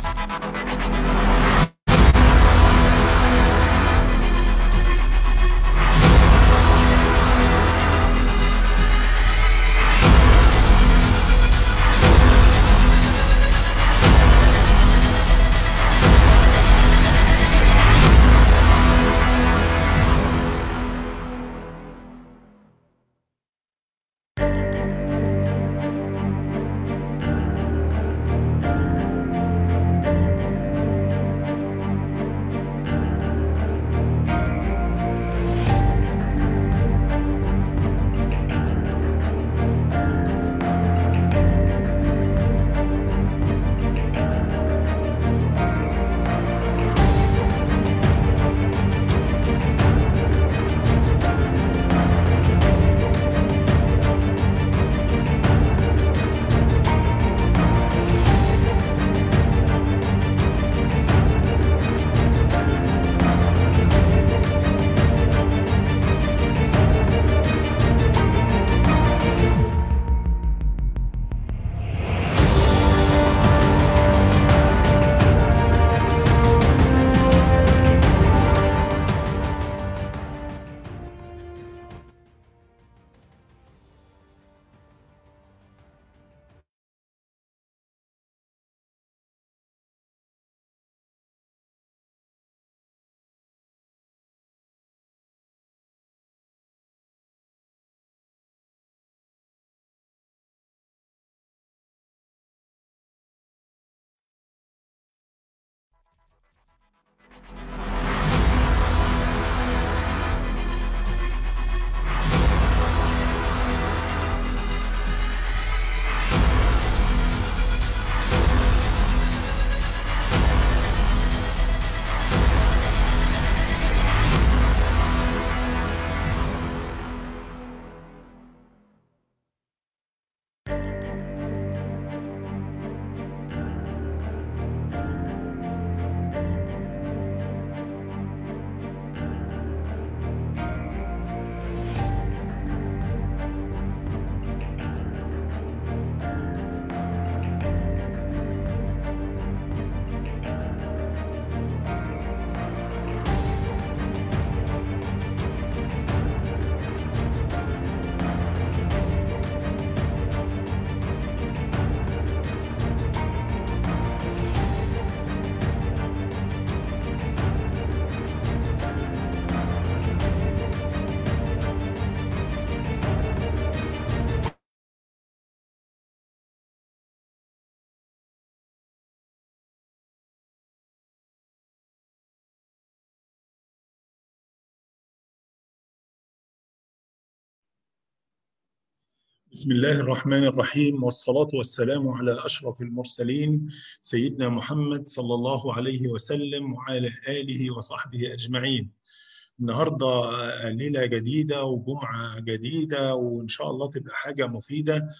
بسم الله الرحمن الرحيم والصلاة والسلام على أشرف المرسلين سيدنا محمد صلى الله عليه وسلم وعلى آله وصحبه أجمعين النهاردة ليلة جديدة وجمعة جديدة وإن شاء الله تبقى حاجة مفيدة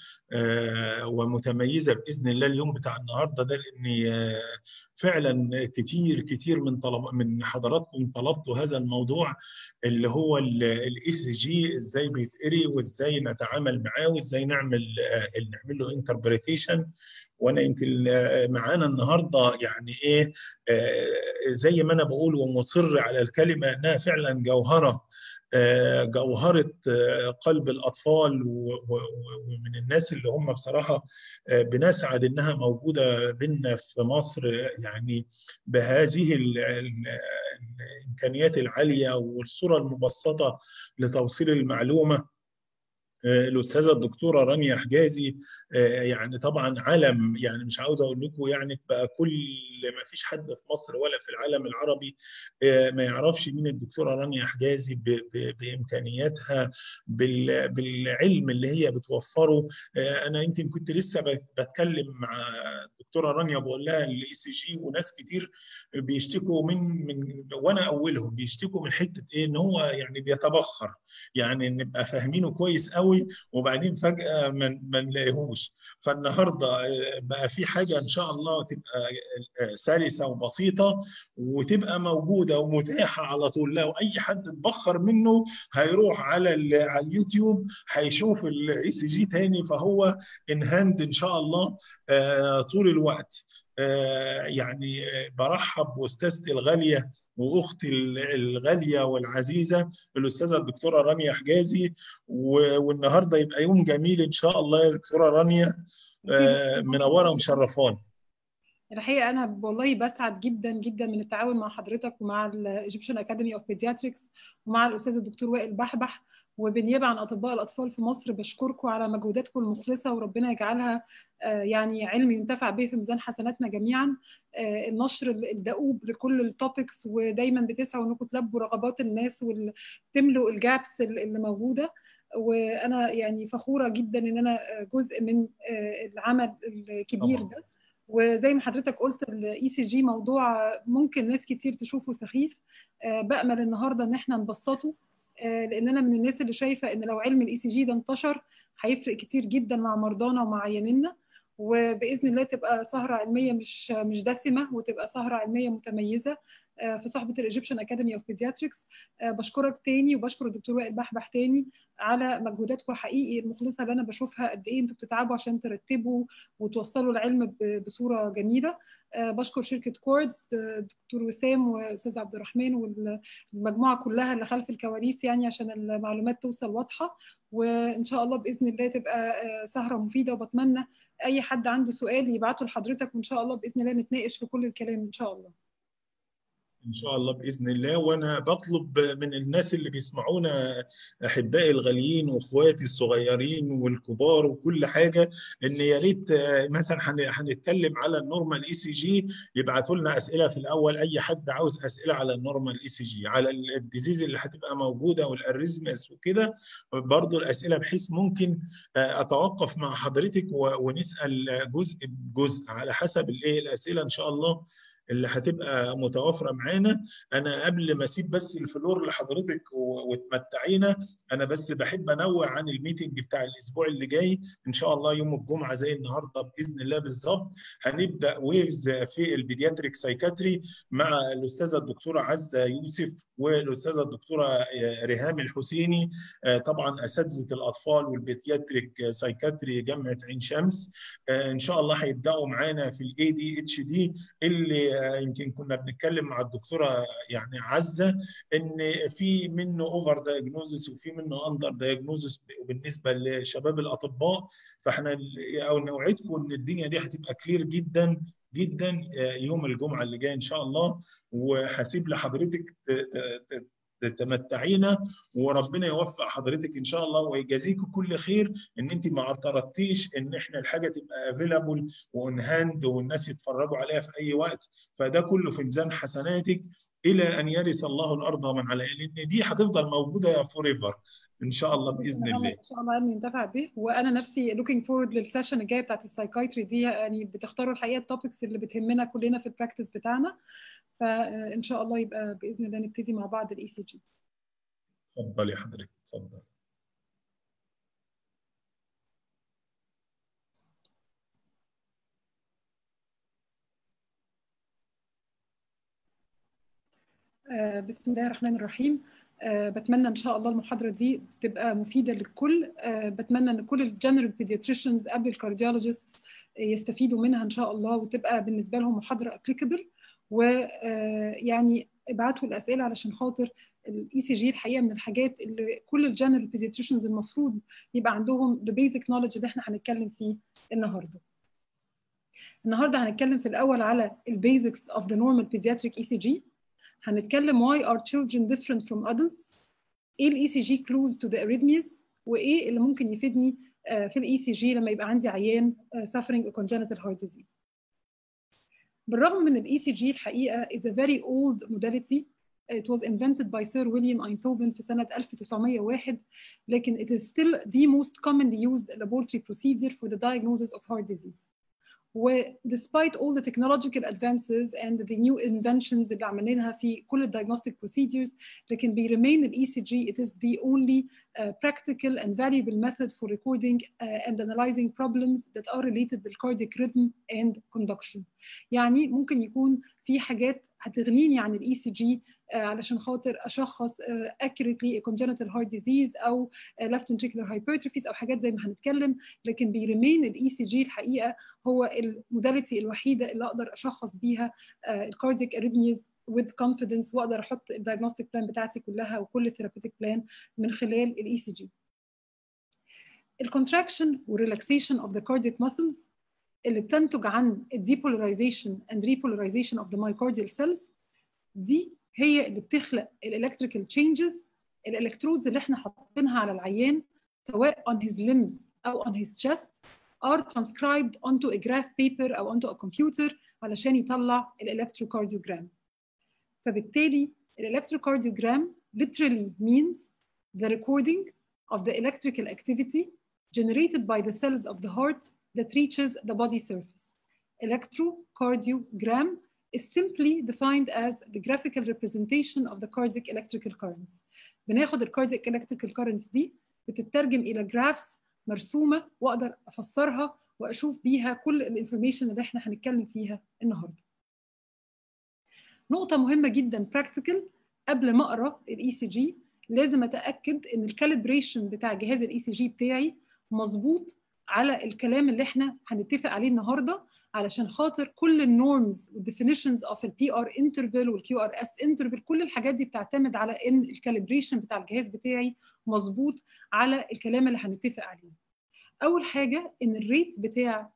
ومتميزة بإذن الله اليوم بتاع النهاردة ده لأني فعلا كتير كتير من طلب من حضراتكم طلبتوا هذا الموضوع اللي هو الاي سي جي ازاي بيتقري وازاي نتعامل معاه وازاي نعمل نعمل له انتربريتيشن وانا يمكن معانا النهارده يعني ايه زي ما انا بقول ومصر على الكلمه انها فعلا جوهره جوهرة قلب الأطفال ومن الناس اللي هم بصراحة بنسعد إنها موجودة بينا في مصر يعني بهذه الإمكانيات العالية والصورة المبسطة لتوصيل المعلومة الاستاذه الدكتوره رانيا حجازي يعني طبعا علم يعني مش عاوز اقول لكم يعني بقى كل ما فيش حد في مصر ولا في العالم العربي ما يعرفش مين الدكتوره رانيا حجازي بامكانياتها بالعلم اللي هي بتوفره انا يمكن كنت لسه بتكلم مع الدكتوره رانيا بقول لها الاي سي جي وناس كتير بيشتكوا من من وانا اولهم بيشتكوا من حته ايه ان هو يعني بيتبخر يعني نبقى فاهمينه كويس قوي وبعدين فجاه ما نلاقيهوش فالنهارده بقى في حاجه ان شاء الله تبقى سلسه وبسيطه وتبقى موجوده ومتاحه على طول لو اي حد اتبخر منه هيروح على على اليوتيوب هيشوف الاي سي جي تاني فهو ان هاند ان شاء الله طول الوقت يعني برحب باستاذتي الغاليه واختي الغاليه والعزيزه الاستاذه الدكتوره رانيا حجازي والنهارده يبقى يوم جميل ان شاء الله يا دكتوره رانيا منوره ومشرفاني الحقيقه انا والله بسعد جدا جدا من التعاون مع حضرتك ومع الايجيبشن اكاديمي اوف بيدياتريكس ومع الاستاذ الدكتور وائل بحبح وبالنيابه عن اطباء الاطفال في مصر بشكركم على مجهوداتكم المخلصه وربنا يجعلها يعني علم ينتفع به في ميزان حسناتنا جميعا النشر الدؤوب لكل التوبكس ودايما بتسعوا انكم تلبوا رغبات الناس وتملوا الجابس اللي موجوده وانا يعني فخوره جدا ان انا جزء من العمل الكبير ده وزي ما حضرتك قلت الاي سي جي موضوع ممكن ناس كتير تشوفه سخيف بامل النهارده ان احنا نبسطه لان انا من الناس اللي شايفه ان لو علم الاي سي جي ده انتشر هيفرق كتير جدا مع مرضانا ومع عيانينا وباذن الله تبقى سهره علميه مش مش دسمه وتبقى سهره علميه متميزه في صحبه الايجيبشن اكاديمي اوف بيدياتريكس بشكرك تاني وبشكر الدكتور وائل بحبح تاني على مجهوداتكم حقيقي المخلصه اللي انا بشوفها قد ايه انتوا بتتعبوا عشان ترتبوا وتوصلوا العلم بصوره جميله بشكر شركه كوردز دكتور وسام واستاذ عبد الرحمن والمجموعه كلها اللي خلف الكواليس يعني عشان المعلومات توصل واضحه وان شاء الله باذن الله تبقى سهره مفيده وبتمنى اي حد عنده سؤال يبعته لحضرتك وان شاء الله باذن الله نتناقش في كل الكلام ان شاء الله ان شاء الله باذن الله وانا بطلب من الناس اللي بيسمعونا احبائي الغاليين واخواتي الصغيرين والكبار وكل حاجه ان يا ريت مثلا هنتكلم على النورمال اي سي جي يبعتوا لنا اسئله في الاول اي حد عاوز اسئله على النورمال اي سي جي على الديزيز اللي هتبقى موجوده والاريزمس وكده برضه الاسئله بحيث ممكن اتوقف مع حضرتك ونسال جزء بجزء على حسب الايه الاسئله ان شاء الله اللي هتبقى متوافره معانا انا قبل ما اسيب بس الفلور لحضرتك وتمتعينا انا بس بحب انوع عن الميتنج بتاع الاسبوع اللي جاي ان شاء الله يوم الجمعه زي النهارده باذن الله بالظبط هنبدا ويفز في البيدياتريك سايكاتري مع الاستاذه الدكتوره عزه يوسف والاستاذه الدكتوره ريهام الحسيني طبعا اساتذه الاطفال والبيدياتريك سايكاتري جامعه عين شمس ان شاء الله هيبداوا معانا في الاي دي اتش دي اللي يمكن كنا بنتكلم مع الدكتوره يعني عزه ان في منه اوفر دايجنوزس وفي منه اندر دايجنوزس بالنسبه لشباب الاطباء فاحنا او نوعدكم ان الدنيا دي هتبقى كلير جدا جدا يوم الجمعه اللي جاي ان شاء الله وهسيب لحضرتك تمتعينا وربنا يوفق حضرتك ان شاء الله ويجازيك كل خير ان انت ما اعترضتيش ان احنا الحاجه تبقى افيلابل وان هاند والناس يتفرجوا عليها في اي وقت فده كله في ميزان حسناتك الى ان يرث الله الارض ومن عليها لان دي هتفضل موجوده فور ايفر ان شاء الله باذن الله ان شاء الله علم ينتفع به وانا نفسي لوكينج فورورد للسيشن الجايه بتاعت السايكايتري دي يعني بتختاروا الحقيقه التوبكس اللي بتهمنا كلنا في البراكتس بتاعنا فان شاء الله يبقى باذن الله نبتدي مع بعض الاي سي جي اتفضلي حضرتك اتفضلي بسم الله الرحمن الرحيم أه بتمنى ان شاء الله المحاضره دي تبقى مفيده للكل أه بتمنى ان كل الجنرال بيدياتريشنز قبل الكارديولوجيست يستفيدوا منها ان شاء الله وتبقى بالنسبه لهم محاضره ابليكابل ويعني ابعتوا الاسئله علشان خاطر الاي سي جي الحقيقه من الحاجات اللي كل الجنرال بيدياتريشنز المفروض يبقى عندهم ذا بيزك نولج اللي احنا هنتكلم فيه النهارده. النهارده هنتكلم في الاول على البيزكس اوف ذا نورمال بيدياتريك اي سي جي هنتكلم why are children different from adults ايه الاي سي جي clues to the arrhythmias وايه اللي ممكن يفيدني في الاي سي جي لما يبقى عندي عيان suffering a congenital heart disease بالرغم من الاي سي جي الحقيقه is a very old modality it was invented by Sir William Einthoven في سنة 1901 لكن it is still the most commonly used laboratory procedure for the diagnosis of heart disease و despite all the technological advances and the new inventions اللي عملناها في كل ال diagnostic procedures لكن بي remain ال ECG it is the only uh, practical and valuable method for recording uh, and analyzing problems that are related with cardiac rhythm and conduction يعني ممكن يكون في حاجات هتغنيني عن الاي سي جي علشان خاطر اشخص accurately congenital heart disease او left ventricular hypertrophies او حاجات زي ما هنتكلم لكن بيرمين الاي سي جي الحقيقه هو الموداليتي الوحيده اللي اقدر اشخص بيها الكارديك اريثميز with confidence واقدر احط الدايجنوستيك بلان بتاعتي كلها وكل الثيرابيوتيك بلان من خلال الاي سي جي الكونتراكشن والريلاكسيشن اوف ذا cardiac muscles اللي بتنتج عن الديبولاريزيشن اند ريبولاريزيشن اوف ذا myocardial cells دي هي اللي بتخلق الالكتريكال تشينجز الالكترودز اللي احنا حاطينها على العيان سواء on his limbs او on his chest are transcribed onto a graph paper او onto a computer علشان يطلع الالكتروكارديوجرام فبالتالي الالكتروكارديوجرام literally means the recording of the electrical activity generated by the cells of the heart that reaches the body surface. Electrocardiogram is simply defined as the graphical representation of the cardiac electrical currents. بناخد الكاردياك electrical currents دي بتترجم إلى جرافس مرسومة وأقدر أفسرها وأشوف بيها كل الانفورميشن اللي احنا هنتكلم فيها النهارده. نقطة مهمة جدا practical قبل ما أقرأ الإي سي جي لازم أتأكد إن الكاليبريشن بتاع جهاز الإي سي جي بتاعي مظبوط على الكلام اللي احنا هنتفق عليه النهارده علشان خاطر كل النورمز والديفينيشنز اوف البي ار انترفال والكيو ار اس انترفال كل الحاجات دي بتعتمد على ان الكاليبريشن بتاع الجهاز بتاعي مظبوط على الكلام اللي هنتفق عليه. اول حاجه ان الريت بتاع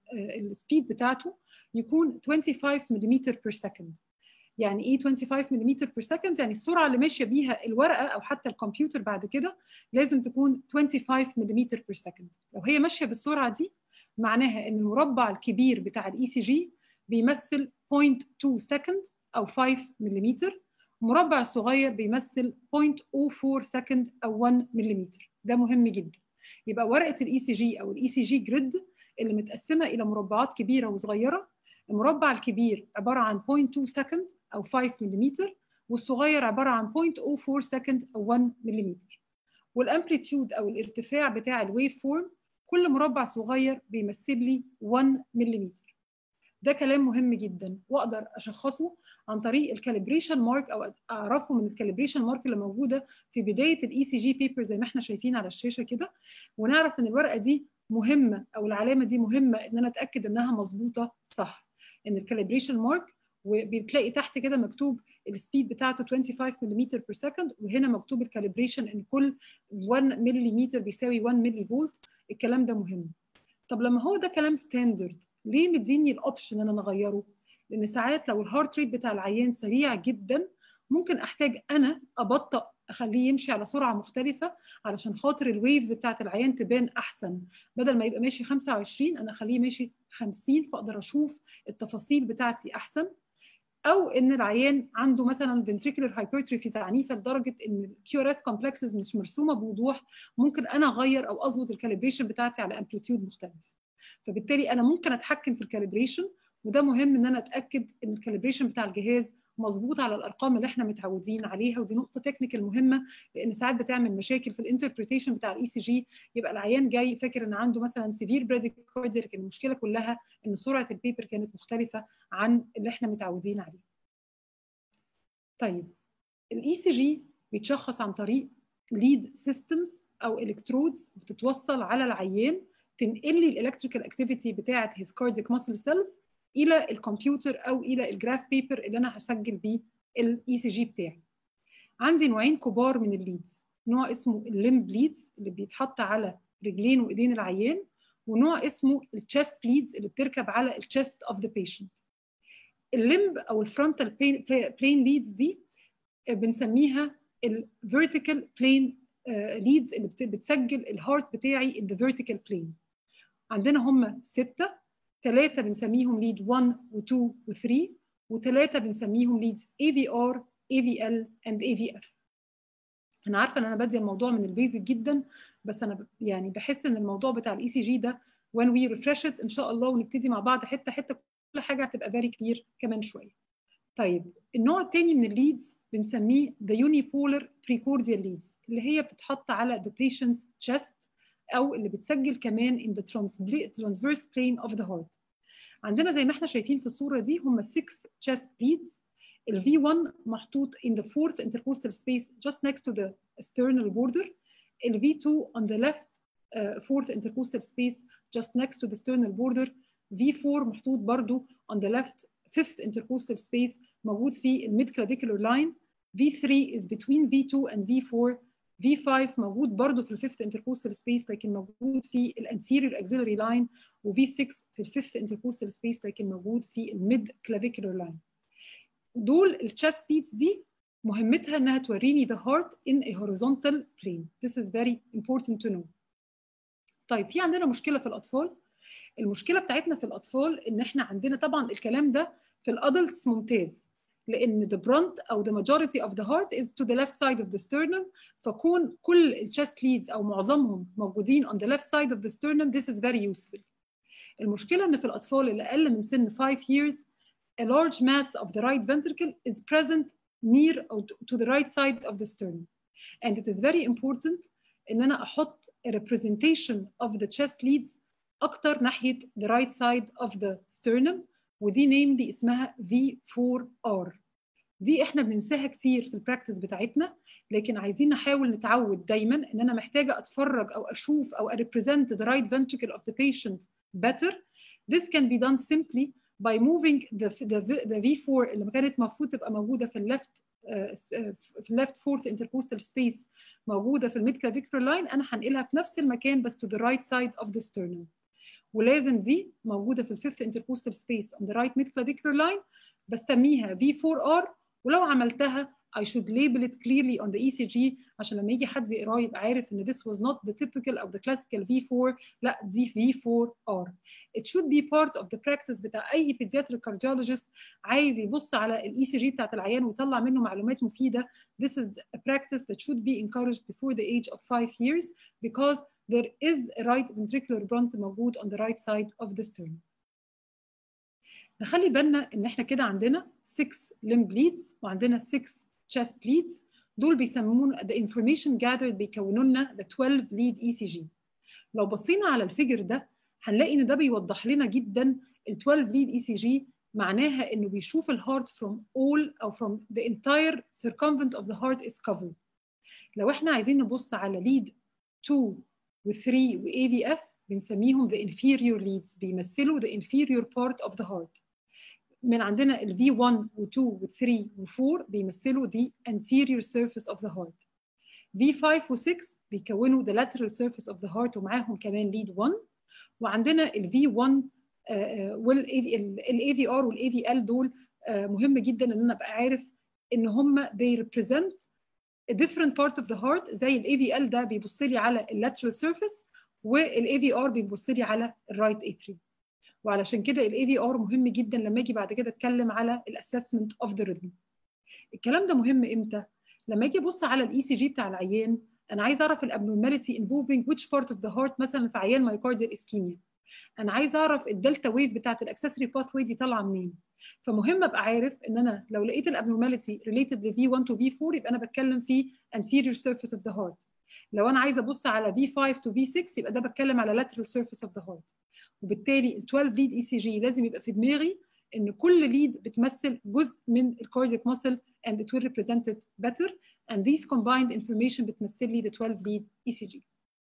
السبيد بتاعته يكون 25 ملم بير سكند. يعني ايه 25 ملم بير سكند يعني السرعه اللي ماشيه بيها الورقه او حتى الكمبيوتر بعد كده لازم تكون 25 ملم بير سكند لو هي ماشيه بالسرعه دي معناها ان المربع الكبير بتاع الاي سي جي بيمثل 0.2 سكند او 5 ملم المربع الصغير بيمثل 0.04 سكند او 1 ملم ده مهم جدا يبقى ورقه الاي سي جي او الاي سي جي جريد اللي متقسمه الى مربعات كبيره وصغيره المربع الكبير عباره عن 0.2 سكند او 5 ملم والصغير عباره عن 0.04 سكند او 1 ملم والامبليتيود او الارتفاع بتاع الويف فورم كل مربع صغير بيمثل لي 1 ملم ده كلام مهم جدا واقدر اشخصه عن طريق الكاليبريشن مارك او اعرفه من الكاليبريشن مارك اللي موجوده في بدايه الاي سي جي بيبر زي ما احنا شايفين على الشاشه كده ونعرف ان الورقه دي مهمه او العلامه دي مهمه ان انا اتاكد انها مظبوطه صح ان الكاليبريشن مارك وبتلاقي تحت كده مكتوب السبيد بتاعته 25 ملم بير سكند وهنا مكتوب الكاليبريشن ان كل 1 ملم بيساوي 1 ملي فولت الكلام ده مهم طب لما هو ده كلام ستاندرد ليه مديني الاوبشن ان انا اغيره لان ساعات لو الهارت ريت بتاع العيان سريع جدا ممكن احتاج انا ابطأ اخليه يمشي على سرعه مختلفه علشان خاطر الويفز بتاعت العيان تبان احسن بدل ما يبقى ماشي 25 انا اخليه ماشي 50 فاقدر اشوف التفاصيل بتاعتي احسن او ان العيان عنده مثلا ventricular hypertrophies عنيفه لدرجه ان الكيو ار اس كومبلكسز مش مرسومه بوضوح ممكن انا اغير او اظبط الكاليبريشن بتاعتي على امبليتيود مختلف فبالتالي انا ممكن اتحكم في الكاليبريشن وده مهم ان انا اتاكد ان الكاليبريشن بتاع الجهاز مظبوط على الارقام اللي احنا متعودين عليها ودي نقطه تكنيكال مهمه لان ساعات بتعمل مشاكل في الانتربريتيشن بتاع الاي سي جي يبقى العيان جاي فاكر ان عنده مثلا سيفير براديكارديا لكن المشكله كلها ان سرعه البيبر كانت مختلفه عن اللي احنا متعودين عليه. طيب الاي سي جي بيتشخص عن طريق ليد سيستمز او الكترودز بتتوصل على العيان تنقل لي الالكتريكال اكتيفيتي بتاعه هيز كاردياك ماسل سيلز الى الكمبيوتر او الى الجراف بيبر اللي انا هسجل بيه الاي سي جي بتاعي عندي نوعين كبار من الليدز نوع اسمه الليمب ليدز اللي بيتحط على رجلين وايدين العيان ونوع اسمه التشست ليدز اللي بتركب على التشست اوف ذا بيشنت الليمب او الفرونتال بلين ليدز دي بنسميها الفيرتيكال بلين ليدز اللي بتسجل الهارت بتاعي in the vertical plane عندنا هم ستة ثلاثة بنسميهم ليد 1 و2 و3 وثلاثة بنسميهم ليدز AVR AVL and AVF أنا عارفة إن أنا بادية الموضوع من البيزك جدا بس أنا يعني بحس إن الموضوع بتاع الإي سي جي ده when we refresh it إن شاء الله ونبتدي مع بعض حتة حتة كل حاجة هتبقى very clear كمان شوية. طيب النوع الثاني من الليدز بنسميه the unipolar precordial leads اللي هي بتتحط على the patient's chest او اللي بتسجل كمان in the transverse plane of the heart. عندنا زي ما احنا شايفين في الصوره دي هم 6 chest leads ال V1 محطوط in the fourth intercostal space just next to the sternal border ال V2 on the left uh, fourth intercostal space just next to the sternal border V4 محطوط برضو on the left fifth intercostal space موجود في الميد clavicular line V3 is between V2 and V4 V5 موجود برضو في الفيفث intercostal space لكن موجود في الانتيريور axillary line و V6 في الفيفث intercostal space لكن موجود في الميد clavicular line دول الchest beats دي مهمتها انها توريني the heart in a horizontal plane this is very important to know طيب في عندنا مشكله في الاطفال المشكله بتاعتنا في الاطفال ان احنا عندنا طبعا الكلام ده في الادلتس ممتاز لان the brunt او the majority of the heart is to the left side of the sternum فكون كل الشست leads او معظمهم موجودين on the left side of the sternum this is very useful المشكله ان في الاطفال اللي اقل من سن 5 years a large mass of the right ventricle is present near or to the right side of the sternum and it is very important ان انا احط a representation of the chest leads اكتر ناحيه the right side of the sternum ودي نيم دي اسمها V4R دي احنا بننساها كتير في البراكتس بتاعتنا لكن عايزين نحاول نتعود دايما ان انا محتاجه اتفرج او اشوف او represent the right ventricle of the patient better this can be done simply by moving the, the, the V4 اللي كانت المفروض تبقى موجوده في الليفت في الليفت فورث intercostal space موجوده في الميد clavicular line انا هنقلها في نفس المكان بس to the right side of the sternum ولازم دي موجوده في الفيفث intercostal space on the right mid clavicular line بسميها V4R ولو عملتها I should label it clearly on the ECG عشان لما يجي حد يقراه يبقى عارف ان this was not the typical او the classical V4 لا دي V4R. It should be part of the practice بتاع اي pediatric cardiologist عايز يبص على الاي سي جي بتاعت العيان ويطلع منه معلومات مفيده. This is a practice that should be encouraged before the age of 5 years because there is a right ventricular brunt موجود on the right side of the sternum. نخلي بالنا ان احنا كده عندنا 6 limb leads وعندنا 6 chest leads دول بيسمون the information gathered بيكونوا لنا the 12 lead ECG لو بصينا على الفيجر ده هنلاقي ان ده بيوضح لنا جدا ال 12 lead ECG معناها انه بيشوف الهارت from all او from the entire circumference of the heart is covered لو احنا عايزين نبص على lead 2 و 3 و AVF بنسميهم the inferior leads بيمثلوا the inferior part of the heart من عندنا ال V1 و 2 و 3 و 4 بيمثلوا the anterior surface of the heart. V5 و 6 بيكونوا the lateral surface of the heart ومعاهم كمان lead 1 وعندنا ال V1 وال AVR وال AVL دول مهم جدا ان انا ابقى عارف ان هم they represent a different part of the heart زي ال AVL ده بيبص لي على ال lateral surface وال AVR بيبص لي على الرايت atrium. وعلشان كده الاي في ار مهم جدا لما اجي بعد كده اتكلم على الاسسمنت اوف ذا ريتم الكلام ده مهم امتى لما اجي ابص على الاي سي جي بتاع العيان انا عايز اعرف الابنورماليتي انفولفينج which part of the heart مثلا في عيان مايوكارديال اسكيميا انا عايز اعرف الدلتا ويف بتاعت الاكسسوري باث واي دي طالعه منين فمهم ابقى عارف ان انا لو لقيت الابنورماليتي ريليتد ل V1 to V4 يبقى انا بتكلم في anterior surface of the heart لو انا عايزه ابص على V5 to V6 يبقى ده بتكلم على lateral surface of the heart وبالتالي ال 12 ليد اي سي جي لازم يبقى في دماغي ان كل ليد بتمثل جزء من الكاردياك ماسل and it will represent it better and these combined information بتمثل لي the 12 lead ECG.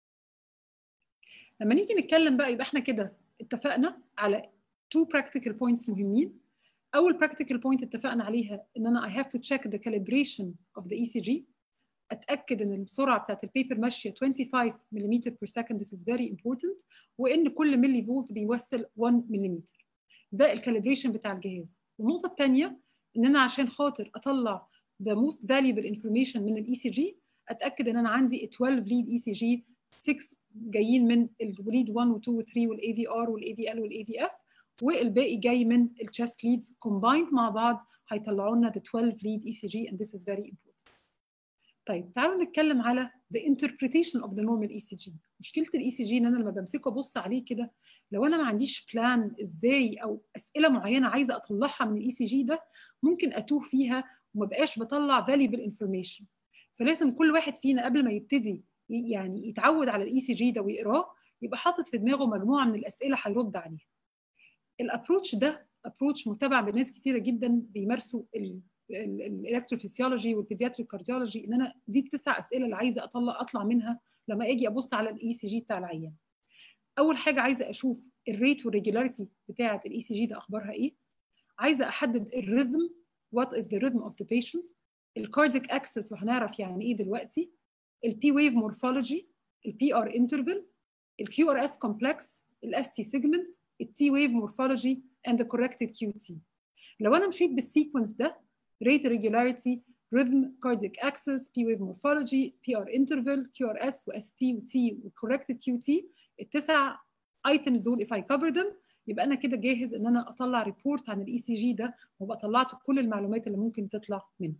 لما نيجي نتكلم بقى يبقى احنا كده اتفقنا على two practical points مهمين. أول practical point اتفقنا عليها إن أنا I have to check the calibration of the ECG. اتاكد ان السرعه بتاعت البيبر ماشيه 25 ملم per second this is very important وان كل ملي فولت بيوصل 1 ملم ده الكاليبريشن بتاع الجهاز والنقطه الثانيه ان انا عشان خاطر اطلع the most valuable information من الاي سي جي اتاكد ان انا عندي 12 ليد اي سي جي 6 جايين من الوليد 1 و 2 و 3 والاي في ار والاي في ال والاي في اف والباقي جاي من التشست ليدز combined مع بعض هيطلعوا لنا the 12 lead ECG and this is very important. طيب تعالوا نتكلم على the interpretation of the normal ECG مشكله الاي سي جي ان انا لما بمسكه ابص عليه كده لو انا ما عنديش بلان ازاي او اسئله معينه عايزه اطلعها من الاي سي جي ده ممكن اتوه فيها وما بقاش بطلع valuable information فلازم كل واحد فينا قبل ما يبتدي يعني يتعود على الاي سي جي ده ويقراه يبقى حاطط في دماغه مجموعه من الاسئله هيرد عليها الابروتش ده ابروتش متبع بناس كثيره جدا بيمارسوا الالكتروفيسيولوجي والبيدياتريك كارديولوجي ان انا دي التسع اسئله اللي عايزه اطلع اطلع منها لما اجي ابص على الاي سي جي بتاع العيان اول حاجه عايزه اشوف الريت والريجولاريتي بتاعه الاي سي جي ده اخبارها ايه عايزه احدد الريذم وات از ذا ريذم اوف ذا بيشنت الكارديك اكسس وهنعرف يعني ايه دلوقتي البي ويف مورفولوجي البي ار انترفال الكيو ار اس كومبلكس الاس تي سيجمنت التي ويف مورفولوجي اند ذا كوركتد كيو تي لو انا مشيت بالسيكونس ده rate regularity rhythm cardiac access p wave morphology pr interval qrs و st و t و corrected qt التسع ايتمز دول if I cover them يبقى انا كده جاهز ان انا اطلع ريبورت عن الاي سي جي ده وابقى طلعت كل المعلومات اللي ممكن تطلع منه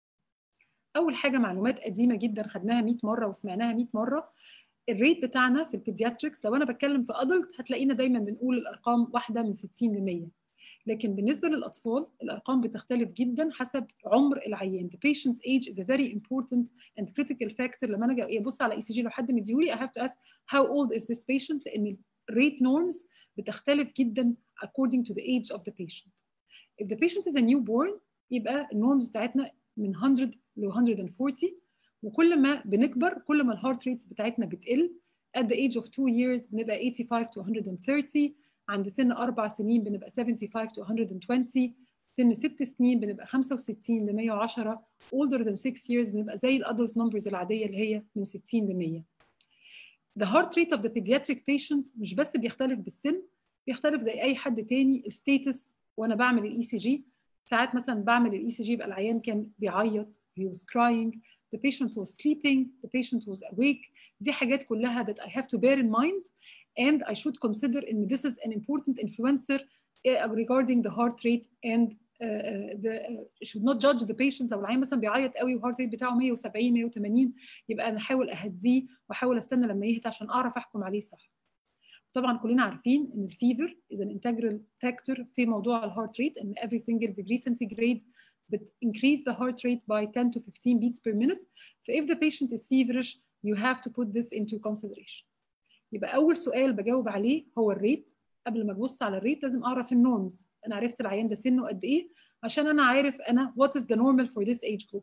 اول حاجه معلومات قديمه جدا خدناها 100 مره وسمعناها 100 مره الريت بتاعنا في البيدياتريكس لو انا بتكلم في ادلت هتلاقينا دايما بنقول الارقام واحده من 60 ل 100 لكن بالنسبه للاطفال الارقام بتختلف جدا حسب عمر العيان the patient's age is a very important and critical factor لما انا اجي ابص على اي سي جي لو حد مديولي I have to ask how old is this patient لان الريت norms بتختلف جدا according to the age of the patient if the patient is a newborn يبقى النورمز بتاعتنا من 100 ل 140 وكل ما بنكبر كل ما الهارت ريتس بتاعتنا بتقل at the age of 2 years بنبقى 85 to 130 عند سن أربع سنين بنبقى 75 to 120 سن ست سنين بنبقى 65 ل 110 older than 6 years بنبقى زي الادلت نمبرز العادية اللي هي من 60 ل 100 The heart rate of the pediatric patient مش بس بيختلف بالسن بيختلف زي أي حد تاني الستيتس وأنا بعمل الاي سي جي ساعات مثلا بعمل الاي سي جي يبقى العيان كان بيعيط he was crying the patient was sleeping the patient was awake دي حاجات كلها that I have to bear in mind and I should consider in this is an important influencer regarding the heart rate and uh, the uh, should not judge the patient لو العيان مثلا بيعيط قوي والهارت ريت بتاعه 170 180 يبقى انا احاول اهديه واحاول استنى لما يهدى عشان اعرف احكم عليه صح. طبعا كلنا عارفين ان الفيفر is an integral factor في موضوع الهارت ريت ان every single degree centigrade بت increase the heart rate by 10 to 15 beats per minute. ف if the patient is feverish you have to put this into consideration. يبقى اول سؤال بجاوب عليه هو الريت قبل ما ابص على الريت لازم اعرف النورمز انا عرفت العيان ده سنه قد ايه عشان انا عارف انا what is the normal for this age group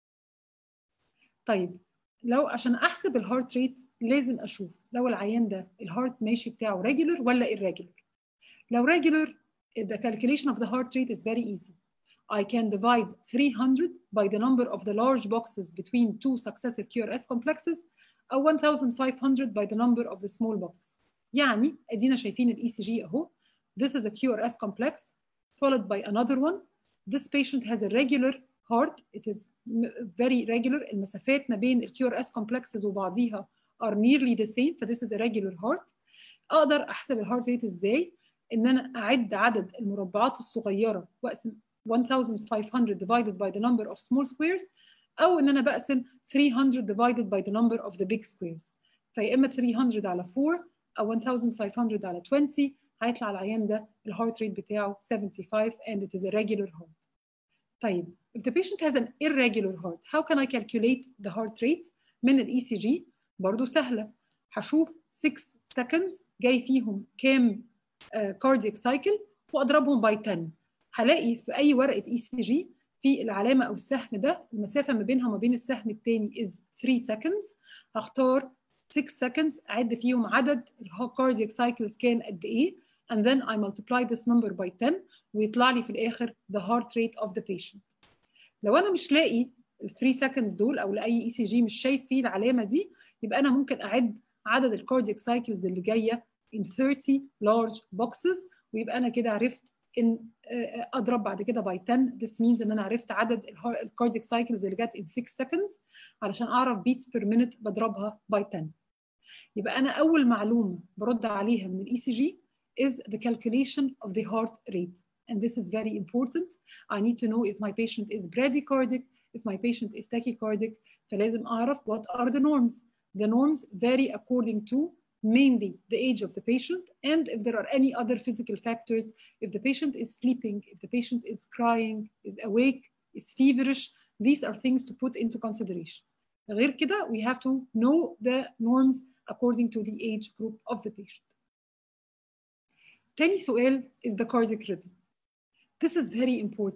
طيب لو عشان احسب الهارت ريت لازم اشوف لو العيان ده الهارت ماشي بتاعه regular ولا irregular لو regular the calculation of the heart rate is very easy I can divide 300 by the number of the large boxes between two successive QRS complexes أو 1500 by the number of the small boxes. يعني ادينا شايفين الاي سي جي اهو. This is a QRS complex followed by another one. This patient has a regular heart. It is very regular. المسافات ما بين ال QRS complexes وبعضيها are nearly the same. ف this is a regular heart. اقدر احسب الهارت ريت ازاي؟ ان انا اعد عدد المربعات الصغيره واقسم 1500 divided by the number of small squares او ان انا بقسم 300 divided by the number of the big squares فيا اما 300 على 4 او 1500 على 20 هيطلع العيان ده الهارت ريت بتاعه 75 and it is a regular heart. طيب if the patient has an irregular heart how can I calculate the heart rate من الاي سي جي برضه سهله هشوف 6 seconds جاي فيهم كام كاردياك uh, سايكل واضربهم باي 10 هلاقي في اي ورقه اي سي جي في العلامه او السهم ده المسافه ما بينها وما بين السهم الثاني is 3 seconds هختار 6 seconds اعد فيهم عدد الكاردياك سايكلز كان قد ايه and then I multiply this number by 10 ويطلع لي في الاخر the heart rate of the patient لو انا مش لاقي ال 3 seconds دول او لاي اي سي جي مش شايف فيه العلامه دي يبقى انا ممكن اعد عدد الكاردياك سايكلز اللي جايه in 30 large boxes ويبقى انا كده عرفت ان اضرب بعد كده باي 10 this means ان انا عرفت عدد الكاردياك سايكلز اللي جت in 6 seconds علشان اعرف beats per minute بضربها باي 10 يبقى انا اول معلومه برد عليها من الاي سي جي is the calculation of the heart rate and this is very important I need to know if my patient is bradycardic if my patient is tachycardic فلازم اعرف what are the norms the norms vary according to mainly the age of the patient and if there are any other physical factors if the patient is sleeping if the patient is crying is awake is feverish these are things to put into consideration غير كده we have to know the norms according to the age group of the patient تاني سؤال is the cardiac rhythm this is very important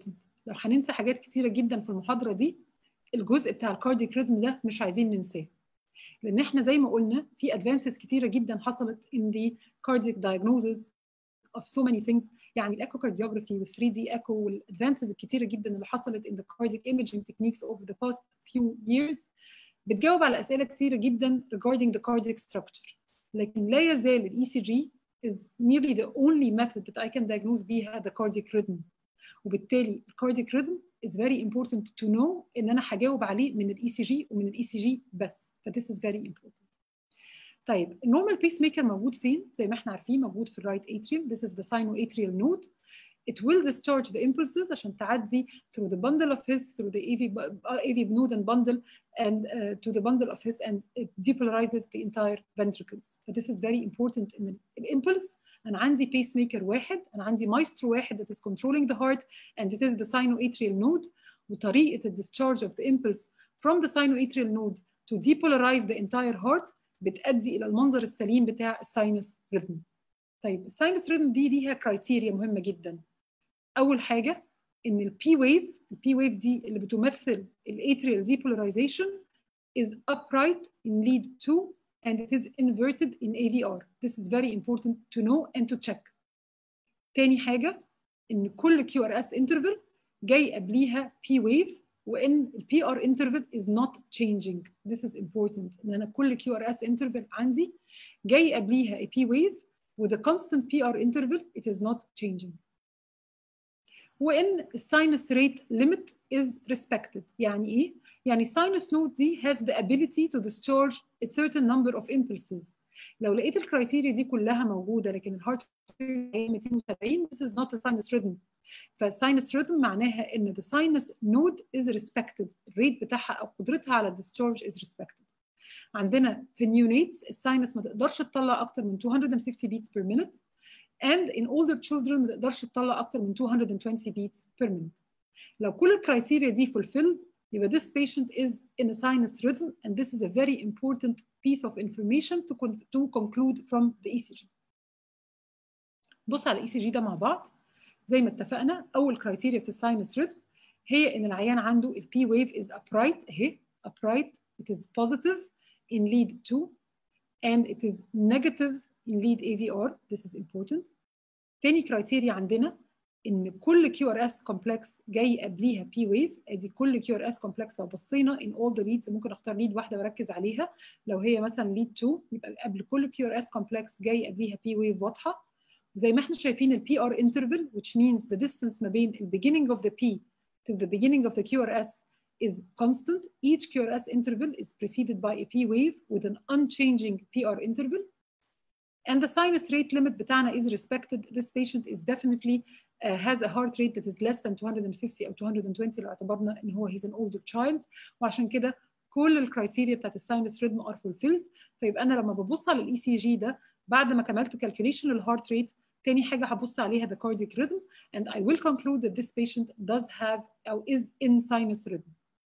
لو هننسى حاجات كتيره جدا في المحاضره دي الجزء بتاع الكارديك ريتم ده مش عايزين ننساه لان احنا زي ما قلنا في ادفانسز كتيره جدا حصلت in the cardiac diagnosis of so many things يعني الايكوكارديوجرافي وال 3 دي ايكو والادفانسز الكتيره جدا اللي حصلت in the cardiac imaging techniques over the past few years بتجاوب على اسئله كتيره جدا regarding the cardiac structure لكن لا يزال الاي سي جي is nearly the only method that I can diagnose بيها the cardiac rhythm وبالتالي الكاردياك ريتم is very important to know ان انا هجاوب عليه من الاي سي جي ومن الاي سي جي بس ف this is very important طيب النورمال بيس ميكر موجود فين زي ما احنا عارفين موجود في الرايت اتريوم this is the sinoatrial node it will discharge the impulses عشان تعدي through the bundle of his through the AV, AV node and bundle and uh, to the bundle of his and it depolarizes the entire ventricles. But this is very important in the impulse أنا عندي pacemaker واحد أنا عندي maestro واحد that is controlling the heart and it is the sinoatrial node وطريقة the discharge of the impulse from the sinoatrial node to depolarize the entire heart بتأدي إلى المنظر السليم بتاع الساينس ريتم. طيب الساينس ريتم دي ليها كرايتيريا مهمة جدا. أول حاجة إن البي ويف البي ويف دي اللي بتمثل الاتريال depolarization is upright in lead 2 and it is inverted in AVR. This is very important to know and to check. تاني حاجة إن كل QRS interval جاي قبليها P wave وإن ال PR interval is not changing. This is important. إن أنا كل QRS interval عندي جاي قبليها a P wave with a constant PR interval it is not changing. وإن الساينس ريت limit is respected. يعني إيه؟ يعني sinus node دي has the ability to discharge a certain number of impulses. لو لقيت الكرايتيريا دي كلها موجوده لكن الهارت 270 this is not a sinus rhythm. فالساينس ريتم معناها ان the sinus node is respected الريت بتاعها او قدرتها على discharge is respected. عندنا في النيونيتس الساينس ما تقدرش تطلع اكتر من 250 beats per minute and in older children ما تقدرش تطلع اكتر من 220 beats per minute. لو كل الكرايتيريا دي fulfilled يبقى this patient is in a sinus rhythm and this is a very important piece of information to, con to conclude from the ECG. بص على ECG ده مع بعض زي ما اتفقنا أول كرايتيريا في الساينس ريتم هي إن العيان عنده ال P wave is upright أهي upright it is positive in lead 2 and it is negative in lead AVR this is important. تاني كرايتيريا عندنا ان كل كيو ار اس كومبلكس جاي قبليها بي ويف ادي كل كيو ار اس كومبلكس لو بصينا ان اول ذا ليدز ممكن اختار ليد واحده واركز عليها لو هي مثلا ليد 2 يبقى قبل كل كيو ار اس كومبلكس جاي قبليها بي ويف واضحه وزي ما احنا شايفين البي ار انترفال which means the distance ما بين ال beginning of the P to the beginning of the QRS is constant each QRS interval is preceded by a P wave with an unchanging PR interval and the sinus rate limit بتاعنا is respected this patient is definitely uh, has a heart rate that is less than 250 او 220 لو اعتبرنا ان هو he's an older child وعشان كده كل الكرايتيريا بتاعت الساينس ريتم ار fulfilled فيبقى انا لما ببص على الاي سي جي ده بعد ما كملت كالكوليشن للهارت ريت تاني حاجه هبص عليها the cardiac rhythm and I will conclude that this patient does have او is in sinus rhythm.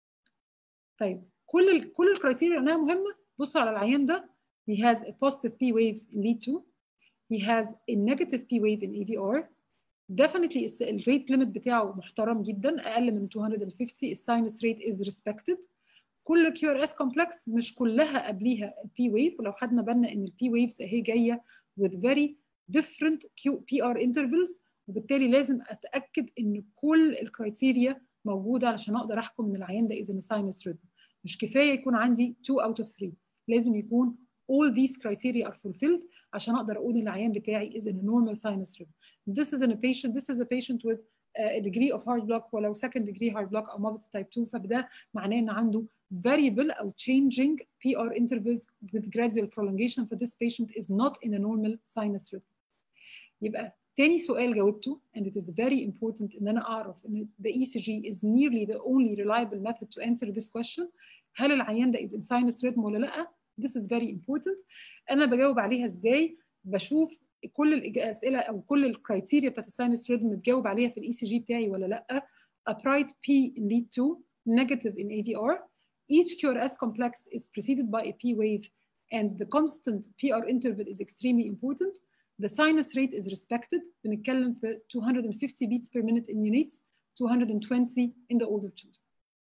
طيب كل ال كل الكرايتيريا انها مهمه بصوا على العيان ده he has a positive P wave in lead 2 he has a negative P wave in AVR definitely الريت ليميت بتاعه محترم جدا اقل من 250 الساينس ريت is respected كل كيو ار اس كومبلكس مش كلها قبليها البي ويف ولو خدنا بالنا ان البي ويفز اهي جايه with very different Q PR intervals وبالتالي لازم اتاكد ان كل الكرايتيريا موجوده علشان اقدر احكم ان العيان ده اذا ساينس ريتم مش كفايه يكون عندي 2 out of 3 لازم يكون all these criteria are fulfilled عشان اقدر اقول العيان بتاعي is in a normal sinus rhythm. This is in a patient this is a patient with a degree of heart block ولو second degree heart block او morbid type 2 فده معناه ان عنده variable او changing PR intervals with gradual prolongation for this patient is not in a normal sinus rhythm. يبقى تاني سؤال جاوبته and it is very important ان انا اعرف ان the ECG is nearly the only reliable method to answer this question هل العيان ده is in sinus rhythm ولا لا؟ This is very important. انا بجاوب عليها ازاي؟ بشوف كل الاسئله او كل الكرايتيريا بتاعت الساينس ريتم متجاوب عليها في الاي سي جي بتاعي ولا لا؟ upright P in lead 2 negative in AVR each QRS complex is preceded by a P wave and the constant PR interval is extremely important the sinus rate is respected بنتكلم في 250 beats per minute in units 220 in the older children.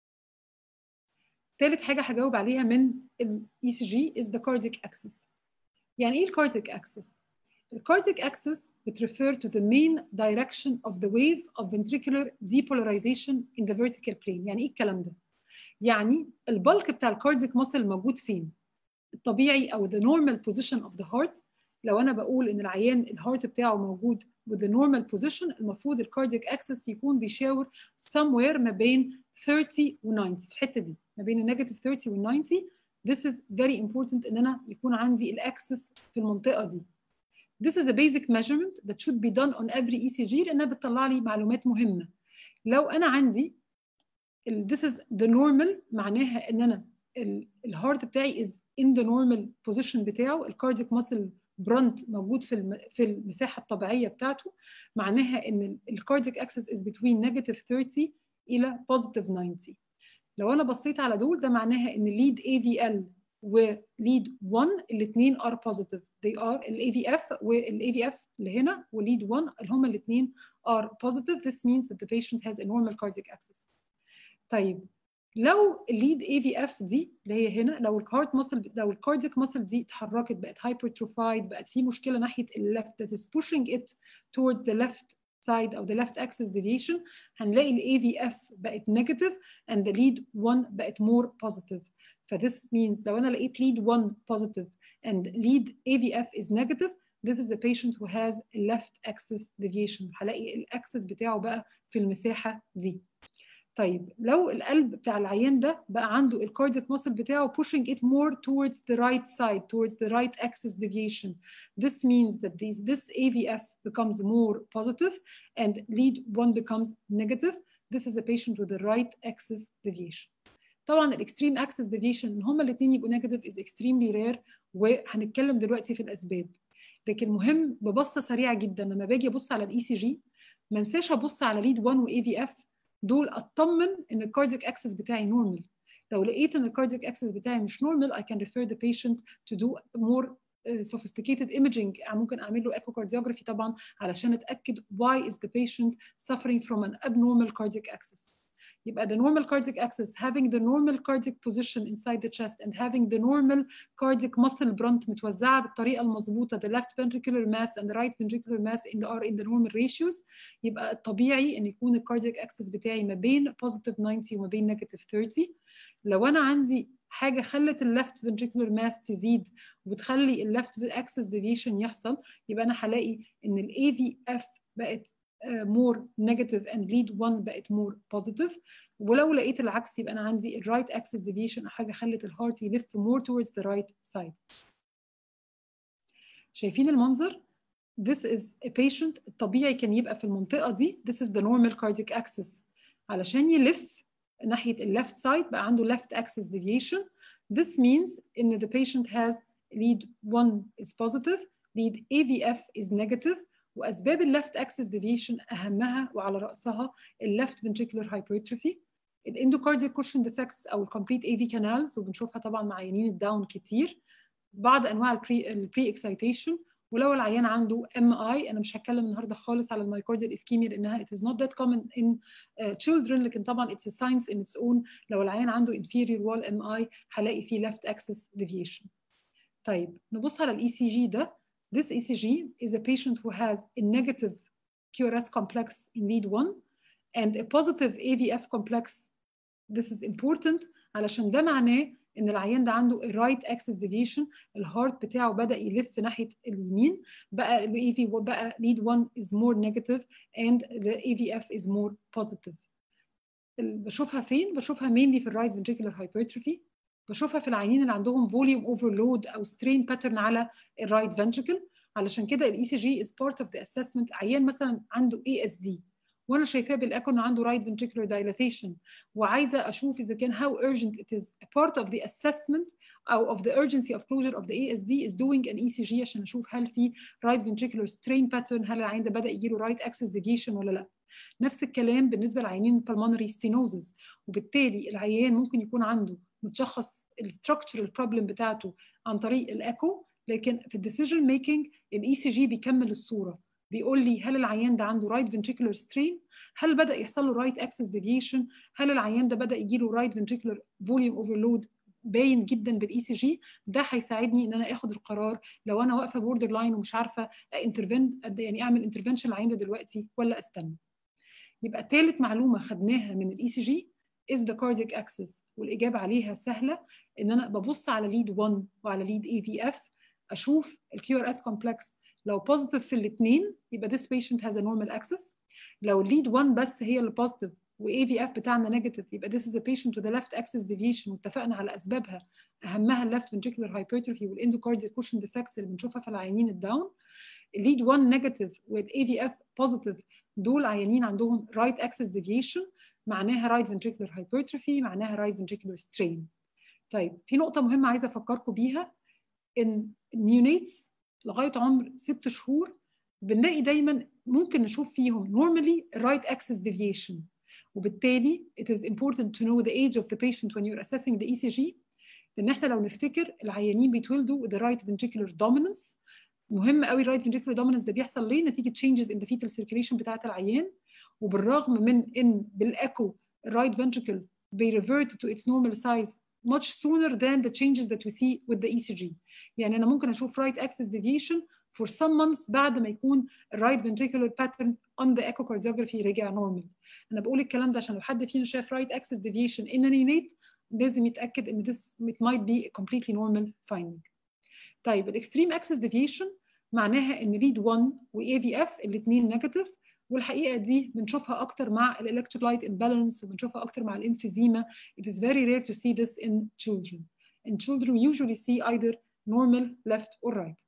ثالث حاجة هجاوب عليها من ال ECG is the cardiac axis. يعني إيه ال cardiac axis؟ ال cardiac axis بتrefer to the main direction of the wave of ventricular depolarization in the vertical plane. يعني إيه الكلام ده؟ يعني البلك بتاع الكاردياك ماسل موجود فين؟ الطبيعي أو the normal position of the heart لو أنا بقول إن العيان الهارت بتاعه موجود with the normal position المفروض الكاردياك axis يكون بيشاور somewhere ما بين 30 و 90 في الحتة دي ما بين النيجاتيف 30 وال 90 this is very important ان انا يكون عندي الاكسس في المنطقه دي this is a basic measurement that should be done on every ECG لانها بتطلع لي معلومات مهمه لو انا عندي this is the normal معناها ان انا الهارت بتاعي is in the normal position بتاعه الكاردياك ماسل برنت موجود في الم... في المساحه الطبيعيه بتاعته معناها ان الكاردياك اكسس is between negative 30 الى positive 90 لو انا بصيت على دول ده معناها ان ليد اي في ال وليد 1 الاثنين ار بوزيتيف they are الاي في اف والاي في اف اللي هنا وليد 1 اللي هما الاثنين are positive this means that the patient has a normal cardiac access طيب لو الليد اي في اف دي اللي هي هنا لو الهارت ماسل لو الكاردياك ماسل دي اتحركت بقت هايبرتروفايد بقت في مشكله ناحيه الليفت that is pushing it towards the left side او the left axis deviation هنلاقي ال AVF بقت negative and the lead 1 بقت more positive ف this means لو انا لقيت lead 1 positive and lead AVF is negative this is a patient who has a left axis deviation هلاقي الاكسس بتاعه بقى في المساحه دي طيب لو القلب بتاع العيان ده بقى عنده الكاردياك ماسل بتاعه pushing it more towards the right side towards the right axis deviation this means that this, this AVF becomes more positive and lead 1 becomes negative this is a patient with the right axis deviation طبعا الاكستريم axis deviation ان هما الاثنين يبقوا negative is extremely rare وهنتكلم دلوقتي في الاسباب لكن مهم ببصه سريعه جدا لما باجي ابص على الاي سي جي ما انساش ابص على ليد 1 واي في اف دول اطمن ان الكاردياك اكسس بتاعي نورمال لو لقيت ان الكاردياك اكسس بتاعي مش نورمال I can refer the patient to do more uh, sophisticated imaging ممكن اعمل له echocardiography طبعا علشان اتاكد why is the patient suffering from an abnormal cardiac access يبقى the normal cardiac access having the normal cardiac position inside the chest and having the normal cardiac muscle brunt متوزعة بالطريقة المظبوطة the left ventricular mass and the right ventricular mass in the, are in the normal ratios يبقى الطبيعي ان يكون الكاردياك access بتاعي ما بين positive 90 وما بين negative 30 لو انا عندي حاجه خلت اللفت ventricular mass تزيد وتخلي اللفت axis deviation يحصل يبقى انا هلاقي ان الاي في اف بقت more negative and lead 1 بقت more positive ولو لقيت العكس يبقى انا عندي الرايت axis deviation حاجه خلت الهارت يلف more towards the right side شايفين المنظر this is a patient الطبيعي كان يبقى في المنطقه دي this is the normal cardiac axis علشان يلف ناحيه اللفت سايد بقى عنده left axis deviation this means ان the patient has lead 1 is positive lead AVF is negative واسباب اللفت اكسس ديفيشن اهمها وعلى راسها اللفت فنتريكولار هايبرتروفي الاندوكارديال كوشن ديفكتس او الكومبليت اي في كانالز وبنشوفها طبعا مع عيانين الداون كتير بعض انواع البري البري اكسايتيشن ولو العيان عنده ام اي انا مش هتكلم النهارده خالص على المايكارديال اسكيميا لانها it is not that common in uh, children لكن طبعا it's a science in its own لو العيان عنده inferior wall MI هلاقي فيه left axis deviation طيب نبص على الاي سي جي ده This ECG is a patient who has a negative QRS complex in lead 1 and a positive AVF complex. This is important علشان ده معناه ان العيان ده عنده right axis deviation الهارت بتاعه بدا يلف ناحيه اليمين بقى ال AV بقى lead 1 is more negative and the AVF is more positive. بشوفها فين؟ بشوفها mainly في الرايت ventricular hypertrophy بشوفها في العيانين اللي عندهم فوليوم اوفرلود او سترين باترن على الرايت فنتريكل علشان كده الاي سي جي از بارت اوف ذا اسسمنت عيان مثلا عنده اي اس دي وانا شايفاه بالايكو انه عنده رايت ventricular dilatation وعايزه اشوف اذا كان how urgent it is a part of the assessment او of the urgency of closure of the ASD is doing an ECG عشان اشوف هل في right ventricular strain pattern هل العيان ده بدا يجي له right axis deviation ولا لا نفس الكلام بالنسبه لعيانين pulmonary stenosis وبالتالي العيان ممكن يكون عنده متشخص الستراكشرال بروبلم بتاعته عن طريق الايكو لكن في الديسيجن ميكنج الاي سي جي بيكمل الصوره بيقول لي هل العيان ده عنده رايت فنتريكولار سترين هل بدا يحصل له رايت اكسس ديفيشن هل العيان ده بدا يجي له رايت فنتريكولار فوليوم اوفرلود باين جدا بالاي سي جي ده هيساعدني ان انا اخد القرار لو انا واقفه بوردر لاين ومش عارفه انترفنت يعني اعمل انترفنشن العيان ده دلوقتي ولا استنى يبقى ثالث معلومه خدناها من الاي سي جي is the cardiac axis والاجابه عليها سهله ان انا ببص على ليد 1 وعلى ليد اي في اف اشوف الكيو ار اس كومبلكس لو بوزيتيف في الاثنين يبقى this patient has a normal axis لو ليد 1 بس هي اللي بوزيتيف واي في اف بتاعنا نيجاتيف يبقى this is a patient with a left axis deviation واتفقنا على اسبابها اهمها الليفت ventricular hypertrophy والاندوكارديال cushion defects اللي بنشوفها في العيانين الداون الليد 1 نيجاتيف والاي في اف بوزيتيف دول عيانين عندهم right axis deviation معناها right ventricular hypertrophy معناها right ventricular strain طيب في نقطة مهمة عايزة أفكركم بيها إن النيونيتس لغاية عمر ست شهور بنلاقي دايما ممكن نشوف فيهم normally right axis deviation وبالتالي it is important to know the age of the patient when you're assessing the ECG لأن احنا لو نفتكر العيانين بيتولدوا with the right ventricular dominance مهم قوي الرايت ventricular dominance ده بيحصل ليه نتيجة changes in the fetal circulation بتاعة العيان وبالرغم من ان بالايكو الرايت ventricle بيرevert to its normal size much sooner than the changes that we see with the ECG يعني انا ممكن اشوف right axis deviation for some months بعد ما يكون الرايت ventricular pattern on the echocardiography رجع normal انا بقول الكلام ده عشان لو حد فينا شاف right axis deviation in a neonate لازم يتاكد ان this it might be a completely normal finding طيب الاكستريم axis deviation معناها ان lead 1 و AVF الاثنين نيجاتيف والحقيقه دي بنشوفها اكتر مع الالكترولايت امبالانس وبنشوفها اكتر مع الانفيزيما it is very rare to see this in children in children we usually see either normal left or right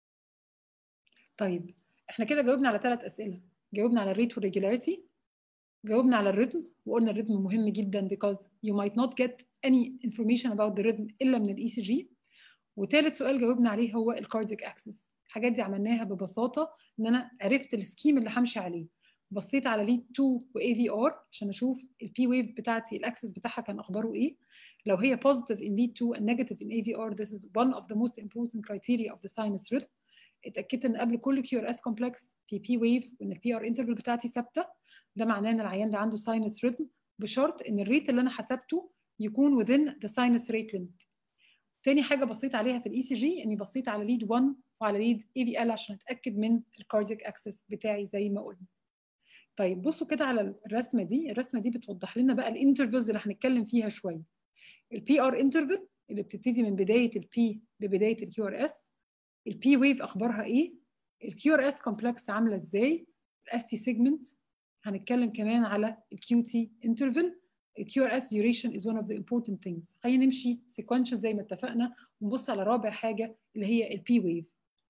طيب احنا كده جاوبنا على ثلاث اسئله جاوبنا على الريت والريجولاريتي جاوبنا على الريتم وقلنا الريتم مهم جدا because you might not get any information about the rhythm الا من الاي سي جي وثالث سؤال جاوبنا عليه هو الكارديك اكسس الحاجات دي عملناها ببساطه ان انا عرفت السكيم اللي همشي عليه بصيت على ليد 2 واي في ار عشان اشوف البي ويف بتاعتي الاكسس بتاعها كان اخباره ايه لو هي positive in lead 2 and negative in AVR this is one of the most important criteria of the sinus rhythm اتاكدت ان قبل كل كيو ار اس كومبلكس في بي ويف وان البي ار انترفال بتاعتي ثابته ده معناه ان العيان ده عنده ساينس ريتم بشرط ان الريت اللي انا حسبته يكون within the sinus rate limit تاني حاجه بصيت عليها في الاي سي جي اني بصيت على ليد 1 وعلى ليد اي في ال عشان اتاكد من الكاردياك اكسس بتاعي زي ما قلنا طيب بصوا كده على الرسمه دي الرسمه دي بتوضح لنا بقى الانترفلز اللي هنتكلم فيها شويه البي ار انترفل اللي بتبتدي من بدايه البي لبدايه الكيو ار اس البي ويف اخبارها ايه الكيو ار اس كومبلكس عامله ازاي الاس تي سيجمنت هنتكلم كمان على الكيو تي انترفل الكيو ار اس duration is one of the important things خلينا نمشي sequential زي ما اتفقنا ونبص على رابع حاجه اللي هي البي ويف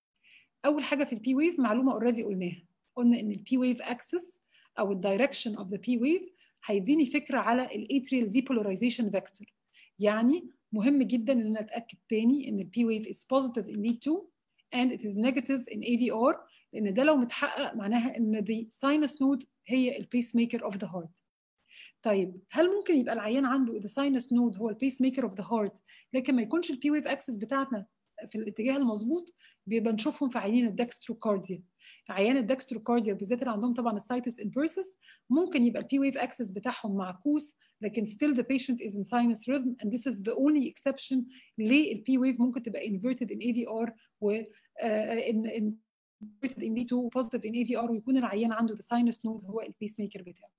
اول حاجه في البي ويف معلومه اوريدي قلناها قلنا ان البي ويف اكسس او الدايركشن اوف ذا بي ويف هيديني فكره على الاتريال ديبولاريزيشن فيكتور يعني مهم جدا ان انا اتاكد تاني ان البي ويف is positive in lead 2 and it is negative in AVR لان ده لو متحقق معناها ان the sinus node هي البيس ميكر اوف ذا هارت طيب هل ممكن يبقى العيان عنده the sinus node هو البيس ميكر اوف ذا هارت لكن ما يكونش البي ويف اكسس بتاعتنا في الاتجاه المظبوط بيبقى نشوفهم في عيانين الدكستروكارديا عيان الدكستروكارديا بالذات اللي عندهم طبعا السايتس انفيرسس ممكن يبقى البي ويف اكسس بتاعهم معكوس لكن still the patient is in sinus rhythm and this is the only exception ليه البي ويف ممكن تبقى inverted in AVR و uh, in, in inverted in V2 positive in AVR ويكون العيان عنده the sinus node هو البيس ميكر بتاعه.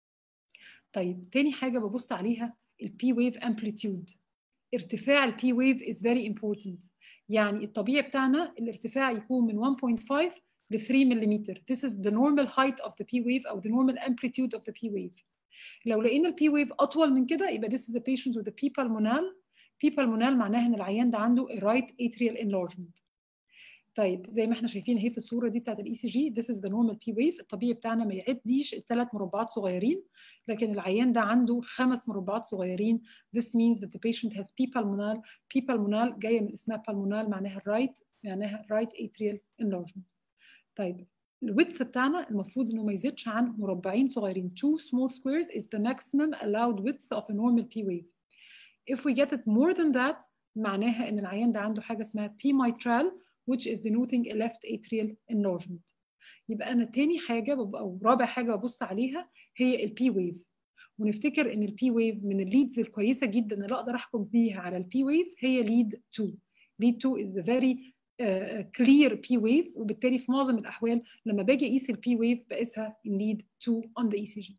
طيب تاني حاجه ببص عليها البي ويف امبليتيود ارتفاع البي ويف is very important يعني الطبيعي بتاعنا الارتفاع يكون من 1.5 ل 3 ملم this is the normal height of the P wave أو the normal amplitude of the P wave لو لقينا البي ويف أطول من كده يبقى this is a patient with a P pulmonale P pulmonale معناها إن العيان ده عنده a right atrial enlargement طيب زي ما احنا شايفين اهي في الصوره دي بتاعت الاي سي جي this is the normal P wave الطبيعي بتاعنا ما يعديش الثلاث مربعات صغيرين لكن العيان ده عنده خمس مربعات صغيرين this means that the patient has P pulmonale P pulmonale جايه من اسمها pulmonale معناها right معناها right atrial enlargement طيب الويدث بتاعنا المفروض انه ما يزيدش عن مربعين صغيرين two small squares is the maximum allowed width of a normal P wave if we get it more than that معناها ان العيان ده عنده حاجه اسمها P mitral which is denoting a left atrial enlargement يبقى انا تاني حاجه او رابع حاجه ببص عليها هي البي ويف ونفتكر ان البي ويف من الليدز الكويسه جدا اللي اقدر احكم بيها على البي ويف هي ليد 2 ليد 2 is a very uh, clear P wave وبالتالي في معظم الاحوال لما باجي اقيس البي ويف بقيسها in lead 2 on the ECG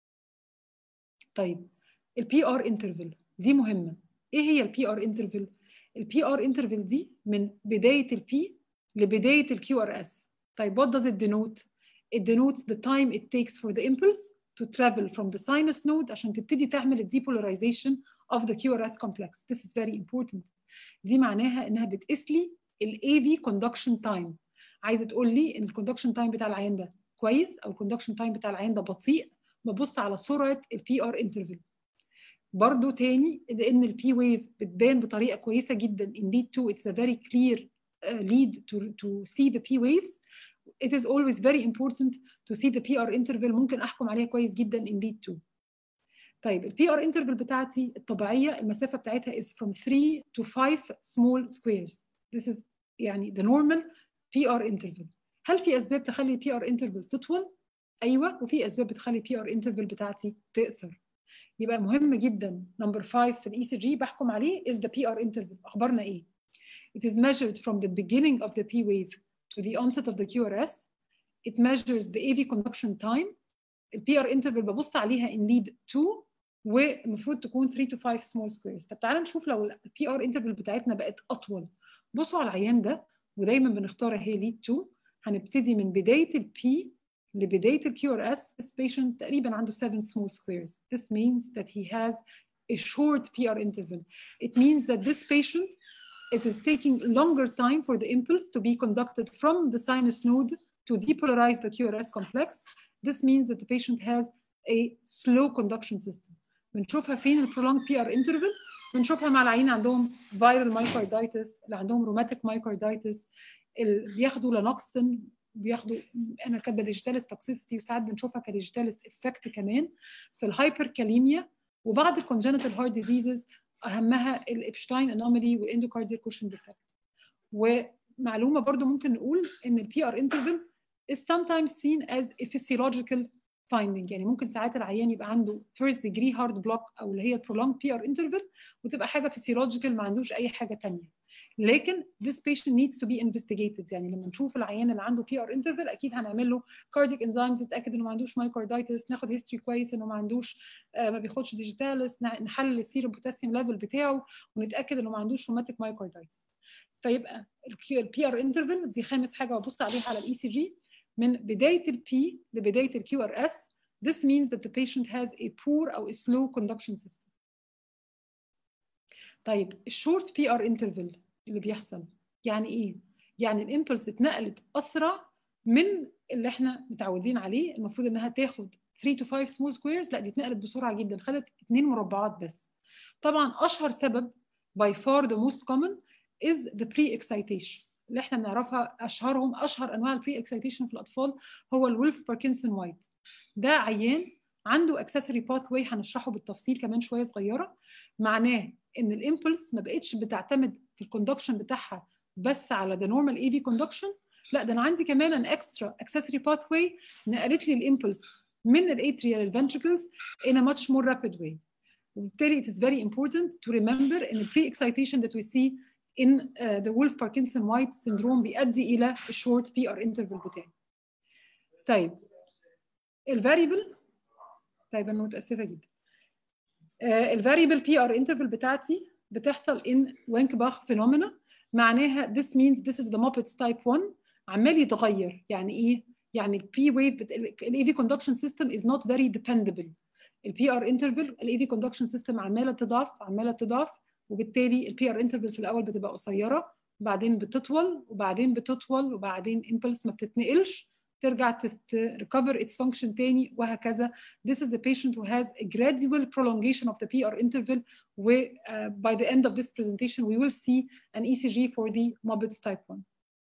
طيب البي ار انترفال دي مهمه ايه هي البي ار انترفال البي ار انترفال دي من بدايه البي لبدايه الكيو ار اس طيب what does it denote it denotes the time it takes for the impulse to travel from the sinus node عشان تبتدي تعمل depolarization of the QRS complex this is very important دي معناها انها بتقيس لي ال AV conduction time عايزه تقول لي ان الكوندكشن تايم بتاع العيان ده كويس او الكوندكشن تايم بتاع العيان ده بطيء ببص على سرعه البي ار انترفال برضو تاني لان البي ويف بتبان بطريقه كويسه جدا in lead 2 it's a very clear uh, lead to to see the p waves it is always very important to see the PR interval ممكن احكم عليها كويس جدا in lead 2 طيب البي ار انترفال بتاعتي الطبيعيه المسافه بتاعتها is from 3 to 5 small squares this is يعني the normal PR interval هل في اسباب تخلي البي ار انترفال تطول ايوه وفي اسباب بتخلي البي ار انترفال بتاعتي تقصر يبقى مهم جدا نمبر 5 في الاي سي جي بحكم عليه is the PR interval اخبارنا ايه it is measured from the beginning of the P wave to the onset of the QRS it measures the AV conduction time البي ار انترفال ببص عليها in lead 2 والمفروض تكون 3 to 5 small squares طب تعالى نشوف لو البي ار انترفال بتاعتنا بقت اطول بصوا على العيان ده ودايما بنختارها هي lead 2 هنبتدي من بدايه البي لبدايه الكيو ار اس this patient تقريبا عنده 7 small squares this means that he has a short PR interval it means that this patient it is taking longer time for the impulse to be conducted from the sinus node to depolarize the QRS complex this means that the patient has a slow conduction system بنشوفها فين ال prolonged PR interval بنشوفها مع العيين عندهم viral myocarditis اللي عندهم rheumatic myocarditis اللي بياخدوا لانوكسين بياخدوا انا كاتبه ديجيتاليس توكسيسيتي وساعات بنشوفها كديجيتاليس افكت كمان في الهايبر كاليميا وبعض الكونجنتال هارت ديزيزز اهمها الابشتاين انومالي والاندوكارديال كوشن ديفكت ومعلومه برضو ممكن نقول ان البي ار انترفال is sometimes seen as a physiological finding يعني ممكن ساعات العيان يبقى عنده first degree heart block او اللي هي prolonged PR interval وتبقى حاجه physiological ما عندوش اي حاجه ثانيه لكن this patient needs to be investigated يعني لما نشوف العيان اللي عنده PR interval اكيد هنعمل له cardiac enzymes نتاكد انه ما عندوش مايكاردايتس ناخد هيستوري كويس انه ما عندوش آه ما بياخدش ديجيتالس نحلل السيروم بوتاسيوم ليفل بتاعه ونتاكد انه ما عندوش روماتيك مايكاردايتس فيبقى البي ار انترفال دي خامس حاجه ببص عليها على الاي سي جي من بدايه البي لبدايه الكيو ار اس this means that the patient has a poor او a slow conduction system طيب الشورت بي ار انترفال اللي بيحصل يعني ايه يعني الامبلس اتنقلت اسرع من اللي احنا متعودين عليه المفروض انها تاخد 3 to 5 small squares لا دي اتنقلت بسرعه جدا خدت اثنين مربعات بس طبعا اشهر سبب by far the most common is the pre-excitation اللي احنا بنعرفها اشهرهم اشهر انواع البري اكسيتيشن في الاطفال هو الولف باركنسون وايت ده عيان عنده اكسسوري باث واي هنشرحه بالتفصيل كمان شويه صغيره معناه ان الامبلس ما بقتش بتعتمد في الكوندكشن بتاعها بس على the normal AV conduction لا ده انا عندي كمان ان اكسترا اكسسوري باث واي نقلت لي الامبلس من الاتريا للفنتركلز in a much more rapid way وبالتالي it is very important to remember ان pre excitation that we see in uh, the Wolf Parkinson White syndrome بيؤدي الى الشورت بي ار انترفال بتاعي. طيب الفاريبل طيب انا متاسفه جدا. الفاريبل بي ار انترفال بتاعتي بتحصل in وينكباخ phenomena معناها this means this is the Muppets type 1 عمال يتغير يعني ايه؟ يعني البي ويف الاي في كوندكشن سيستم is not very dependable. البي ار انترفال الاي في كوندكشن سيستم عماله تضعف عماله تضعف وبالتالي البي ار انترفال في الاول بتبقى قصيره وبعدين بتطول وبعدين بتطول وبعدين امبلس ما بتتنقلش ترجع ريكفر its function تاني وهكذا this is a patient who has a gradual prolongation of the PR interval و uh, by the end of this presentation we will see an ECG for the Mobbit's type 1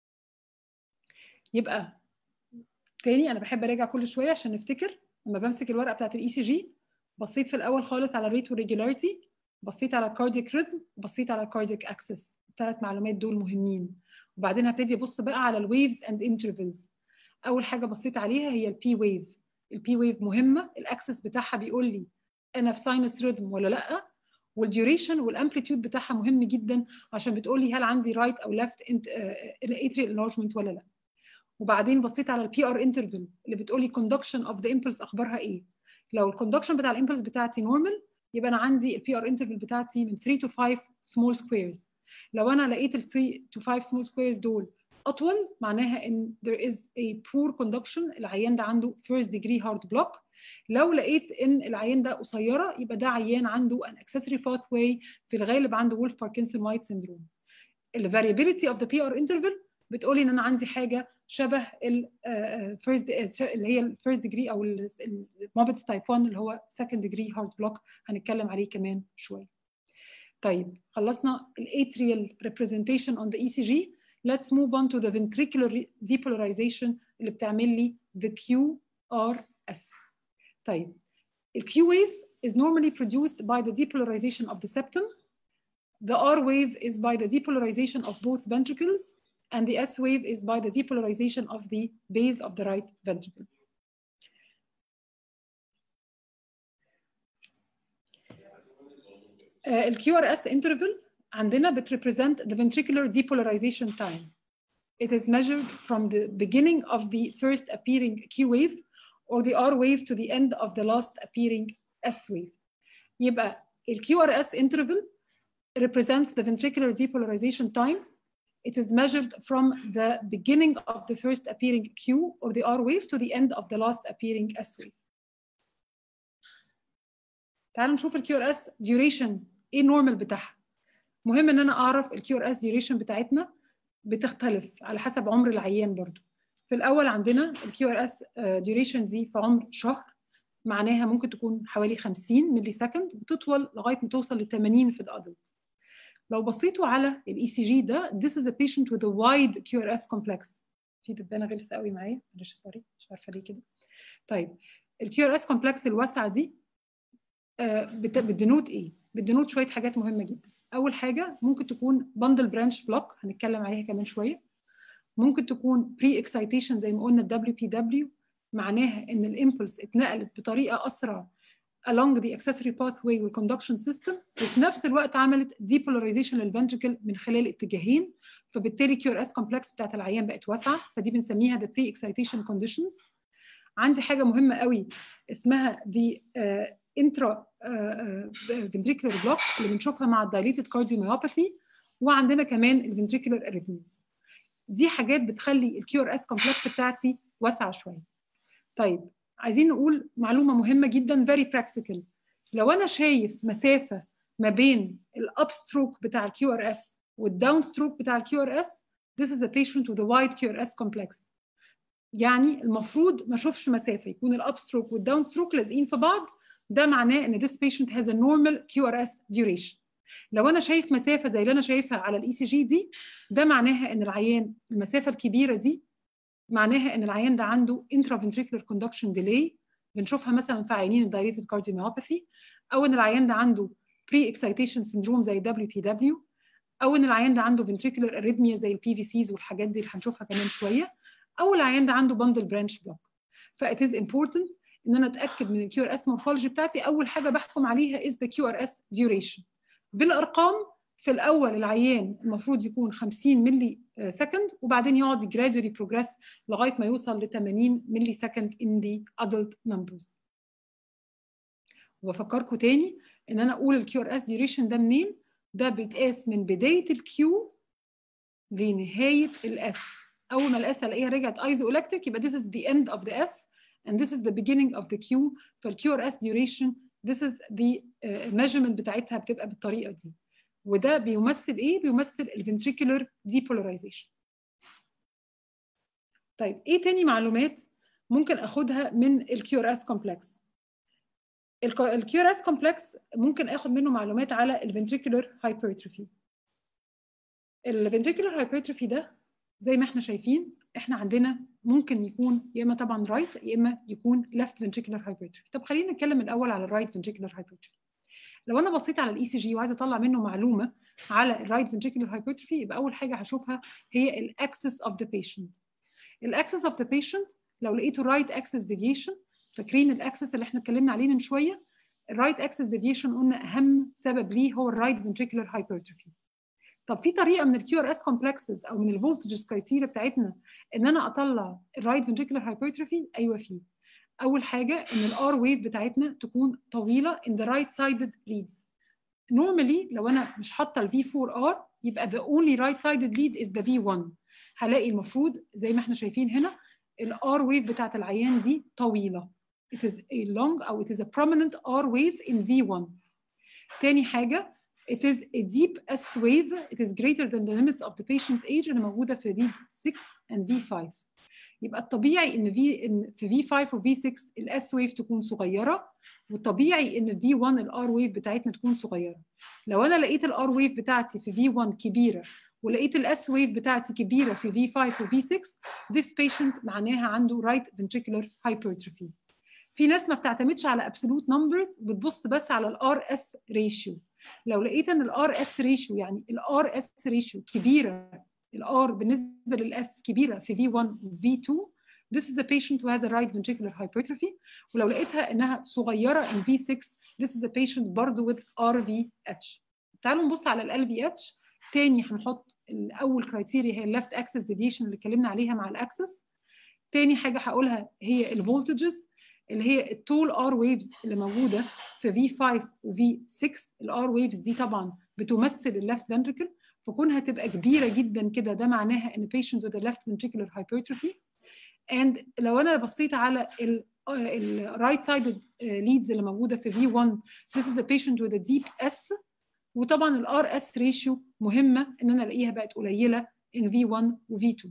يبقى تاني انا بحب اراجع كل شويه عشان نفتكر لما بمسك الورقه بتاعت الاي سي جي بصيت في الاول خالص على الريت والريجولاريتي بصيت على الكاردياك ريتم بصيت على الكاردياك اكسس الثلاث معلومات دول مهمين وبعدين هبتدي ابص بقى على الويفز اند انترفلز اول حاجه بصيت عليها هي البي ويف البي ويف مهمه الاكسس بتاعها بيقول لي انا في ساينس ريذم ولا لا والديوريشن والامبليتيود بتاعها مهم جدا عشان بتقول لي هل عندي رايت او ليفت اتريال انلارجمنت ولا لا وبعدين بصيت على البي ار انترفال اللي بتقول لي كوندكشن اوف ذا امبلس اخبارها ايه لو الكوندكشن بتاع الامبلس بتاعتي نورمال يبقى انا عندي البي ار انترفال بتاعتي من 3 to 5 سمول سكويرز لو انا لقيت ال 3 to 5 سمول سكويرز دول اطول معناها ان there is a poor conduction العيان ده عنده first degree heart block لو لقيت ان العيان ده قصيره يبقى ده عيان عنده an accessory pathway في الغالب عنده وولف باركنسون وايت syndrome ال variability of the PR interval بتقولي ان انا عندي حاجه شبه ال first اللي هي ال first degree او الموبتس تايب 1 اللي هو second degree heart block هنتكلم عليه كمان شويه. طيب خلصنا الاتريال representation on the ECG let's move on to the ventricular depolarization اللي بتعمل لي the QRS. طيب ال Q wave is normally produced by the depolarization of the septum. The R wave is by the depolarization of both ventricles and the S wave is by the depolarization of the base of the right ventricle. Uh, ال QRS interval عندنا بتrepresent the ventricular depolarization time. It is measured from the beginning of the first appearing Q wave or the R wave to the end of the last appearing S wave. يبقى ال QRS interval represents the ventricular depolarization time it is measured from the beginning of the first appearing Q or the R wave to the end of the last appearing S wave. تعالوا نشوف ال QRS duration ايه النورمال بتاعها. مهم ان انا اعرف ال QRS duration بتاعتنا بتختلف على حسب عمر العيان برضو. في الاول عندنا ال QRS duration دي في عمر شهر معناها ممكن تكون حوالي 50 ملي سكند بتطول لغايه ما توصل ل 80 في الادلت. لو بصيتوا على الاي سي جي ده this is a patient with a wide QRS complex في دبانه غلسه قوي معايا معلش سوري مش عارفه ليه كده طيب ال QRS complex الواسعه دي آه بتدنوت ايه؟ بتدنوت شويه حاجات مهمه جدا اول حاجه ممكن تكون bundle branch block هنتكلم عليها كمان شويه ممكن تكون pre excitation زي ما قلنا الدبليو بي دبليو معناها ان الامبلس اتنقلت بطريقه اسرع along the accessory pathway والconduction system وفي نفس الوقت عملت depolarization للفنتركل من خلال اتجاهين فبالتالي QRS complex بتاعت العيان بقت واسعه فدي بنسميها the pre-excitation conditions عندي حاجه مهمه قوي اسمها the uh, intra uh, ventricular block اللي بنشوفها مع dilated cardiomyopathy وعندنا كمان الفنتريكولار arrhythmias دي حاجات بتخلي الكيو ار اس كومبلكس بتاعتي واسعه شويه طيب عايزين نقول معلومه مهمه جدا very practical لو انا شايف مسافه ما بين الاب ستروك بتاع الكيو ار اس والداون ستروك بتاع الكيو ار اس this is a patient with a wide QRS complex يعني المفروض ما اشوفش مسافه يكون الاب ستروك والداون ستروك لازقين في بعض ده معناه ان this patient has a normal QRS duration لو انا شايف مسافه زي اللي انا شايفها على الاي سي جي دي ده معناها ان العيان المسافه الكبيره دي معناها ان العيان ده عنده intraventricular conduction delay بنشوفها مثلا في عيانين الدايريتد cardiomyopathy او ان العيان ده عنده pre excitation syndrome زي WPW او ان العيان ده عنده ventricular arrhythmia زي البي في سيز والحاجات دي اللي هنشوفها كمان شويه او العيان ده عنده bundle branch block ف it is important ان انا اتاكد من الكيو ار اس مورفولوجي بتاعتي اول حاجه بحكم عليها is the QRS duration بالارقام في الاول العيان المفروض يكون 50 ملي سكند وبعدين يقعد gradually progress لغايه ما يوصل ل 80 ملي سكند in the adult numbers. وبفكركم تاني ان انا اقول الكيو ار اس ديوريشن ده منين؟ ده بيتقاس من بدايه الكيو لنهايه الاس. اول ما الاس الاقيها رجعت ايزو الكتريك يبقى this is the end of the S and this is the beginning of the Q فالكيو ار اس duration this is the uh, measurement بتاعتها بتبقى بالطريقه دي. وده بيمثل ايه؟ بيمثل الفنتريكولار ديبولاريزيشن. طيب ايه تاني معلومات ممكن اخدها من الكيو ار اس كومبلكس؟ الكيو ار اس كومبلكس ممكن اخد منه معلومات على الفنتريكولار هايبرتروفي. الفنتريكولار هايبرتروفي ده زي ما احنا شايفين احنا عندنا ممكن يكون يا اما طبعا رايت right يا اما يكون ليفت فنتريكولار هايبرتروفي. طب خلينا نتكلم الاول على الرايت فنتريكولار هايبرتروفي. لو انا بصيت على الاي سي جي وعايزه اطلع منه معلومه على الرايت فنتريكولار هايبرتروفي يبقى اول حاجه هشوفها هي الاكسس اوف ذا بيشنت الاكسس اوف ذا بيشنت لو لقيته رايت اكسس ديفيشن فاكرين الاكسس اللي احنا اتكلمنا عليه من شويه الرايت اكسس ديفيشن قلنا اهم سبب ليه هو الرايت فنتريكولار هايبرتروفي طب في طريقه من الكيو ار اس كومبلكسز او من الفولتجز كرايتيريا بتاعتنا ان انا اطلع الرايت فنتريكولار هايبرتروفي ايوه في اول حاجه ان الار ويف بتاعتنا تكون طويله in the right sided leads normally لو انا مش حاطه ال V4R يبقى the only right sided lead is the V1 هلاقي المفروض زي ما احنا شايفين هنا الار ويف بتاعت العيان دي طويله it is a long او it is a prominent R wave in V1 تاني حاجه it is a deep S wave it is greater than the limits of the patient's age اللي موجوده في lead 6 and V5 يبقى الطبيعي ان في ان في V5 و V6 الاس ويف تكون صغيره والطبيعي ان في 1 الار ويف بتاعتنا تكون صغيره لو انا لقيت الار ويف بتاعتي في في 1 كبيره ولقيت الاس ويف بتاعتي كبيره في في 5 وفي 6 this patient معناها عنده right ventricular hypertrophy في ناس ما بتعتمدش على absolute numbers بتبص بس على الار اس ريشيو لو لقيت ان الار اس ريشيو يعني الار اس ريشيو كبيره الار بالنسبه للاس كبيره في في 1 وفي 2 this is a patient who has a right ventricular hypertrophy ولو لقيتها انها صغيره in V6 this is a patient برضه with RVH تعالوا نبص على ال LVH تاني هنحط الاول كرايتيريا هي الليفت اكسس ديفيشن اللي اتكلمنا عليها مع الاكسس تاني حاجه هقولها هي الفولتجز اللي هي التول ار ويفز اللي موجوده في V5 و V6 الار ويفز دي طبعا بتمثل الليفت ventricle فكونها تبقى كبيره جدا كده ده معناها ان patient with a left ventricular hypertrophy and لو انا بصيت على ال الرايت سايدد ليدز اللي موجوده في V1 this is a patient with a deep S وطبعا الار اس ريشيو مهمه ان انا الاقيها بقت قليله in V1 و V2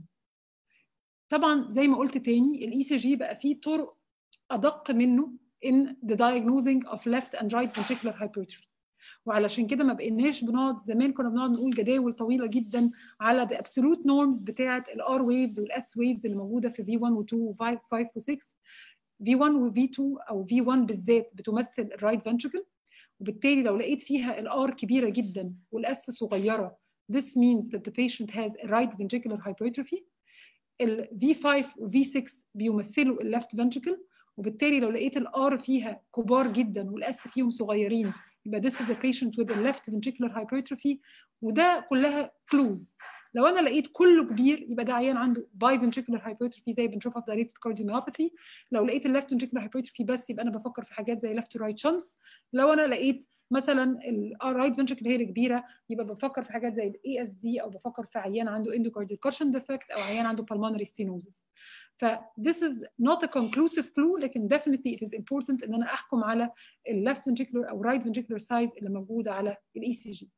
طبعا زي ما قلت تاني الاي سي جي بقى فيه طرق ادق منه in the diagnosing of left and right ventricular hypertrophy وعلشان كده ما بقيناش بنقعد زمان كنا بنقعد نقول جداول طويله جدا على the absolute norms بتاعه الار ويفز والاس ويفز اللي موجوده في V1 و2 و5 5 و6 V1 و V2 او V1 بالذات بتمثل الرايت ventricle وبالتالي لو لقيت فيها الار كبيره جدا والاس صغيره this means that the patient has a right ventricular hypertrophy ال V5 و V6 بيمثلوا الليفت ventricle وبالتالي لو لقيت الار فيها كبار جدا والاس فيهم صغيرين يبقى this is a patient with a left ventricular hypertrophy وده كلها كلوز لو انا لقيت كله كبير يبقى ده عيان عنده biventricular hypertrophy زي بنشوفها في dilated cardiomyopathy لو لقيت الليفت ventricular hypertrophy بس يبقى انا بفكر في حاجات زي left to right shunts لو انا لقيت مثلا الرايت ventricle هي الكبيره يبقى بفكر في حاجات زي الاي اس دي او بفكر في عيان عنده endocardial cushion defect او عيان عنده pulmonary stenosis ف this is not a conclusive clue لكن definitely it is important ان انا احكم على ال left ventricular او right ventricular size اللي موجوده على الاي سي جي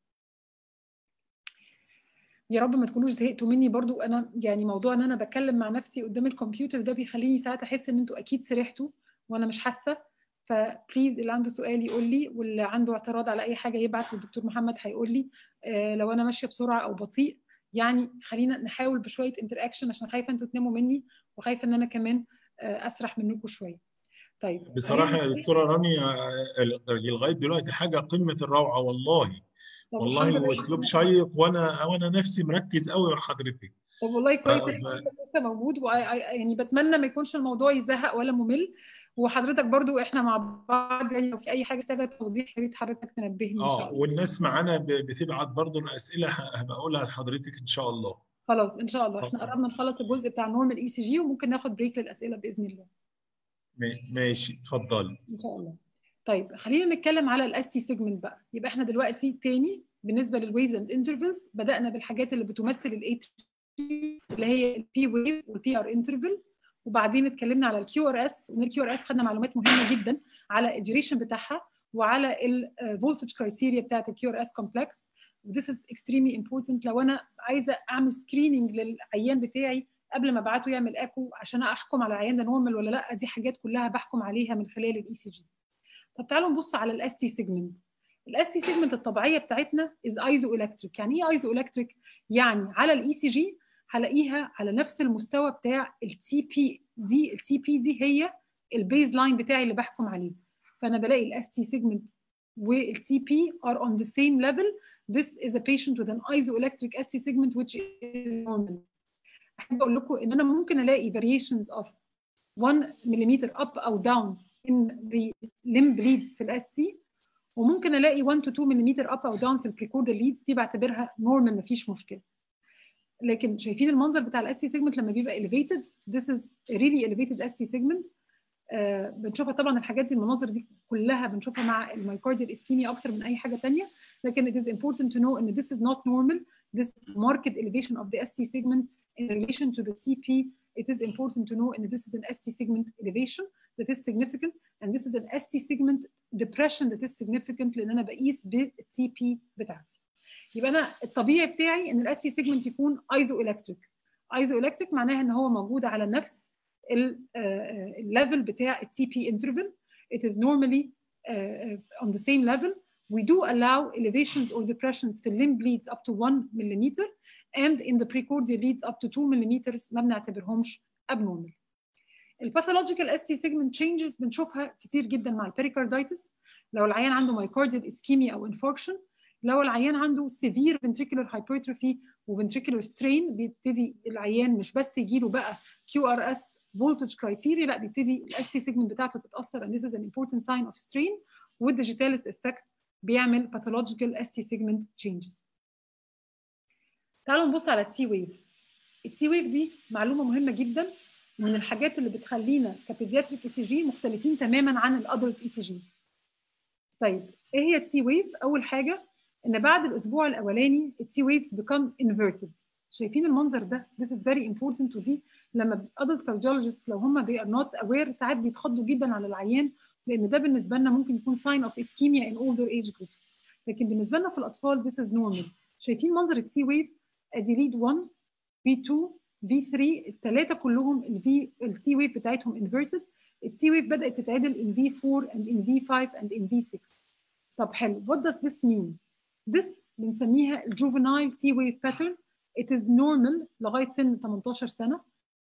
يا رب ما تكونوش زهقتوا مني برضو انا يعني موضوع ان انا بتكلم مع نفسي قدام الكمبيوتر ده بيخليني ساعات احس ان انتوا اكيد سرحتوا وانا مش حاسه فبليز اللي عنده سؤال يقول لي واللي عنده اعتراض على اي حاجه يبعت والدكتور محمد هيقول لي آه لو انا ماشيه بسرعه او بطيء يعني خلينا نحاول بشويه انتر اكشن عشان خايفه انتوا تناموا مني وخايفه ان انا كمان آه اسرح منكم شويه طيب بصراحه يا دكتوره راني لغايه دلوقتي حاجه قمه الروعه والله والله واسلوب شيق وانا وانا نفسي مركز قوي مع حضرتك طب والله كويس ان انت لسه موجود يعني بتمنى ما يكونش الموضوع يزهق ولا ممل وحضرتك برضو احنا مع بعض يعني لو في اي حاجه محتاجه توضيح يا ريت حضرتك تنبهني ان شاء الله والناس معانا بتبعت برضو الاسئله هبقى اقولها لحضرتك ان شاء الله خلاص ان شاء الله احنا قربنا نخلص الجزء بتاع النورمال اي سي جي وممكن ناخد بريك للاسئله باذن الله ماشي اتفضلي ان شاء الله طيب خلينا نتكلم على الاس تي سيجمنت بقى يبقى احنا دلوقتي تاني بالنسبه للويفز اند انترفلز بدانا بالحاجات اللي بتمثل الاي اللي هي البي ويف والبي ار انترفل وبعدين اتكلمنا على الكيو ار اس ومن الكيو ار اس خدنا معلومات مهمه جدا على الديوريشن بتاعها وعلى الفولتج كرايتيريا بتاعت الكيو ار اس كومبلكس this is extremely important لو انا عايزه اعمل سكريننج للعيان بتاعي قبل ما ابعته يعمل اكو عشان احكم على العيان ده نورمال ولا لا دي حاجات كلها بحكم عليها من خلال الاي سي جي طب تعالوا نبص على الاس تي سيجمنت الاس تي سيجمنت الطبيعيه بتاعتنا از ايزو الكتريك يعني ايه ايزو الكتريك يعني على الاي سي جي هلاقيها على نفس المستوى بتاع التي بي دي التي بي دي هي البيز لاين بتاعي اللي بحكم عليه فانا بلاقي الاس تي سيجمنت والتي بي are on the same level this is a patient with an isoelectric ST segment which is normal احب اقول لكم ان انا ممكن الاقي variations of 1 mm up او down in the limb leads في الاس تي وممكن الاقي 1 to 2 mm up او down في البريكوردال ليدز دي بعتبرها نورمال مفيش مشكله لكن شايفين المنظر بتاع الاس تي سيجمنت لما بيبقى elevated this is really elevated اس تي سيجمنت آه بنشوفها طبعا الحاجات دي المناظر دي كلها بنشوفها مع المايكارديال اسكيميا اكتر من اي حاجه ثانيه لكن it is important to know ان this is not normal this marked elevation of the ST segment in relation to the TP it is important to know and this is an ST segment elevation that is significant and this is an ST segment depression that is significant لان انا بقيس بالتي بي بتاعتي يبقى انا الطبيعي بتاعي ان الاس تي سيجمنت يكون ايزو الكتريك ايزو الكتريك معناها ان هو موجود على نفس الليفل بتاع التي بي انترفال it is normally uh, on the same level we do allow elevations or depressions في limb leads up to 1 mm and in the precordial leads up to 2 mm ما بنعتبرهمش abnormal. الباثولوجيكال اس تي سيجمنت تشينجز بنشوفها كتير جدا مع البريكاردايتس لو العيان عنده مايكارديال اسكيميا او انفاركشن لو العيان عنده سيفير ventricular hypertrophy وventricular strain بيبتدي العيان مش بس يجي له بقى كيو ار اس voltage criteria لا بيبتدي الاس تي سيجمنت بتاعته تتاثر and this is an important sign of strain والديجيتاليس افكت بيعمل pathological ST segment changes. تعالوا نبص على التي ويف. التي ويف دي معلومه مهمه جدا من الحاجات اللي بتخلينا كبيدياتريك اي سي جي مختلفين تماما عن الادلت اي سي جي. طيب ايه هي التي ويف؟ اول حاجه ان بعد الاسبوع الاولاني التي ويفز become inverted. شايفين المنظر ده؟ This is very important ودي لما adult cardiologists لو هم they are not aware ساعات بيتخضوا جدا على العيان لان ده بالنسبه لنا ممكن يكون sign of ischemia in older age groups لكن بالنسبه لنا في الاطفال this is normal شايفين منظر التي ويف ادي ليد 1 V2 V3 الثلاثه كلهم الفي التي ويف بتاعتهم inverted التي ويف بدات تتعدل in V4 and in V5 and in V6 طب حلو what does this mean this بنسميها الجوفنايل تي ويف pattern it is normal لغايه سن 18 سنه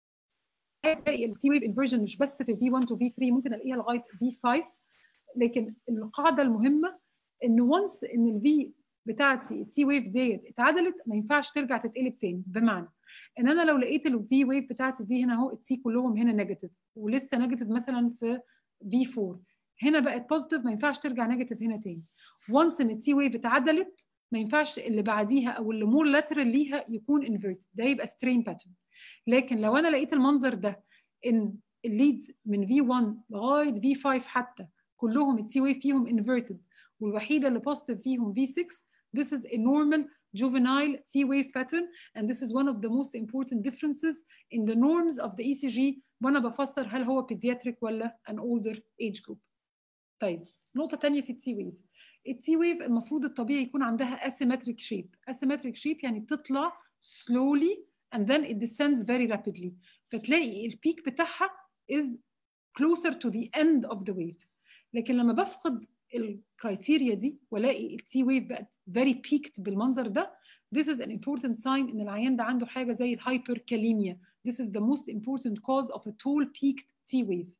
الاقي التي ويف انفرجن مش بس في في 1 تو في 3 ممكن الاقيها لغايه في 5 لكن القاعده المهمه ان وانس ان الفي بتاعتي التي ويف ديت اتعدلت ما ينفعش ترجع تتقلب تاني بمعنى ان انا لو لقيت الفي ويف بتاعتي دي هنا اهو التي كلهم هنا نيجاتيف ولسه نيجاتيف مثلا في في 4 هنا بقت بوزيتيف ما ينفعش ترجع نيجاتيف هنا تاني وانس ان التي ويف اتعدلت ما ينفعش اللي بعديها او اللي مور لاترال ليها يكون انفيرتد ده يبقى سترين باترن لكن لو انا لقيت المنظر ده ان الليدز من V1 لغايه V5 حتى كلهم التي ويف فيهم انفيرتد والوحيده اللي بوزيتيف فيهم V6 this is a normal juvenile T wave pattern and this is one of the most important differences in the norms of the ECG وانا بفسر هل هو pediatric ولا an older age group. طيب نقطه ثانيه في التي ويف التي ويف المفروض الطبيعي يكون عندها asymmetric shape asymmetric shape يعني بتطلع slowly and then it descends very rapidly فتلاقي البيك بتاعها is closer to the end of the wave لكن لما بفقد الكرايتيريا دي والاقي التي ويف بقت very peaked بالمنظر ده this is an important sign ان العيان ده عنده حاجه زي الهايبركاليميا this is the most important cause of a tall peaked T wave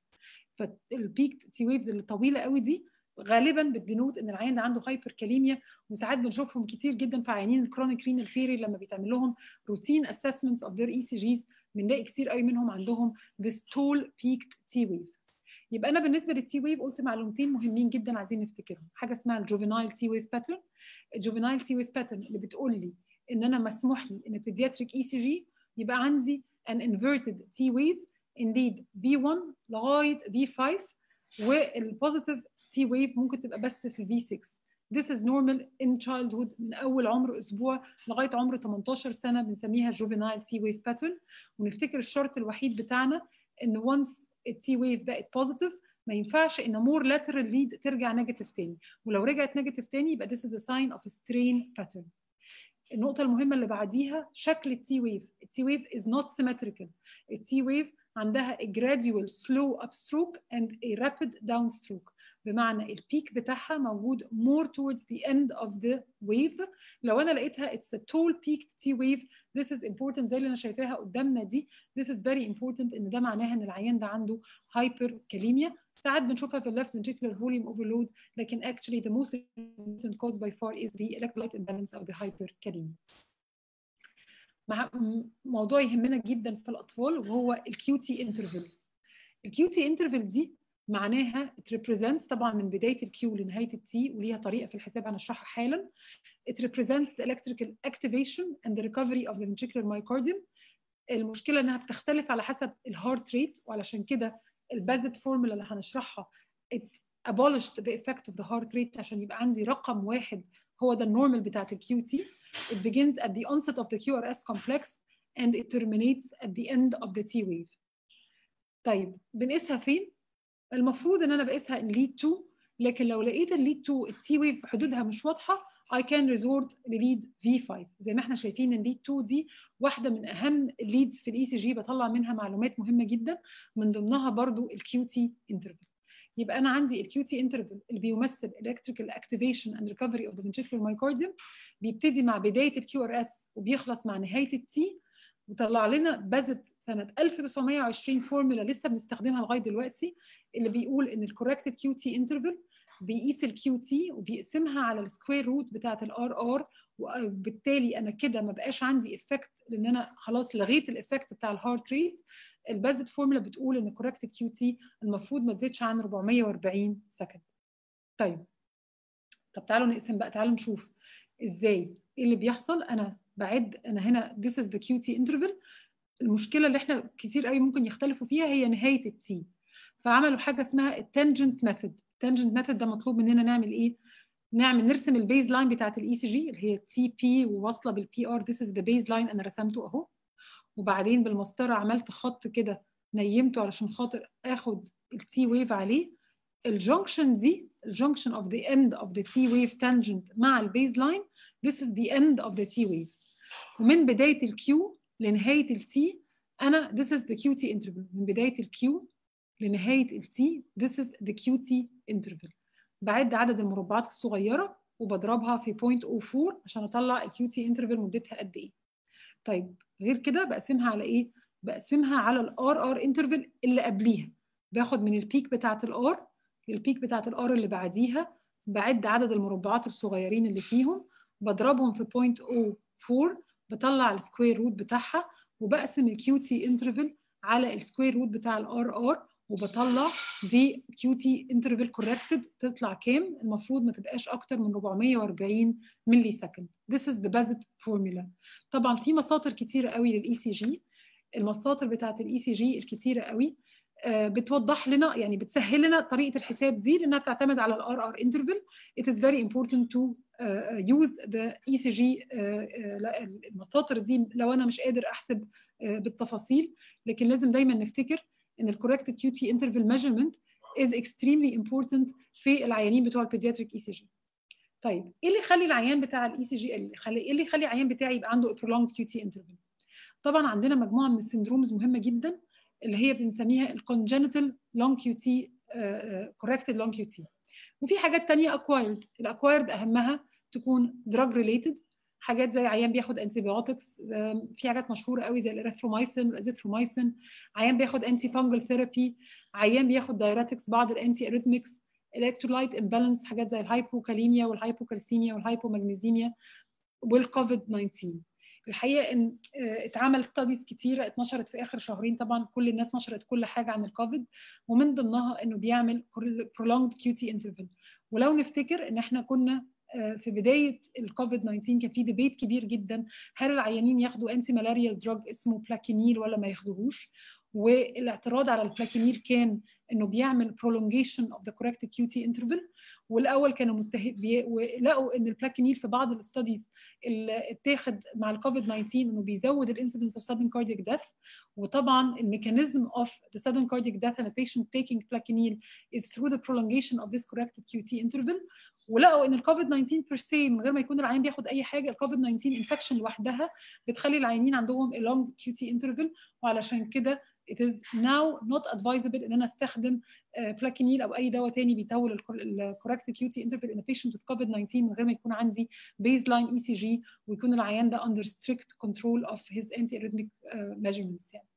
فالبيكت تي ويفز اللي طويله قوي دي غالبا بتدينوت ان العيان ده عنده هايبركاليميا وساعات بنشوفهم كتير جدا في عيانين الكرونيك رينال فيري لما بيتعمل لهم روتين اسسمنتس اوف ذير اي سي جيز بنلاقي كتير قوي منهم عندهم this tall peaked T wave يبقى انا بالنسبه للتي ويف قلت معلومتين مهمين جدا عايزين نفتكرهم حاجه اسمها الجوفينايل تي ويف باترن الجوفينايل تي ويف باترن اللي بتقول لي ان انا مسموح لي ان بيدياتريك اي سي جي يبقى عندي an inverted T wave in lead V1 لغايه V5 والبوزيتيف T wave ممكن تبقى بس في V6 This is normal in childhood من أول عمر أسبوع لغاية عمر 18 سنة بنسميها juvenile T wave pattern ونفتكر الشرط الوحيد بتاعنا إن once التي ويف بقت بوزيتيف ما ينفعش ان مور لاترال ليد ترجع نيجاتيف تاني ولو رجعت نيجاتيف تاني يبقى this is a sign of a strain pattern النقطة المهمة اللي بعديها شكل التي ويف التي ويف is not symmetrical التي ويف عندها a gradual slow upstroke and a rapid downstroke بمعنى البيك بتاعها موجود more towards the end of the wave لو انا لقيتها it's a tall peaked T wave this is important زي اللي انا شايفاها قدامنا دي this is very important ان ده معناها ان العيان ده عنده hyperkalemia ساعات بنشوفها في left ventricular volume overload لكن actually the most important cause by far is the electrolyte imbalance of the hyperkalemia مع موضوع يهمنا جدا في الاطفال وهو الكيو تي انترفال الكيو تي انترفال دي معناها it represents طبعا من بدايه الكيو لنهايه التي وليها طريقه في الحساب هنشرحها حالا it represents the electrical activation and the recovery of the ventricular myocardium المشكله انها بتختلف على حسب الهارت ريت وعلشان كده البازت فورمولا اللي هنشرحها it abolished the effect of the heart rate عشان يبقى عندي رقم واحد هو ده النورمال بتاعت الكيو تي it begins at the onset of the QRS complex and it terminates at the end of the T wave طيب بنقيسها فين؟ المفروض ان انا بقيسها in lead 2 لكن لو لقيت الليد 2 التي ويف حدودها مش واضحه I can resort لليد V5 زي ما احنا شايفين ان ليد 2 دي واحده من اهم الليدز في الاي سي جي بطلع منها معلومات مهمه جدا من ضمنها برضو الكيو تي انترفال يبقى انا عندي الكيو تي انترفال اللي بيمثل electrical activation and recovery of the ventricular myocardium بيبتدي مع بدايه الكيو ار اس وبيخلص مع نهايه التي وطلع لنا بازت سنه 1920 فورمولا لسه بنستخدمها لغايه دلوقتي اللي بيقول ان الكوركتد كيو تي انترفال بيقيس الكيو تي وبيقسمها على السكوير روت بتاعه الار ار وبالتالي انا كده ما بقاش عندي افكت لان انا خلاص لغيت الافكت بتاع الهارت ريت البازت فورمولا بتقول ان الكوركتد كيو تي المفروض ما تزيدش عن 440 سكند طيب طب تعالوا نقسم بقى تعالوا نشوف ازاي ايه اللي بيحصل انا بعد انا هنا this is the QT interval المشكله اللي احنا كتير قوي ممكن يختلفوا فيها هي نهايه التي فعملوا حاجه اسمها التانجنت ميثود التانجنت ميثود ده مطلوب مننا نعمل ايه نعمل نرسم البيز لاين بتاعت الاي سي جي اللي هي تي بي وواصله بالبي ار this is the baseline انا رسمته اهو وبعدين بالمسطره عملت خط كده نيمته علشان خاطر اخد التي ويف عليه الجنكشن دي الجنكشن of the end of the T wave tangent مع البيز لاين this is the end of the T wave ومن بدايه الكيو لنهايه التي انا this is the QT interval من بدايه الكيو لنهايه التي this is the QT interval بعد عدد المربعات الصغيره وبضربها في 0.04 عشان اطلع الكيو تي انترفال مدتها قد ايه طيب غير كده بقسمها على ايه بقسمها على الار ار انترفال اللي قبليها باخد من البيك بتاعه الار للبيك بتاعه الار اللي بعديها بعد عدد المربعات الصغيرين اللي فيهم بضربهم في 0.04 بطلع السكوير روت بتاعها وبقسم الكيو تي انترفال على السكوير روت بتاع الار ار وبطلع في كيو تي انترفال كوركتد تطلع كام المفروض ما تبقاش اكتر من 440 ملي سكند this is the basic formula طبعا في مساطر كتيره قوي للاي سي جي المساطر بتاعت الاي سي جي الكتيره قوي بتوضح لنا يعني بتسهل لنا طريقه الحساب دي لانها بتعتمد على الار ار انترفال it is very important to uh, use the ECG uh, uh, المساطر دي لو انا مش قادر احسب بالتفاصيل لكن لازم دايما نفتكر ان الكوركتد كيو تي انترفال ميجرمنت is extremely important في العيانين بتوع البيدياتريك اي سي جي طيب ايه اللي يخلي العيان بتاع الاي سي جي اللي يخلي ايه اللي يخلي العيان بتاعي يبقى عنده prolonged QT interval طبعا عندنا مجموعه من السندرومز مهمه جدا اللي هي بنسميها الكونجنتال لونج كيو تي كوركتد لونج كيو تي وفي حاجات تانية اكوايرد الاكوايرد اهمها تكون دراج ريليتد حاجات زي عيان بياخد انتي بيوتكس في حاجات مشهوره قوي زي الاريثرومايسين والازيثرومايسين عيان بياخد انتي فانجل ثيرابي عيان بياخد دايراتكس بعض الانتي اريثمكس الكترولايت امبالانس حاجات زي الهايبوكاليميا والهايبوكالسيميا والهايبومagنيزيميا والكوفيد 19 الحقيقه ان اتعمل ستاديز كتيره اتنشرت في اخر شهرين طبعا كل الناس نشرت كل حاجه عن الكوفيد ومن ضمنها انه بيعمل prolonged QT interval ولو نفتكر ان احنا كنا في بدايه الكوفيد 19 كان في ديبيت كبير جدا هل العيانين ياخدوا انتي مالاريال دراج اسمه بلاكينيل ولا ما ياخدوهوش والاعتراض على البلاكينيل كان انه بيعمل prolongation of the corrected QT interval والاول كانوا متهم ولقوا ان البلاكينيل في بعض الاستاديز اللي اتاخد مع الكوفيد 19 انه بيزود الانسيدنس of sudden cardiac death وطبعا الميكانيزم of the sudden cardiac death in a patient taking plaquenil is through the prolongation of this corrected QT interval ولقوا ان الكوفيد 19 بير سي من غير ما يكون العيان بياخد اي حاجه الكوفيد 19 انفكشن لوحدها بتخلي العيانين عندهم a long QT interval وعلشان كده it is now not advisable ان انا استخدم بلاكينيل او اي دواء تاني بيطول الكوركت كيوتي انترفال ان patient with COVID-19 من غير ما يكون عندي بيز لاين اي سي جي ويكون العيان ده under strict control of his anti-arrhythmic uh, measurements يعني.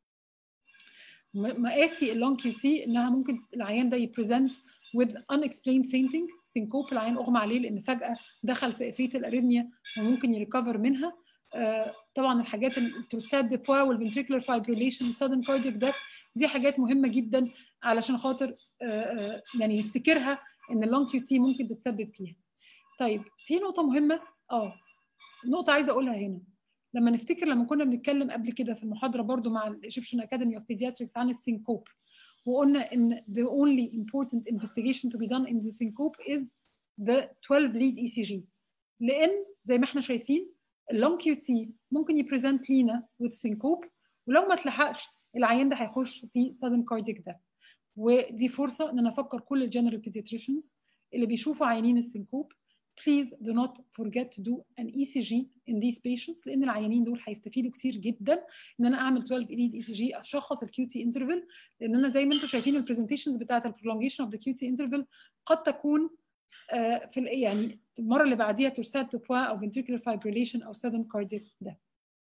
مقاسي اللونج كيو تي انها ممكن العيان ده يبريزنت with unexplained fainting سينكوب العيان اغمى عليه لان فجاه دخل في افيه الاريثميا وممكن يريكفر منها طبعا الحاجات التروستات دي بوا والفنتريكولار فايبريليشن والسادن كاردياك ديث دي حاجات مهمه جدا علشان خاطر يعني نفتكرها ان اللونج كيو تي ممكن تتسبب فيها. طيب في نقطه مهمه اه نقطه عايزه اقولها هنا لما نفتكر لما كنا بنتكلم قبل كده في المحاضره برضو مع الايجيبشن اكاديمي اوف بيدياتريكس عن السينكوب وقلنا ان the only important investigation to be done in the syncope is the 12 lead ECG لان زي ما احنا شايفين اللونج كيو تي ممكن يبريزنت لينا with syncope ولو ما تلحقش العيان ده هيخش في sudden cardiac death ودي فرصه ان انا افكر كل الجنرال بيدياتريشنز اللي بيشوفوا عيانين السينكوب please do not forget to do an ECG in these patients لان العيانين دول هيستفيدوا كتير جدا ان انا اعمل 12 lead ECG اشخص الكيو تي انترفال لان انا زي ما انتم شايفين البرزنتيشنز بتاعت البرولونجيشن اوف ذا كيو تي انترفال قد تكون في يعني المره اللي بعديها ترسات بوا او ventricular fibrillation او sudden cardiac death.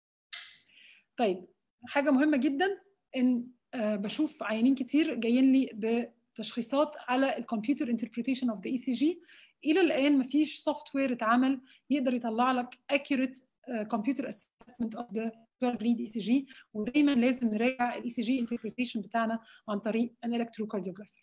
طيب حاجه مهمه جدا ان بشوف عيانين كتير جايين لي بتشخيصات على الكمبيوتر انتربريتيشن اوف ذا اي سي جي الى الان مفيش سوفت وير اتعمل يقدر يطلع لك accurate كمبيوتر اسسمنت اوف ذا 12 ليد اي سي جي ودايما لازم نراجع الاي سي جي انتربريتيشن بتاعنا عن طريق ان الكتروكارديوجرافر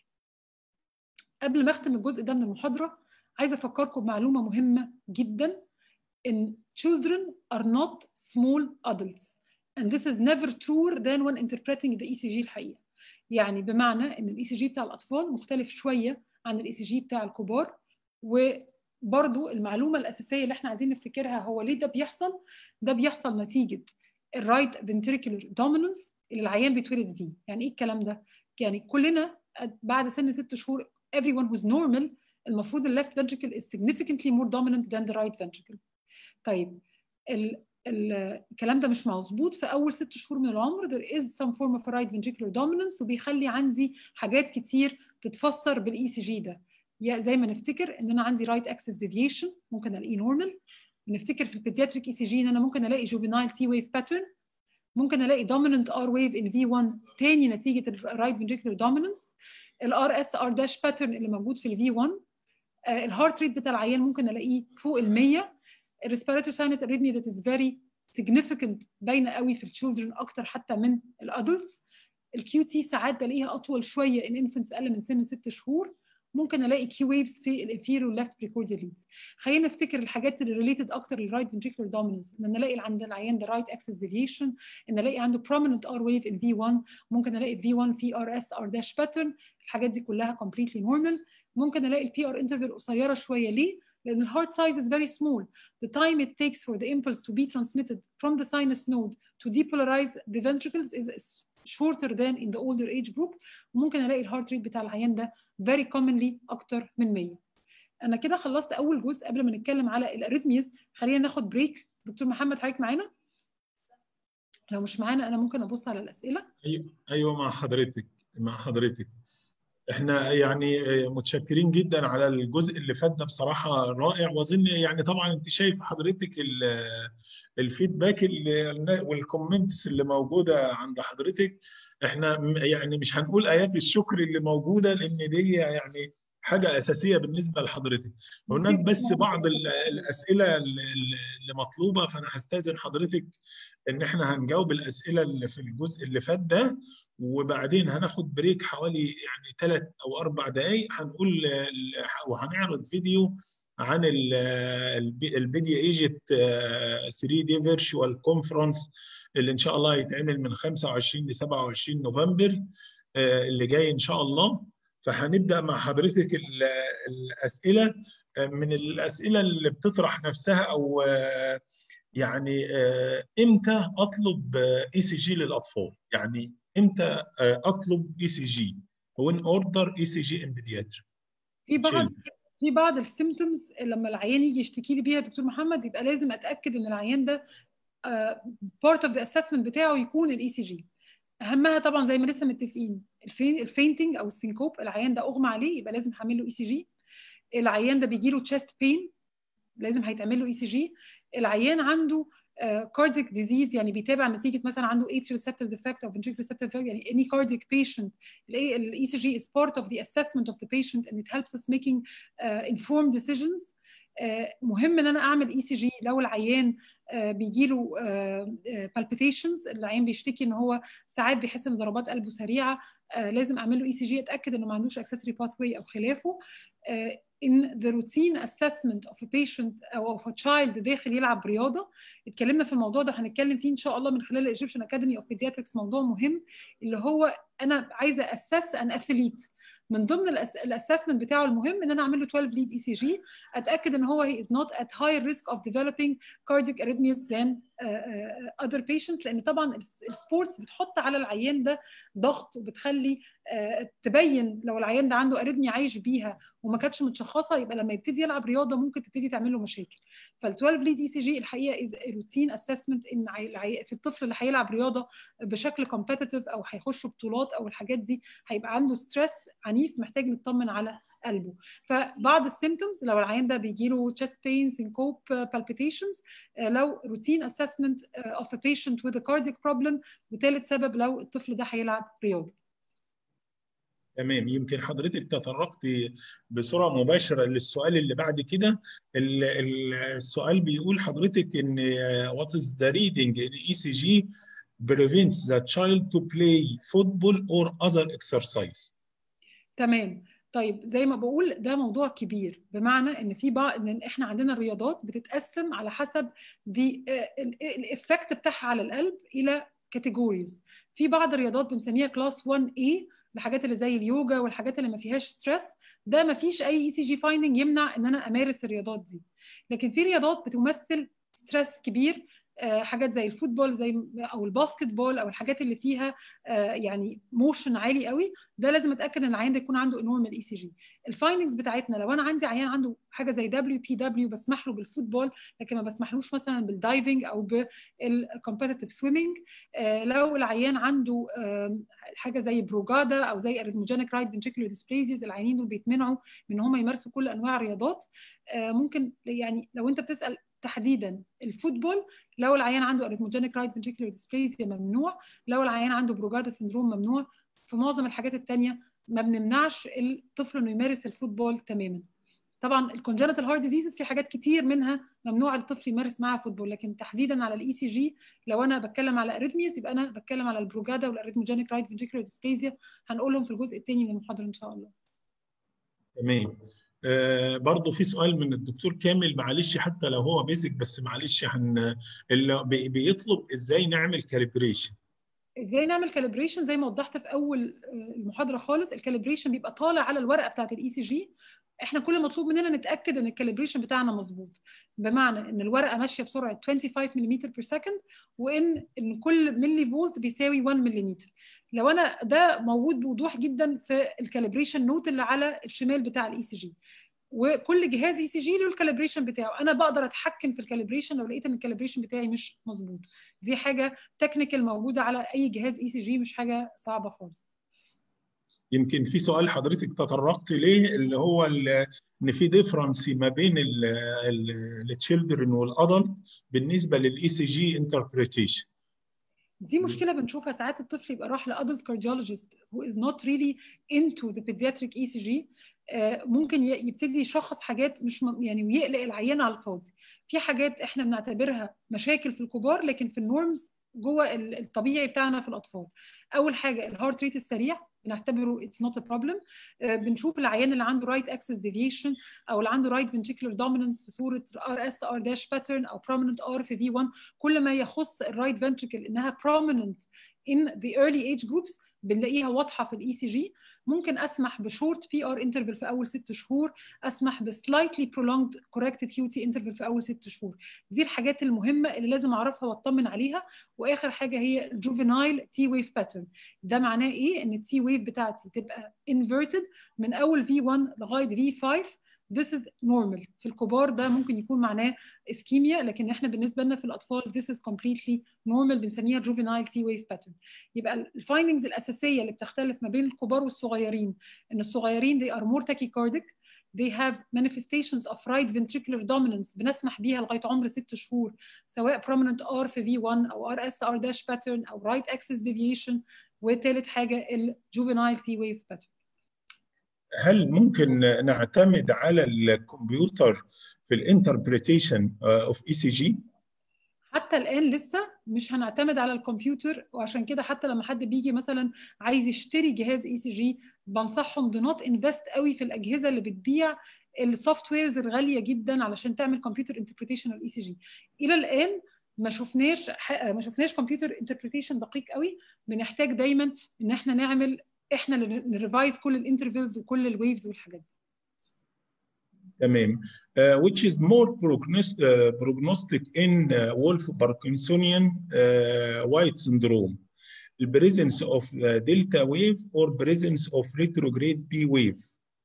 قبل ما اختم الجزء ده من المحاضره عايزه افكركم بمعلومه مهمه جدا ان children are not small adults and this is never truer than when interpreting the ECG الحقيقه يعني بمعنى ان الاي سي جي بتاع الاطفال مختلف شويه عن الاي سي جي بتاع الكبار وبرضو المعلومه الاساسيه اللي احنا عايزين نفتكرها هو ليه ده بيحصل ده بيحصل نتيجه الرايت ventricular dominance اللي العيان بيتولد فيه يعني ايه الكلام ده يعني كلنا بعد سن ست شهور everyone who's normal المفروض الليفت ventricle is significantly more dominant than the right ventricle طيب ال الكلام ده مش مظبوط في اول ست شهور من العمر there is some form of right ventricular dominance وبيخلي عندي حاجات كتير تتفسر بالاي سي جي ده يا زي ما نفتكر ان انا عندي right axis deviation ممكن الاقيه نورمال نفتكر في البيدياتريك اي سي جي ان انا ممكن الاقي juvenile T wave pattern ممكن الاقي dominant R wave in V1 تاني نتيجه الرايت ventricular dominance الار اس ار داش باترن اللي موجود في الفي 1 الهارت ريت بتاع العيان ممكن الاقيه فوق ال 100 الريسبيراتوري ساينس اريثميا ذات از فيري significant باينه قوي في التشيلدرن اكتر حتى من الادلتس الكيو تي ساعات بلاقيها اطول شويه ان انفنتس اقل من سن ست شهور ممكن الاقي كيو ويفز في الانفيريور ليفت بريكورديال ليدز خلينا نفتكر الحاجات اللي ريليتد اكتر للرايت فنتريكولار دوميننس ان انا الاقي عند العيان ده رايت اكسس ديفيشن ان الاقي عنده prominent ار ويف ان في 1 ممكن الاقي في 1 في ار اس ار داش باترن الحاجات دي كلها completely normal ممكن الاقي البي ار انترفال قصيره شويه ليه؟ لان الهارت size is very small the time it takes for the impulse to be transmitted from the sinus node to depolarize the ventricles is shorter than in the older age group وممكن الاقي الهارت ريت بتاع العيان ده very commonly اكتر من 100 انا كده خلصت اول جزء قبل ما نتكلم على الاريثميز خلينا ناخد بريك دكتور محمد حضرتك معانا لو مش معانا انا ممكن ابص على الاسئله ايوه ايوه مع حضرتك مع حضرتك احنا يعني متشكرين جدا على الجزء اللي فات ده بصراحه رائع واظن يعني طبعا انت شايف حضرتك الفيدباك والكومنتس اللي موجوده عند حضرتك احنا يعني مش هنقول ايات الشكر اللي موجوده لان دي يعني حاجه اساسيه بالنسبه لحضرتك هناك بس بعض الاسئله اللي مطلوبه فانا هستاذن حضرتك ان احنا هنجاوب الاسئله اللي في الجزء اللي فات ده وبعدين هناخد بريك حوالي يعني ثلاث او اربع دقائق هنقول وهنعرض فيديو عن البيديا ايجيبت 3 دي فيرتشوال كونفرنس اللي ان شاء الله هيتعمل من 25 ل 27 نوفمبر اللي جاي ان شاء الله فهنبدا مع حضرتك الاسئله من الاسئله اللي بتطرح نفسها او يعني امتى اطلب اي سي جي للاطفال؟ يعني امتى اطلب اي سي جي؟ وين اوردر اي سي جي ان بيدياتري؟ في بعض في بعض السيمتومز لما العيان يجي يشتكي لي بيها دكتور محمد يبقى لازم اتاكد ان العيان ده بارت اوف ذا اسسمنت بتاعه يكون الاي سي جي اهمها طبعا زي ما لسه متفقين الفينتنج او السينكوب العيان ده اغمى عليه يبقى لازم هعمل له اي سي جي العيان ده بيجي له تشيست بين لازم هيتعمل له اي سي جي العيان عنده كارديك uh, ديزيز يعني بيتابع نتيجه مثلا عنده atrial receptor defect او ventricular receptor defect يعني any cardiac patient الاي سي جي is part of the assessment of the patient and it helps us making uh, informed decisions مهم ان انا اعمل اي سي جي لو العيان بيجي له بالبيتيشنز العيان بيشتكي ان هو ساعات بيحس ان ضربات قلبه سريعه لازم اعمل له اي سي جي اتاكد انه ما عندوش اكسسوري باثوي او خلافه in the routine assessment of a patient او of a child داخل يلعب رياضه اتكلمنا في الموضوع ده هنتكلم فيه ان شاء الله من خلال الايجيبشن اكاديمي اوف بيدياتريكس موضوع مهم اللي هو انا عايزه اسس ان اثليت من ضمن الاسسمنت بتاعه المهم ان انا اعمل له 12 ليد اي سي جي اتاكد ان هو he is not at higher risk of developing cardiac arrhythmias than uh, uh, other patients لان طبعا السبورتس بتحط على العيان ده ضغط وبتخلي uh, تبين لو العيان ده عنده اريثميا عايش بيها وما كانتش متشخصه يبقى لما يبتدي يلعب رياضه ممكن تبتدي تعمل له مشاكل فال 12 ليد اي سي جي الحقيقه از روتين اسسمنت ان في الطفل اللي هيلعب رياضه بشكل كومبتيتيف او هيخش بطولات او الحاجات دي هيبقى عنده ستريس عنيف محتاج نطمن على قلبه فبعض السيمتومز لو العيان ده بيجي له chest pain syncope palpitations لو routine assessment of a patient with a cardiac problem وثالث سبب لو الطفل ده هيلعب رياضه تمام يمكن حضرتك تطرقت بصوره مباشره للسؤال اللي بعد كده السؤال بيقول حضرتك ان what is the reading in ECG prevents the child to play football or other exercise تمام طيب زي ما بقول ده موضوع كبير بمعنى ان في بعض ان احنا عندنا الرياضات بتتقسم على حسب دي الافكت بتاعها على القلب الى كاتيجوريز في بعض الرياضات بنسميها كلاس 1 A الحاجات اللي زي اليوجا والحاجات اللي ما فيهاش ستريس ده ما فيش اي اي سي جي فايندنج يمنع ان انا امارس الرياضات دي لكن في رياضات بتمثل ستريس كبير حاجات زي الفوتبول زي او الباسكت بول او الحاجات اللي فيها يعني موشن عالي قوي ده لازم اتاكد ان العيان ده يكون عنده نورمال اي سي جي الفايندنجز بتاعتنا لو انا عندي عيان عنده حاجه زي دبليو بي دبليو بسمح له بالفوتبول لكن ما بسمحلوش مثلا بالدايفنج او بالكومبتيتيف سويمنج لو العيان عنده حاجه زي بروجادا او زي اريثموجينيك رايت فنتريكولار ديسبليزيز العيانين دول بيتمنعوا من ان هم يمارسوا كل انواع الرياضات ممكن يعني لو انت بتسال تحديدا الفوتبول لو العيان عنده اريثموجينيك رايت فنتريكولار ديسبليزيا ممنوع لو العيان عنده بروجادا سندروم ممنوع في معظم الحاجات الثانيه ما بنمنعش الطفل انه يمارس الفوتبول تماما طبعا الكونجنتال هارت ديزيزز في حاجات كتير منها ممنوع الطفل يمارس معاها فوتبول لكن تحديدا على الاي سي جي لو انا بتكلم على اريثميز يبقى انا بتكلم على البروجادا والاريثموجينيك رايت فنتريكولار ديسبليزيا هنقولهم في الجزء الثاني من المحاضره ان شاء الله تمام آه برضه في سؤال من الدكتور كامل معلش حتى لو هو بيزك بس معلش هن اللي بيطلب ازاي نعمل كاليبريشن ازاي نعمل كاليبريشن زي ما وضحت في اول المحاضره خالص الكاليبريشن بيبقى طالع على الورقه بتاعت الاي سي جي احنا كل مطلوب مننا نتاكد ان الكاليبريشن بتاعنا مظبوط بمعنى ان الورقه ماشيه بسرعه 25 ملم بير سكند وان ان كل ملي فولت بيساوي 1 ملم لو انا ده موجود بوضوح جدا في الكاليبريشن نوت اللي على الشمال بتاع الاي سي جي وكل جهاز اي سي جي له الكاليبريشن بتاعه انا بقدر اتحكم في الكاليبريشن لو لقيت ان الكاليبريشن بتاعي مش مظبوط دي حاجه تكنيكال موجوده على اي جهاز اي سي جي مش حاجه صعبه خالص يمكن في سؤال حضرتك تطرقت ليه اللي هو ان في ديفرنس ما بين التشيلدرن والادلت بالنسبه للاي سي جي انتربريتيشن دي مشكله بنشوفها ساعات الطفل يبقى راح لادلت كارديولوجيست who is not really into the pediatric ECG ممكن يبتدي يشخص حاجات مش يعني ويقلق العيان على الفاضي في حاجات احنا بنعتبرها مشاكل في الكبار لكن في النورمز جوه الطبيعي بتاعنا في الاطفال اول حاجه الهارت ريت السريع بنعتبره اتس نوت ا بروبلم بنشوف العيان اللي عنده رايت اكسس ديفيشن او اللي عنده رايت فنتريكولار دومينانس في صوره ار اس ار داش باترن او prominent ار في في 1 كل ما يخص الرايت فنتريكل انها prominent in the early age groups بنلاقيها واضحه في الاي سي جي ممكن اسمح بشورت بي ار انترفال في اول ست شهور اسمح بسلايتلي prolonged corrected QT انترفال في اول ست شهور دي الحاجات المهمه اللي لازم اعرفها واطمن عليها واخر حاجه هي الجوفينايل تي ويف باترن ده معناه ايه ان التي ويف بتاعتي تبقى inverted من اول V1 لغايه V5 this is normal في الكبار ده ممكن يكون معناه اسكيميا لكن احنا بالنسبه لنا في الاطفال this is completely normal بنسميها juvenile T wave pattern يبقى الفايندنجز الاساسيه اللي بتختلف ما بين الكبار والصغيرين ان الصغيرين they are more tachycardic they have manifestations of right ventricular dominance بنسمح بيها لغايه عمر ست شهور سواء prominent R في V1 او RS R dash pattern او right axis deviation وثالث حاجه الجوفينايل T wave pattern هل ممكن نعتمد على الكمبيوتر في الانتربريتيشن اوف اي سي جي؟ حتى الان لسه مش هنعتمد على الكمبيوتر وعشان كده حتى لما حد بيجي مثلا عايز يشتري جهاز اي سي جي بنصحهم دو نوت انفست قوي في الاجهزه اللي بتبيع السوفت ويرز الغاليه جدا علشان تعمل كمبيوتر انتربريتيشن الاي سي جي الى الان ما شفناش ما شفناش كمبيوتر انتربريتيشن دقيق قوي بنحتاج دايما ان احنا نعمل احنا اللي نريفايز كل الانترفلز وكل الويفز والحاجات دي تمام uh, which is more prognostic, uh, prognostic in uh, Wolf Parkinsonian uh, White syndrome the presence of the delta wave or presence of retrograde P wave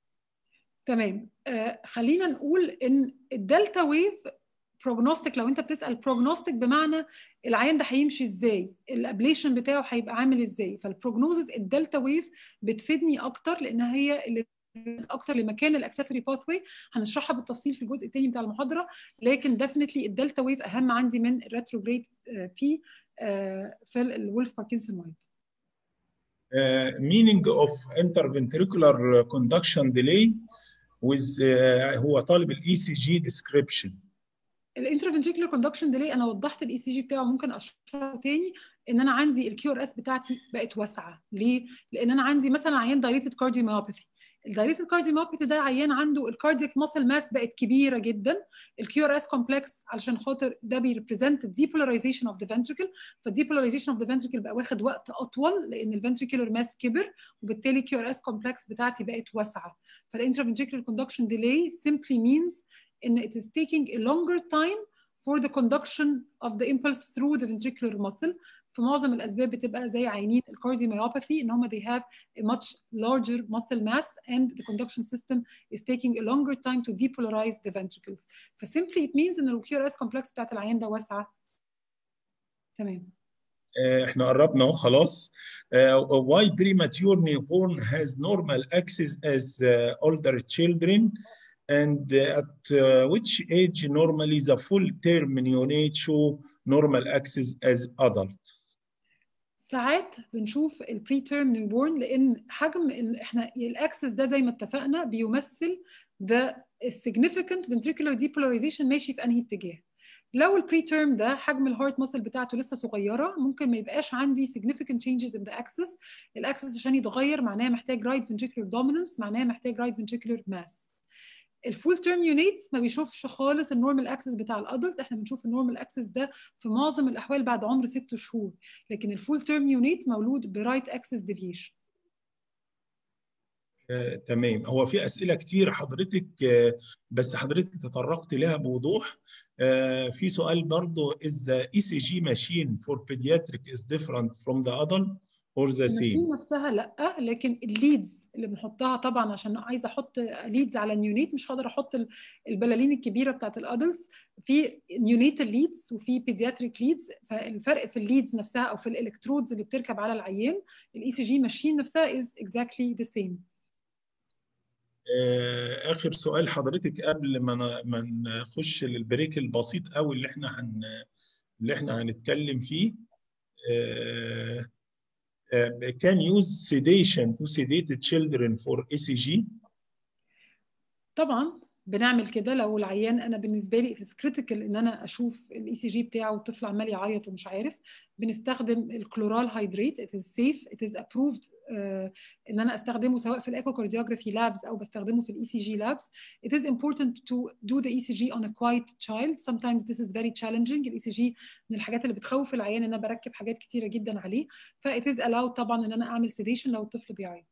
تمام آه خلينا نقول ان الدلتا ويف بروجنوستيك لو انت بتسال بروجنوستيك بمعنى العيان ده هيمشي ازاي الابليشن بتاعه هيبقى عامل ازاي فالبروجنوزز الدلتا ويف بتفيدني اكتر لان هي اللي اكتر لمكان الاكسسوري باثوي هنشرحها بالتفصيل في الجزء الثاني بتاع المحاضره لكن ديفنتلي الدلتا ويف اهم عندي من الريتروجريد بي في الولف باركنسون وايت Uh, meaning of interventricular conduction delay with uh, هو طالب الاي سي جي description الانترفنتريكولار كوندكشن ديلي انا وضحت الاي سي جي بتاعه ممكن اشرحه تاني ان انا عندي الكيو ار اس بتاعتي بقت واسعه ليه؟ لان انا عندي مثلا عيان دايريتد كارديوميوباثي الدايريتد كارديوميوباثي ده عيان عنده الكاردياك ماسل ماس بقت كبيره جدا الكيو ار اس كومبلكس علشان خاطر ده بيريبريزنت ديبولاريزيشن اوف ذا فنتريكل فالديبولاريزيشن اوف ذا فنتريكل بقى واخد وقت اطول لان الفنتريكولار ماس كبر وبالتالي الكيو ار اس كومبلكس بتاعتي بقت واسعه فالانترفنتريكولار كوندكشن ديلي simply means ان it is taking a longer time for the conduction of the impulse through the ventricular muscle في معظم الاسباب بتبقى زي عينين الكارديوميوباثي ان هم they have a much larger muscle mass and the conduction system is taking a longer time to depolarize the ventricles ف simply it means ان الكيو ار اس كومبلكس بتاعت العيان ده واسعه تمام احنا قربنا اهو خلاص uh, why premature newborn has normal access as uh, older children and at uh, which age normally the full term neonate show normal access as adult ساعات بنشوف البري تيرم نيوبورن لان حجم إن احنا الاكسس ده زي ما اتفقنا بيمثل the significant ventricular depolarization ماشي في انهي اتجاه لو البري تيرم ده حجم الهارت ماسل بتاعته لسه صغيره ممكن ما يبقاش عندي significant changes in the axis الاكسس عشان يتغير معناه محتاج right ventricular dominance معناه محتاج right ventricular mass الفول تيرم يونيت ما بيشوفش خالص النورمال اكسس بتاع الادلت احنا بنشوف النورمال اكسس ده في معظم الاحوال بعد عمر ست شهور لكن الفول تيرم يونيت مولود برايت اكسس ديفيشن آه، تمام هو في اسئله كتير حضرتك آه، بس حضرتك تطرقت لها بوضوح آه، في سؤال برضو is the ECG machine for pediatric is different from the adult or the same الماشين نفسها لا لكن الليدز اللي بنحطها طبعا عشان عايزه احط ليدز على النيونيت مش هقدر احط البلالين الكبيره بتاعت الادلتس في نيونيت ليدز وفي بيدياتريك ليدز فالفرق في الليدز نفسها او في الالكترودز اللي بتركب على العيان الاي سي جي ماشين نفسها از اكزاكتلي ذا سيم اخر سؤال حضرتك قبل ما ما نخش للبريك البسيط قوي اللي احنا هن اللي احنا هنتكلم فيه آه Uh, can use sedation to sedate children for ECG? طبعا بنعمل كده لو العيان انا بالنسبه لي اتس كريتيكال ان انا اشوف الاي سي جي بتاعه والطفل عمال يعيط ومش عارف بنستخدم الكلورال هيدريت ات از سيف ات از ابروفد ان انا استخدمه سواء في الايكوكارديوجرافي لابس او بستخدمه في الاي سي جي لابس it is important to do the ECG on a quiet child sometimes this is very challenging الاي سي جي من الحاجات اللي بتخوف العيان ان انا بركب حاجات كتيره جدا عليه ف it is allowed طبعا ان انا اعمل sedation لو الطفل بيعيط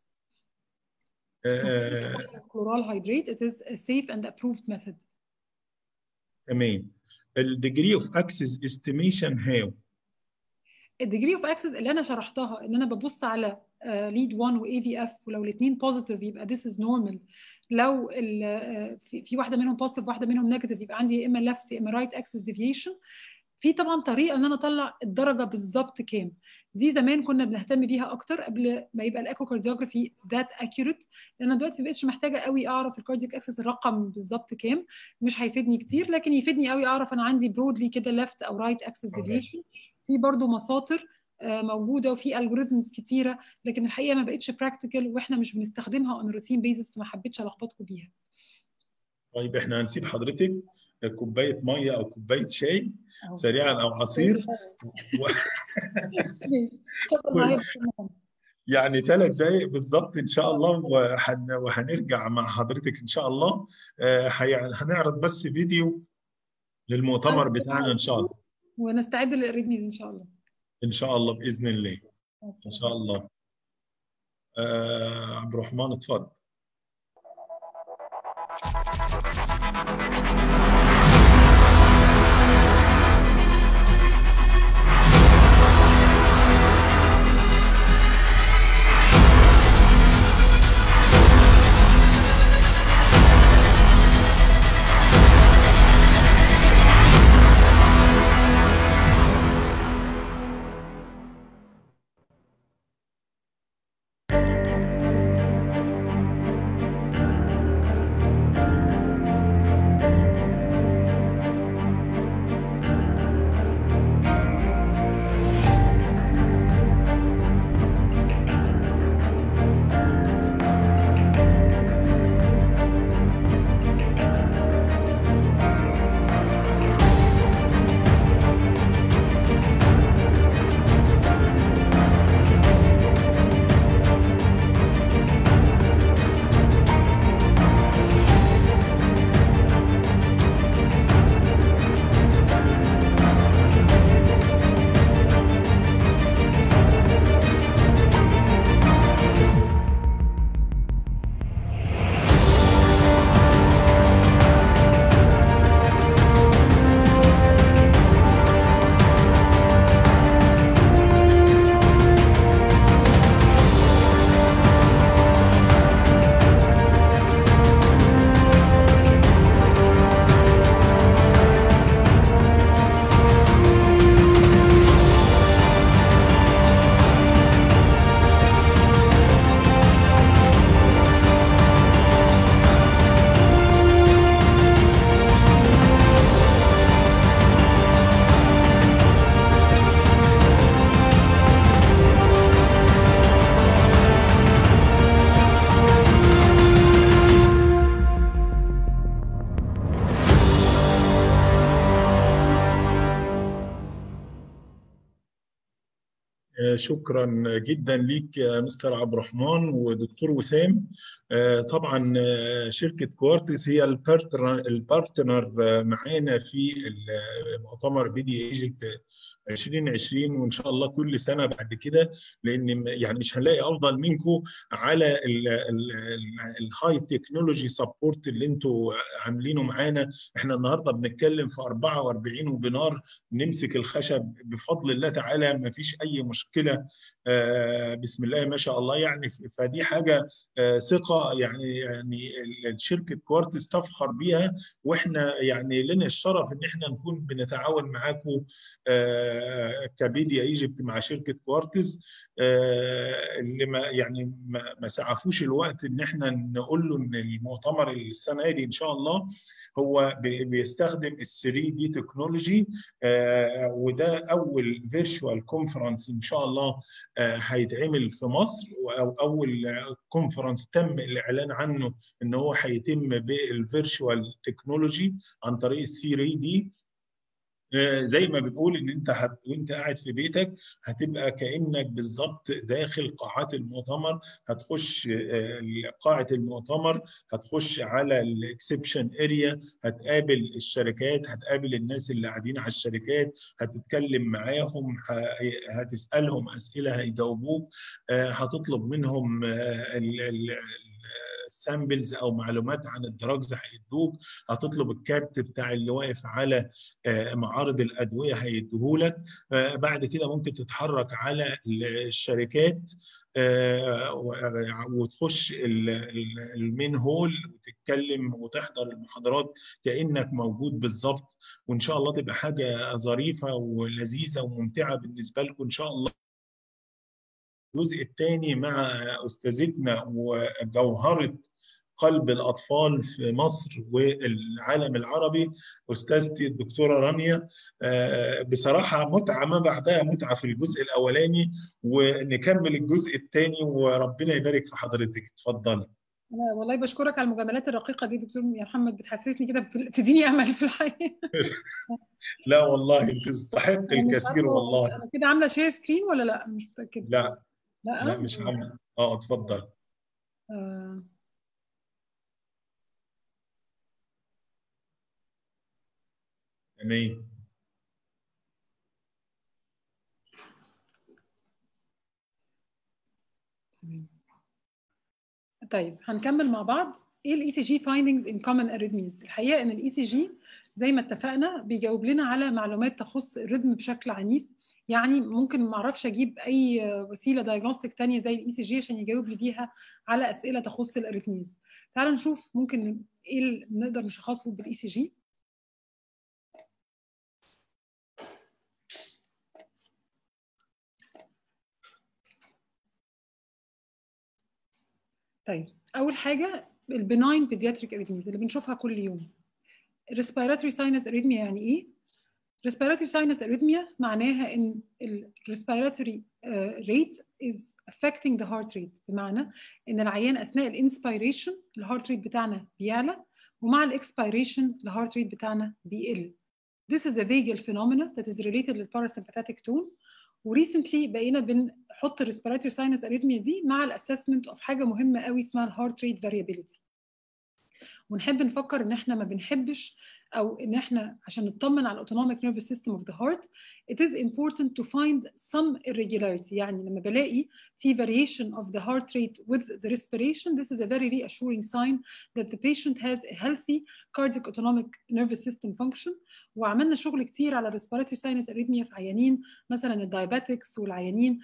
chloral hydrate it is a safe and approved method تمام الديجري اوف اكسس استيميشن هاو الديجري اوف اكسس اللي انا شرحتها ان انا ببص على ليد 1 واي في اف ولو الاثنين بوزيتيف يبقى this is normal لو في, في واحده منهم بوزيتيف واحده منهم نيجاتيف يبقى عندي يا اما ليفت يا اما رايت اكسس ديفيشن في طبعا طريقه ان انا اطلع الدرجه بالظبط كام دي زمان كنا بنهتم بيها اكتر قبل ما يبقى الايكوكارديوجرافي ذات اكيوريت لان دلوقتي ما بقتش محتاجه قوي اعرف الكاردياك اكسس الرقم بالظبط كام مش هيفيدني كتير لكن يفيدني قوي اعرف انا عندي برودلي كده ليفت او رايت اكسس ديفيشن في برضو مساطر موجوده وفي الجوريزمز كتيره لكن الحقيقه ما بقتش براكتيكال واحنا مش بنستخدمها اون روتين بيزس فما حبيتش الخبطكم بيها طيب احنا هنسيب حضرتك كوبايه ميه او كوبايه شاي سريعا او عصير و... يعني ثلاث دقائق بالظبط ان شاء الله وهن... وهنرجع مع حضرتك ان شاء الله هنعرض بس فيديو للمؤتمر بتاعنا ان شاء الله ونستعد للريدميز ان شاء الله ان شاء الله باذن الله ان شاء الله آه عبد الرحمن اتفضل شكرا جدا ليك يا مستر عبد الرحمن ودكتور وسام طبعا شركه كوارتز هي البارتنر معانا في المؤتمر بي دي ايجيبت 2020 وان شاء الله كل سنه بعد كده لان يعني مش هنلاقي افضل منكم على الهاي تكنولوجي سبورت اللي انتوا عاملينه معانا احنا النهارده بنتكلم في 44 وبنار نمسك الخشب بفضل الله تعالى ما فيش اي مشكله بسم الله ما شاء الله يعني فدي حاجه ثقه يعني يعني شركه كوارتز تفخر بيها واحنا يعني لنا الشرف ان احنا نكون بنتعاون معاكم كبيديا ايجيبت مع شركه كوارتز اللي ما يعني ما سعفوش الوقت ان احنا نقول له ان المؤتمر السنه دي ان شاء الله هو بيستخدم ال 3 دي تكنولوجي وده اول فيرتشوال كونفرنس ان شاء الله هيتعمل في مصر او اول كونفرنس تم الاعلان عنه ان هو هيتم بالفيرتشوال تكنولوجي عن طريق ال 3 دي زي ما بنقول ان انت هت... وانت قاعد في بيتك هتبقى كانك بالظبط داخل قاعات المؤتمر هتخش قاعه المؤتمر هتخش على الاكسبشن اريا هتقابل الشركات هتقابل الناس اللي قاعدين على الشركات هتتكلم معاهم هتسالهم اسئله هيجاوبوك هتطلب منهم ال... ال... سامبلز او معلومات عن الدراجز هيدوك هتطلب الكارت بتاع اللي واقف على معارض الادويه هيديهولك بعد كده ممكن تتحرك على الشركات وتخش المين هول وتتكلم وتحضر المحاضرات كانك موجود بالظبط وان شاء الله تبقى حاجه ظريفه ولذيذه وممتعه بالنسبه لكم ان شاء الله الجزء الثاني مع استاذتنا وجوهره قلب الاطفال في مصر والعالم العربي استاذتي الدكتوره رانيا بصراحه متعه ما بعدها متعه في الجزء الاولاني ونكمل الجزء الثاني وربنا يبارك في حضرتك اتفضلي أنا والله بشكرك على المجاملات الرقيقه دي دكتور يا محمد بتحسسني كده بتديني امل في الحياه لا والله تستحق الكثير والله انا كده عامله شير سكرين ولا لا مش متاكده لا لا, لا مش عامله اه اتفضل آه. تمام طيب هنكمل مع بعض ايه الاي سي جي فايندنجز ان كومن اريثميز الحقيقه ان الاي سي جي زي ما اتفقنا بيجاوب لنا على معلومات تخص الريتم بشكل عنيف يعني ممكن ما اعرفش اجيب اي وسيله دايجنوستيك ثانيه زي الاي سي جي عشان يجاوب لي بيها على اسئله تخص الاريثميز تعال نشوف ممكن ايه اللي نقدر نشخصه بالاي سي جي طيب اول حاجه البناين بيدياتريك اريثميز اللي بنشوفها كل يوم الريسبيراتوري ساينس اريثميا يعني ايه respiratory sinus arrhythmia معناها ان ال respiratory uh, rate is affecting the heart rate بمعنى ان العيان اثناء الانسبيريشن الهارت ريت بتاعنا بيعلى ومع الاكسبيريشن الهارت ريت بتاعنا بيقل This is a vagal phenomena that is related للباراسمباتيك tone وريسنتلي بقينا بنحط الريسبيراتوري ساينس اريثميا دي مع الاسسمنت اوف حاجه مهمه قوي اسمها الهارت ريت فاريابيليتي ونحب نفكر ان احنا ما بنحبش او ان احنا عشان نطمن على الاوتونوميك نيرفس سيستم اوف ذا هارت it is important to find some irregularity يعني لما بلاقي في variation of the heart rate with the respiration this is a very reassuring sign that the patient has a healthy cardiac autonomic nervous system function وعملنا شغل كتير على respiratory sinus arrhythmia في عيانين مثلا الدايابيتكس والعيانين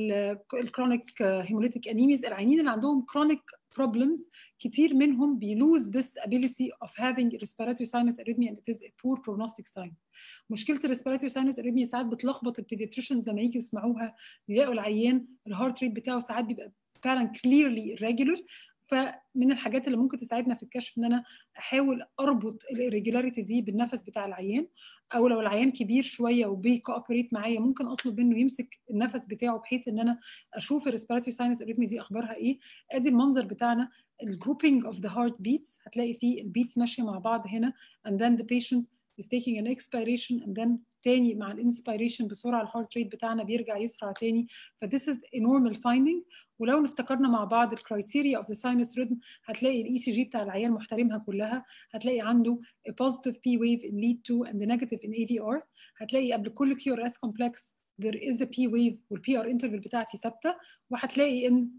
الكرونيك هيموليتيك انيميز العيانين اللي عندهم chronic problems كتير منهم بيلوز this ability of having respiratory sinus arrhythmia and it is a poor prognostic sign. مشكله الريسبيراتوري ساينس اريثميا ساعات بتلخبط البيدياتريشنز لما يجوا يسمعوها يلاقوا العيان الهارت ريت بتاعه ساعات بيبقى فعلا clearly irregular فمن الحاجات اللي ممكن تساعدنا في الكشف ان انا احاول اربط الirregularity دي بالنفس بتاع العيان او لو العيان كبير شويه وبيكوبريت معايا ممكن اطلب منه يمسك النفس بتاعه بحيث ان انا اشوف الريسبيراتوري ساينس اريثمي دي اخبارها ايه ادي المنظر بتاعنا الجروبينج اوف ذا هارت بيتس هتلاقي فيه البيتس ماشيه مع بعض هنا and then the patient is taking an expiration and then تاني مع الانسبيريشن بسرعه الهارت ريت بتاعنا بيرجع يسرع تاني ف this is a normal finding ولو افتكرنا مع بعض الكرايتيريا اوف ذا ساينس ريتم هتلاقي الاي سي جي بتاع العيان محترمها كلها هتلاقي عنده a positive P wave in lead 2 and a negative in AVR هتلاقي قبل كل كيو ار اس كومبلكس there is a P wave والبي ار انترفال بتاعتي ثابته وهتلاقي ان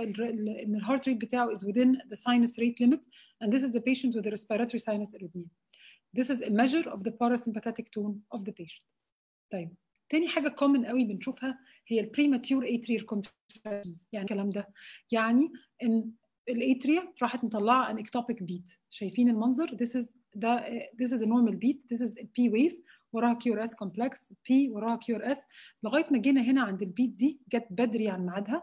ان الهارت ريت بتاعه is within the sinus rate limit and this is a patient with a respiratory sinus arrhythmia. This is a measure of the parasympathetic tone of the patient. طيب تاني حاجة common قوي بنشوفها هي ال premature atrial contractions يعني الكلام ده يعني ان الاتريا راحت مطلعه an ectopic beat شايفين المنظر this is ده this is a normal beat this is a P wave وراها كيو ار اس كومبلكس P وراها كيو ار اس لغايه ما جينا هنا عند البيت دي جت بدري عن ميعادها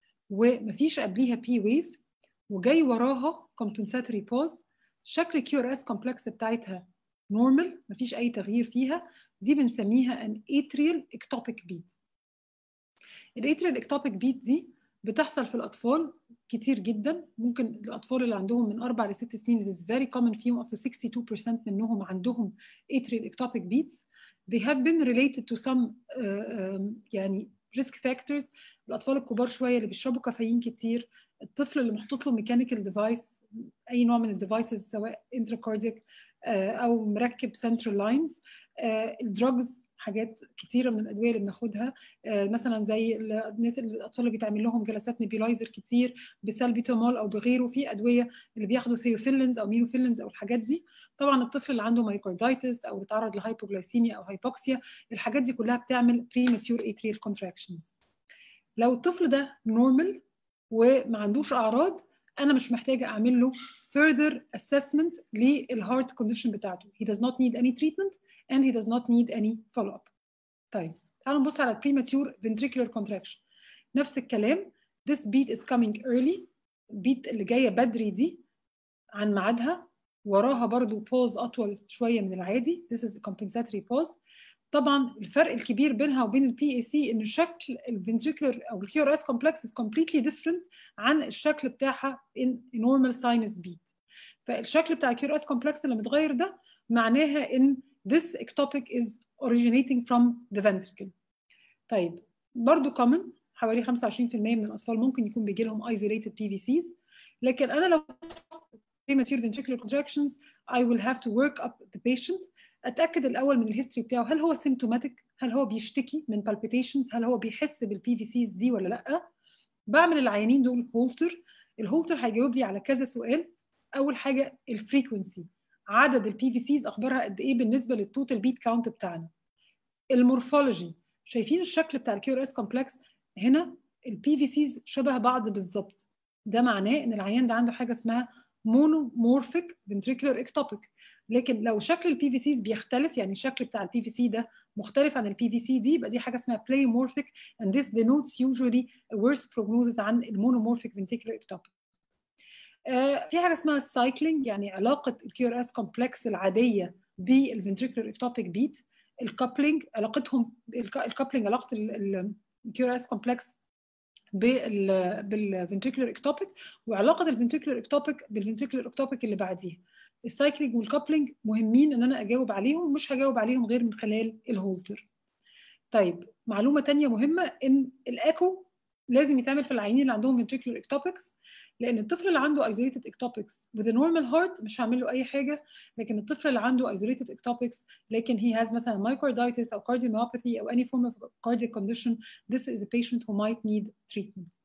ومفيش قبليها P wave وجاي وراها compensatory pause شكل كيو ار اس كومبلكس بتاعتها نورمال مفيش اي تغيير فيها دي بنسميها an atrial ectopic beat الاتريال ectopic beat دي بتحصل في الاطفال كتير جدا ممكن الاطفال اللي عندهم من اربع لست سنين it is very common فيهم up to 62% منهم عندهم atrial ectopic beats they have been related to some uh, um, يعني risk factors الاطفال الكبار شويه اللي بيشربوا كافيين كتير الطفل اللي محطوط له ميكانيكال ديفايس اي نوع من الديفايسز سواء انتراكارديك او مركب سنترال لاينز الدراجز حاجات كتيره من الادويه اللي بناخدها مثلا زي الناس الاطفال اللي بيتعمل لهم جلسات نيبيلايزر كتير بسالبيتامول او بغيره في ادويه اللي بياخدوا ثيوفيلينز او مينوفيلينز او الحاجات دي طبعا الطفل اللي عنده مايكاردايتس او اتعرض لهايبوغلايسيميا او هايبوكسيا الحاجات دي كلها بتعمل بريماتيور اتريال كونتراكشنز لو الطفل ده نورمال وما عندوش اعراض انا مش محتاجه اعمل له further assessment للهارت كونديشن بتاعته he does not need any treatment and he does not need any follow up طيب تعالوا نبص على premature ventricular contraction نفس الكلام this beat is coming early البيت اللي جايه بدري دي عن ميعادها وراها برضو بوز اطول شويه من العادي this is a compensatory pause طبعا الفرق الكبير بينها وبين البي اي سي ان شكل الفنتريكولر او الكيو ار اس كومبلكس is completely different عن الشكل بتاعها in normal sinus beat فالشكل بتاع الكيو ار اس كومبلكس اللي متغير ده معناها ان this ectopic is originating from the ventricle طيب برضو common حوالي 25% من الاطفال ممكن يكون بيجي لهم isolated PVCs لكن انا لو premature ventricular contractions I will have to work up the patient اتاكد الاول من الهيستوري بتاعه هل هو symptomatic هل هو بيشتكي من palpitations هل هو بيحس بالبي في سيز دي ولا لا بعمل العيانين دول هولتر الهولتر هيجاوب لي على كذا سؤال اول حاجه الفريكونسي عدد البي في سيز اخبارها قد ايه بالنسبه للتوتال بيت كاونت بتاعنا المورفولوجي شايفين الشكل بتاع الكيو اس كومبلكس هنا البي في سيز شبه بعض بالظبط ده معناه ان العيان ده عنده حاجه اسمها مونومورفيك ventricular ectopic لكن لو شكل البي في سيز بيختلف يعني الشكل بتاع البي في سي ده مختلف عن البي في سي دي يبقى دي حاجه اسمها pleomorphic and this denotes usually a worse prognosis عن المونومورفيك ventricular ectopic آه في حاجه اسمها السايكلينج يعني علاقه الكيو ار اس كومبلكس العاديه بالفنتريكولار اكتوبيك بيت الكابلينج علاقتهم الكابلينج علاقه الكيو ار اس كومبلكس بالفنتريكولار اكتوبيك وعلاقه الفنتريكولار اكتوبيك بالفنتريكولار اكتوبيك اللي بعديه السايكلينج والكابلينج مهمين ان انا اجاوب عليهم مش هجاوب عليهم غير من خلال الهولتر طيب معلومه تانية مهمه ان الاكو لازم يتعمل في العيانين اللي عندهم ventricular ectopics لان الطفل اللي عنده isolated ectopics with a normal heart مش هعمل له اي حاجه لكن الطفل اللي عنده isolated ectopics لكن he has مثلا myocarditis او cardiomyopathy او any form of cardiac condition this is a patient who might need treatment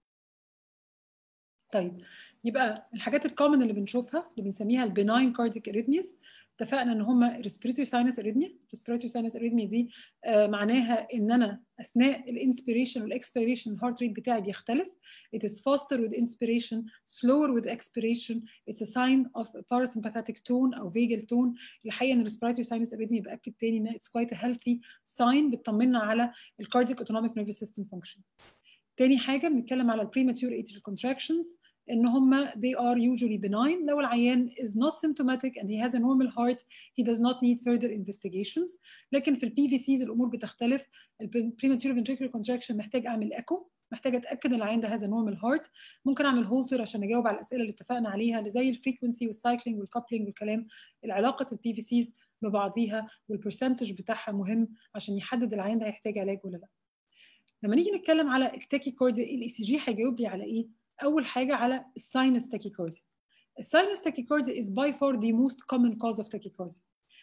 طيب يبقى الحاجات الكومن اللي بنشوفها اللي بنسميها البناين كارديك اريثميز اتفقنا ان هم respiratory sinus arrhythmia respiratory sinus arrhythmia دي آه معناها ان انا اثناء الانسبيريشن والاكسبيريشن الهارت ريت بتاعي بيختلف it is faster with inspiration slower with expiration it's a sign of a parasympathetic tone او vagal tone الحقيقه ان respiratory sinus arrhythmia باكد تاني ان it's quite a healthy sign بتطمنا على الكاردياك autonomic nervous system function تاني حاجه بنتكلم على البريماتور atrial contractions ان هم they are usually benign لو العيان is not symptomatic and he has a normal heart he does not need further investigations لكن في البي في سيز الامور بتختلف premature ventricular contraction محتاج اعمل ايكو محتاج اتاكد ان العيان ده has a normal heart ممكن اعمل هولتر عشان اجاوب على الاسئله اللي اتفقنا عليها اللي زي الفريكونسي والسايكلينج والكابلينج والكلام العلاقه البي في سيز ببعضيها والبرسنتج بتاعها مهم عشان يحدد العيان ده هيحتاج علاج ولا لا لما نيجي نتكلم على التاكي كارديا الاي سي جي هيجاوب لي على ايه اول حاجه على الساينس تاكيكارديا الساينس تاكيكارديا is by far the most common cause of tachycardia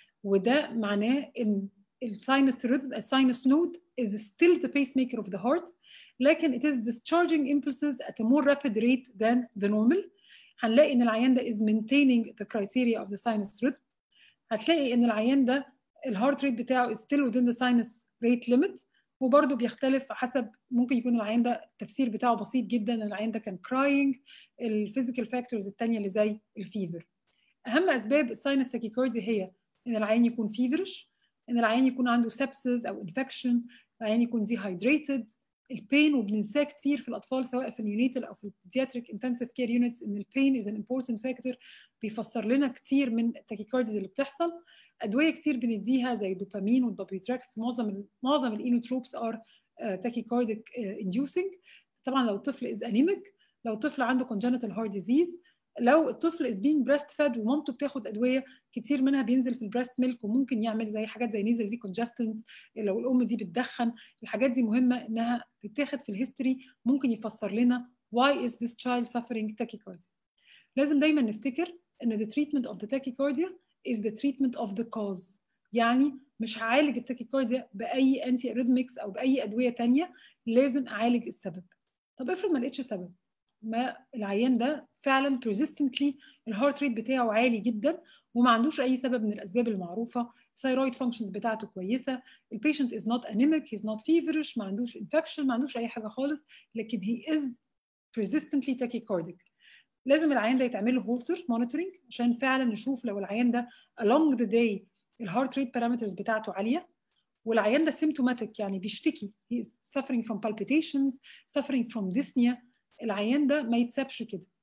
وده معناه ان الساينس rhythm الساينس نود is still the pacemaker of the heart لكن it is discharging impulses at a more rapid rate than the normal هنلاقي ان العيان ده is maintaining the criteria of the sinus rhythm هتلاقي ان العيان ده الهارت ريت بتاعه is still within the sinus rate limit وبرضه بيختلف حسب ممكن يكون العيان ده التفسير بتاعه بسيط جدا العيان ده كان كراينج الفيزيكال فاكتورز الثانيه اللي زي الفيفر اهم اسباب الساينس تاكيكارديا هي ان العيان يكون فيفرش ان العيان يكون عنده سبسز او انفكشن العيان يكون ديهايدريتد البين وبننساه كتير في الاطفال سواء في النيونيتال او في البيدياتريك انتنسيف كير يونتس ان البين از ان امبورتنت فاكتور بيفسر لنا كتير من التاكيكارديز اللي بتحصل ادويه كتير بنديها زي الدوبامين والدوبيوتراكس معظم معظم الانوتروبس ار تاكيكارديك انديوسنج طبعا لو الطفل از انيميك لو الطفل عنده congenital heart disease لو الطفل از بين بريست فاد ومامته بتاخد ادويه كتير منها بينزل في البريست ميلك وممكن يعمل زي حاجات زي نيزل دي كونجستنس لو الام دي بتدخن الحاجات دي مهمه انها تتاخد في الهيستوري ممكن يفسر لنا why is this child suffering tachycardia لازم دايما نفتكر ان the treatment of the tachycardia is the treatment of the cause يعني مش هعالج التاكيكارديا باي انتي اريثمكس او باي ادويه تانية لازم اعالج السبب طب افرض ما لقيتش سبب ما العيان ده فعلا persistently الهارت ريت بتاعه عالي جدا وما عندوش اي سبب من الاسباب المعروفه الثايرويد فانكشنز بتاعته كويسه البيشنت از نوت انيميك هيز نوت فيفرش ما عندوش انفكشن ما عندوش اي حاجه خالص لكن هي از persistently tachycardic لازم العيان ده يتعمل له هولتر مونيتورنج عشان فعلا نشوف لو العيان ده along the day الهارت ريت بارامترز بتاعته عاليه والعيان ده سيمتوماتيك يعني بيشتكي he is suffering from palpitations suffering from dyspnea العيان ده ما يتسابش كده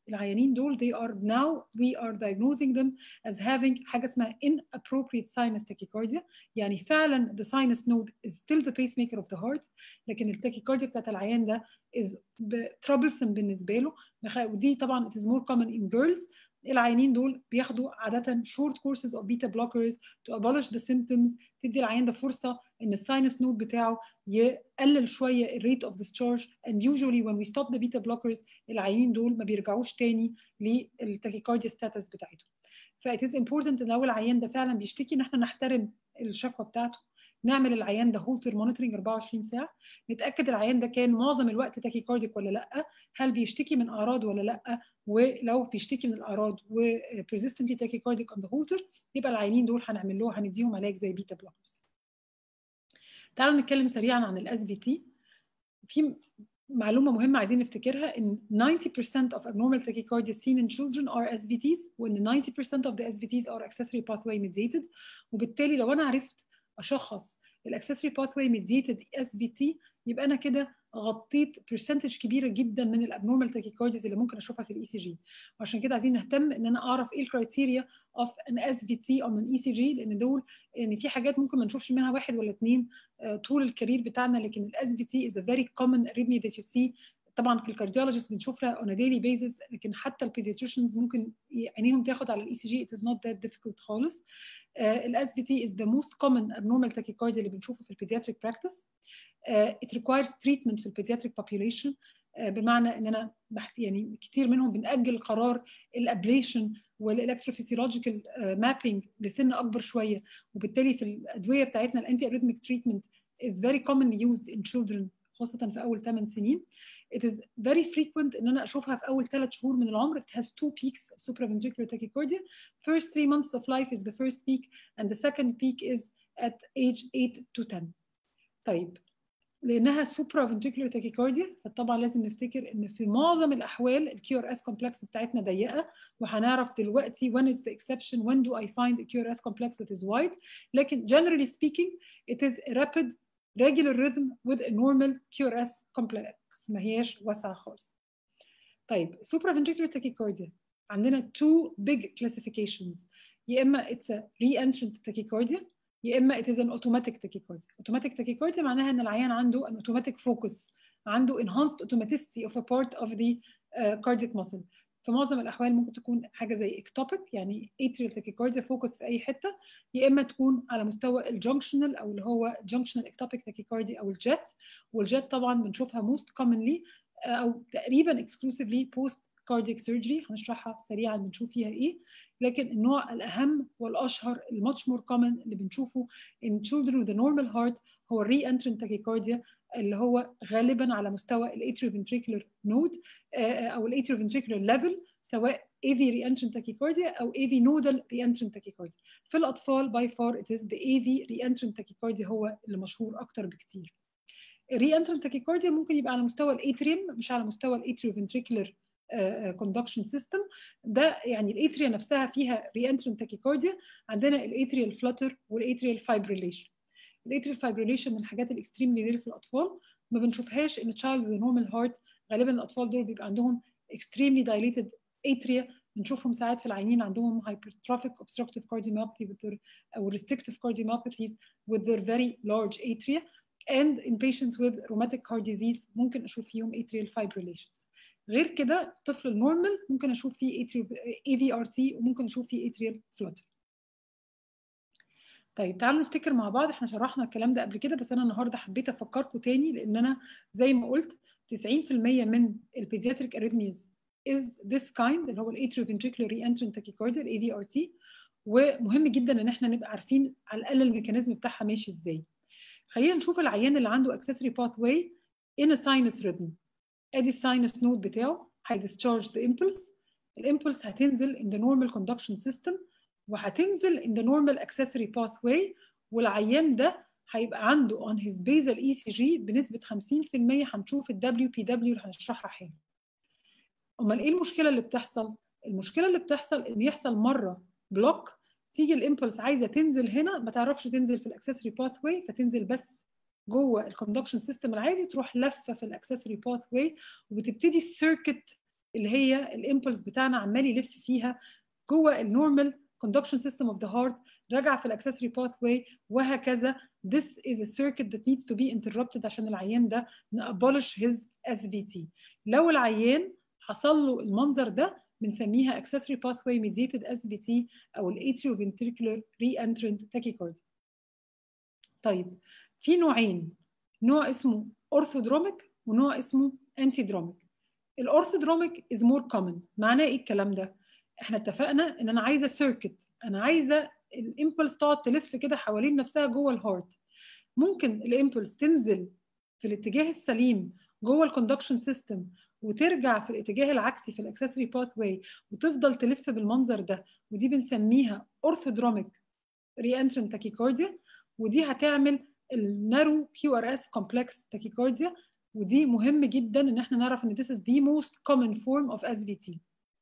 العيانين دول they are now we are diagnosing them as having حاجه اسمها inappropriate sinus tachycardia يعني فعلا the sinus node is still the pacemaker of the heart لكن التاكيكارديا بتاعت العيان ده is troublesome بالنسبه له ودي طبعا it is more common in girls العيانين دول بياخدوا عادة short courses of beta blockers to abolish the symptoms تدي العيان ده فرصة إن الساينس نود بتاعه يقلل شوية الريت of discharge and usually when we stop the beta blockers العيانين دول ما بيرجعوش تاني للتاكيكارديا ستاتس بتاعتهم. ف it is important إن لو العيان ده فعلا بيشتكي إن احنا نحترم الشكوى بتاعته نعمل العيان ده هولتر مونيتورنج 24 ساعه نتاكد العيان ده كان معظم الوقت تاكيكارديك ولا لا هل بيشتكي من اعراض ولا لا ولو بيشتكي من الاعراض وبريزيستنتلي تاكيكارديك اون ذا هولتر يبقى العيانين دول هنعمل له هنديهم علاج زي بيتا بلوكرز تعالوا نتكلم سريعا عن الاس في تي في معلومه مهمه عايزين نفتكرها ان 90% of abnormal tachycardia seen in children are SVTs وان 90% of the SVTs are accessory pathway mediated وبالتالي لو انا عرفت اشخص الاكسسوري باثواي ميديتد اس بي تي يبقى انا كده غطيت برسنتج كبيره جدا من الابنورمال تاكيكارديز اللي ممكن اشوفها في الاي سي جي وعشان كده عايزين نهتم ان انا اعرف ايه الكرايتيريا اوف ان اس بي تي او ان اي سي جي لان دول ان في حاجات ممكن ما نشوفش منها واحد ولا اثنين طول الكارير بتاعنا لكن الاس بي تي از ا فيري كومن arrhythmia that you see طبعا في الكارديولوجيست بنشوفها اون ديلي بيزس لكن حتى البيدياتريشنز ممكن عينيهم تاخد على الاي سي جي it is not that difficult خالص الاس بي تي is the most common abnormal tachycardia اللي بنشوفه في البيدياتريك براكتس it requires treatment في البيدياتريك population بمعنى ان انا بحت يعني كتير منهم بنأجل قرار الابليشن والالكتروفيسيولوجيكال مابينج لسن اكبر شويه وبالتالي في الادويه بتاعتنا الانتي اريثميك تريتمنت is very commonly used in children خاصة في أول 8 سنين. It is very frequent إن أنا أشوفها في أول 3 شهور من العمر. It has two peaks of supraventricular tachycardia. First three months of life is the first peak and the second peak is at age 8 to 10. طيب لانها supraventricular tachycardia فطبعا لازم نفتكر ان في معظم الاحوال الكيو ار اس كومبلكس بتاعتنا ضيقه وهنعرف دلوقتي when is the exception when do I find a QRS complex that is wide لكن generally speaking it is a rapid regular rhythm with a normal QRS complex ما هياش واسعه خالص. طيب supraventricular tachycardia عندنا two big classifications يا اما it's a re-entrant tachycardia يا اما it is an automatic tachycardia. automatic tachycardia معناها ان العيان عنده an automatic focus عنده enhanced automaticity of a part of the uh, cardiac muscle. في معظم الاحوال ممكن تكون حاجه زي اكتوبيك يعني atrial tachycardia فوكس في اي حته يا اما تكون على مستوى الجنكشنال او اللي هو junctional ectopic tachycardia او الجيت والجيت طبعا بنشوفها most commonly او تقريبا exclusively post cardiac surgery هنشرحها سريعا بنشوف فيها ايه لكن النوع الاهم والاشهر الماتش مور كومن اللي بنشوفه in children with a normal heart هو re-entrant tachycardia اللي هو غالبا على مستوى الاتريوفنتريكولار نود او الاتريوفنتريكولار ليفل سواء AV re-entrant tachycardia او AV nodal re-entrant tachycardia في الاطفال by far it is the AV re-entrant tachycardia هو اللي مشهور اكتر بكتير re-entrant tachycardia ممكن يبقى على مستوى الاتريوم مش على مستوى الاتريوفنتريكولار كوندكشن سيستم ده يعني الاتريا نفسها فيها ريانترنت تاكيكارديا عندنا الاتريال فلتر والاتريال فايبريليشن الاتريال فايبريليشن من الحاجات الاكستريملي رير في الاطفال ما بنشوفهاش ان تشايلد وذ نورمال هارت غالبا الاطفال دول بيبقى عندهم extremely dilated atria بنشوفهم ساعات في العينين عندهم hypertrophic obstructive cardiomyopathy with their او restrictive cardiomyopathies with their very large atria and in patients with rheumatic heart disease ممكن اشوف فيهم atrial fibrillations غير كده الطفل النورمال ممكن اشوف فيه اي في ار تي وممكن اشوف فيه اتريال فلوتر طيب تعالوا نفتكر مع بعض احنا شرحنا الكلام ده قبل كده بس انا النهارده حبيت افكركم تاني لان انا زي ما قلت 90% من البيدياتريك اريثميز is this kind اللي هو الاتريوفنتريكولار ري انترنت تاكيكارديا الاي في ار تي ومهم جدا ان احنا نبقى عارفين على الاقل الميكانيزم بتاعها ماشي ازاي خلينا نشوف العيان اللي عنده accessory pathway in a sinus rhythm ادي الساينس نود بتاعه هيديسشارج ذا امبلس الامبلس هتنزل in the normal conduction system وهتنزل in the normal accessory pathway والعيان ده هيبقى عنده on his basal ECG بنسبة 50% هنشوف ال WPW اللي هنشرحها حالا. أمال إيه المشكلة اللي بتحصل؟ المشكلة اللي بتحصل إن يحصل مرة بلوك تيجي الامبلس عايزة تنزل هنا ما تعرفش تنزل في الاكسسوري باثواي فتنزل بس جوه الكوندكشن سيستم العادي تروح لفه في الاكسسوري باث واي وبتبتدي السيركت اللي هي الامبلس بتاعنا عمال يلف فيها جوه النورمال conduction system of the heart راجع في الاكسسوري pathway وهكذا this is a circuit that needs to be interrupted عشان العيان ده abolish his SVT لو العيان حصل له المنظر ده بنسميها accessory pathway mediated SVT او atrioventricular reentrant tachycardia طيب في نوعين نوع اسمه orthodromic ونوع اسمه antidromic الاورثودروميك is more common معناه ايه الكلام ده احنا اتفقنا ان انا عايزه سيركت انا عايزه الامبلس تقعد تلف كده حوالين نفسها جوه الهارت ممكن الامبلس تنزل في الاتجاه السليم جوه الكوندكشن سيستم وترجع في الاتجاه العكسي في الاكسسوري باث واي وتفضل تلف بالمنظر ده ودي بنسميها اورثودروميك ري انترنت تاكيكارديا ودي هتعمل النارو كيو ار اس كومبلكس تاكيكارديا ودي مهم جدا ان احنا نعرف ان this is the most common form of SVT.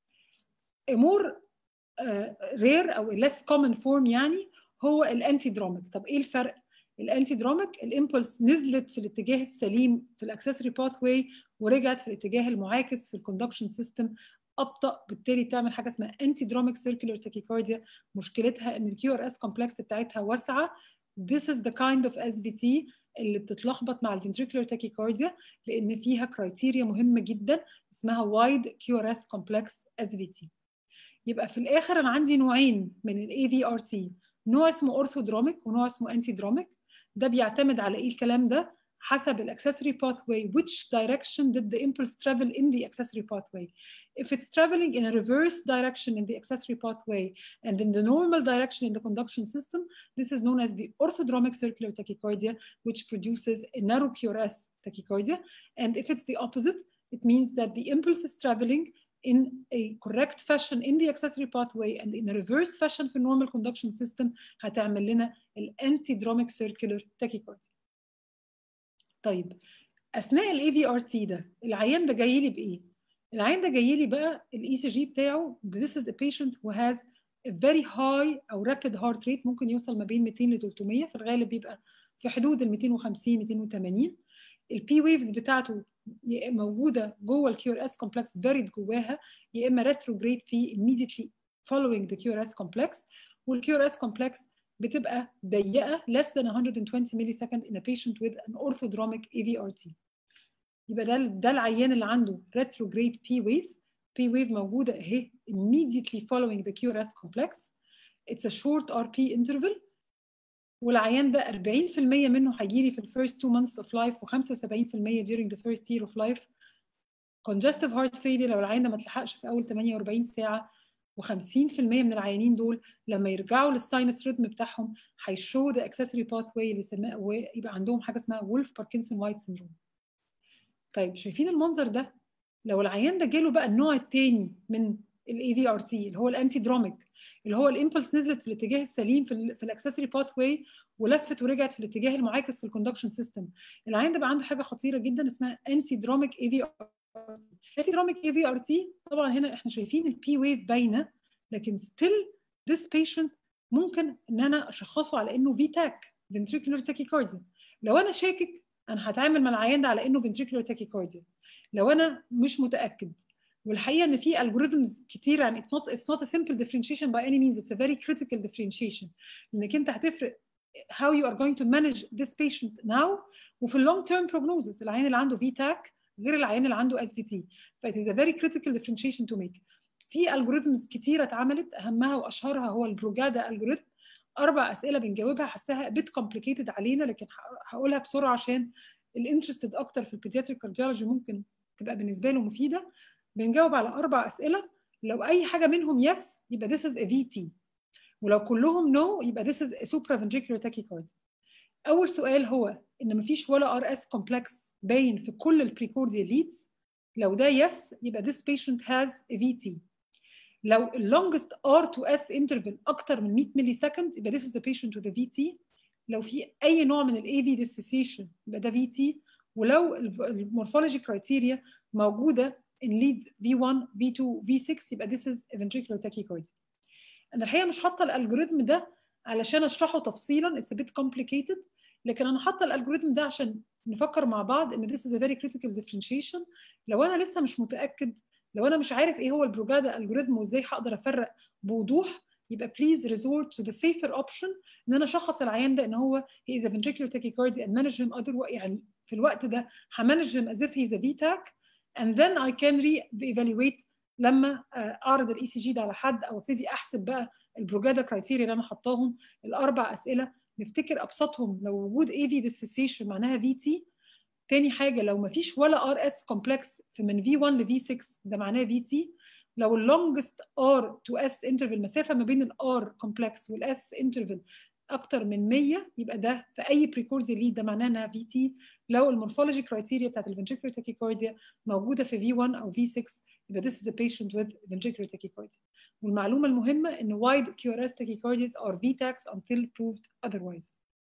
A more uh, rare او less common form يعني هو الانتي دروميك طب ايه الفرق؟ الانتي دروميك الامبلس نزلت في الاتجاه السليم في الاكسسوري باث واي ورجعت في الاتجاه المعاكس في الكوندكشن سيستم ابطا بالتالي بتعمل حاجه اسمها انتي دروميك سيركولار تاكيكارديا مشكلتها ان الكيو ار اس كومبلكس بتاعتها واسعه this is the kind of SVT اللي بتتلخبط مع الفنتريكولار تاكيكارديا لان فيها كرايتيريا مهمه جدا اسمها وايد كيو ار اس كومبلكس اس في تي يبقى في الاخر انا عندي نوعين من الاي في ار تي نوع اسمه اورثودروميك ونوع اسمه انتي دروميك ده بيعتمد على ايه الكلام ده حسب الاكسسوري pathway which direction did the impulse travel in the accessory pathway if it's traveling in a reverse direction in the accessory pathway and in the normal direction in the conduction system this is known as the orthodromic circular tachycardia which produces a narrow QRS tachycardia and if it's the opposite it means that the impulse is traveling in a correct fashion in the accessory pathway and in a reverse fashion في normal conduction system هتعمل لنا الانتيدروميك circular tachycardia طيب اثناء الاي في ار تي ده العيان ده جاي لي بايه؟ العيان ده جاي لي بقى الاي سي جي بتاعه this is a patient who has a very high او rapid heart rate ممكن يوصل ما بين 200 ل 300 في الغالب بيبقى في حدود ال 250 280 البي ويفز بتاعته موجوده جوه الكيو ار اس كومبلكس بارد جواها يا اما retrograde بي immediately following the QRS complex والكيو ار اس كومبلكس بتبقى ضيقه less than 120 millisecond in a patient with an orthodromic AVRT يبقى ده ده العيان اللي عنده retrograde P wave P wave موجوده اهي immediately following the QRS complex it's a short RP interval والعيان ده 40% منه هيجي لي في ال first two months of life و75% during the first year of life congestive heart failure لو العيان ده ما اتلحقش في اول 48 ساعه و50% من العيانين دول لما يرجعوا للساينس ريتم بتاعهم هيشو ذا اكسسوري باث واي اللي سماه ويبقى عندهم حاجه اسمها وولف باركنسون وايت سيندروم. طيب شايفين المنظر ده؟ لو العيان ده جاله بقى النوع الثاني من الاي في ار تي اللي هو الانتي دروميك اللي هو الامبلس نزلت في الاتجاه السليم في ال في الاكسسوري باث واي ولفت ورجعت في الاتجاه المعاكس في الكوندكشن سيستم العيان ده بقى عنده حاجه خطيره جدا اسمها انتي دروميك اي في ار انتي دروميك اي في ار تي طبعا هنا احنا شايفين البي ويف باينه لكن ستيل this patient ممكن ان انا اشخصه على انه في تاك ventricular tachycardia لو انا شاكك انا هتعامل مع العيان ده على انه ventricular tachycardia لو انا مش متاكد والحقيقه ان في algorithms كتير يعني it's not it's not a simple differentiation by any means it's a very critical differentiation لانك انت هتفرق how you are going to manage this patient now وفي اللونج term prognosis العيان اللي عنده في تاك غير العيان اللي عنده اس في تي ف it is a very critical differentiation to make في الجوريزمز كتيره اتعملت اهمها واشهرها هو البروجادا الجوريثم اربع اسئله بنجاوبها حاساها بيت كومبليكيتد علينا لكن هقولها بسرعه عشان الانترستد اكتر في البيدياتريك كارديولوجي ممكن تبقى بالنسبه له مفيده بنجاوب على اربع اسئله لو اي حاجه منهم يس يبقى this is a VT ولو كلهم نو no, يبقى this is a supraventricular tachycardia اول سؤال هو ان مفيش ولا ار اس كومبلكس باين في كل البريكورديال ليدز لو ده يس يبقى this patient has a VT لو اللونجست R to S interval اكتر من 100 ملي سكند يبقى this is a patient with a VT لو في اي نوع من الاي في dissociation يبقى ده VT ولو المورفولوجي كرايتيريا موجوده in leads V1 V2 V6 يبقى this is a ventricular tachycardia انا الحقيقه مش حاطه الالجوريثم ده علشان اشرحه تفصيلا it's a bit complicated لكن انا حاطه الالجوريثم ده عشان نفكر مع بعض ان this is a very critical differentiation لو انا لسه مش متاكد لو انا مش عارف ايه هو البروجادا الجوريثم وازاي هقدر افرق بوضوح يبقى بليز ريزورت تو ذا سيفر اوبشن ان انا اشخص العيان ده ان هو هي از ventricular tachycardia and manage him other يعني في الوقت ده همانج him as if he's a VTAC and then I can re-evaluate لما اعرض الاي سي جي ده على حد او ابتدي احسب بقى البروجادا كرايتيريا اللي انا حطاهم الاربع اسئله نفتكر ابسطهم لو وجود اي في ديسوسيشن معناها في تي تاني حاجه لو ما فيش ولا ار اس كومبلكس من في 1 لفي 6 ده معناه في تي لو اللونجست ار تو اس انترفال المسافه ما بين الار كومبلكس والاس انترفال اكتر من 100 يبقى ده في اي بريكورديا ليد ده معناه انها في تي لو المورفولوجي كرايتيريا بتاعت الفنتريكولار تاكيكارديا موجوده في في 1 او في 6 يبقى this is a patient with ventricular tachycardia والمعلومه المهمه ان wide QRS tachycardias are VTACs until proved otherwise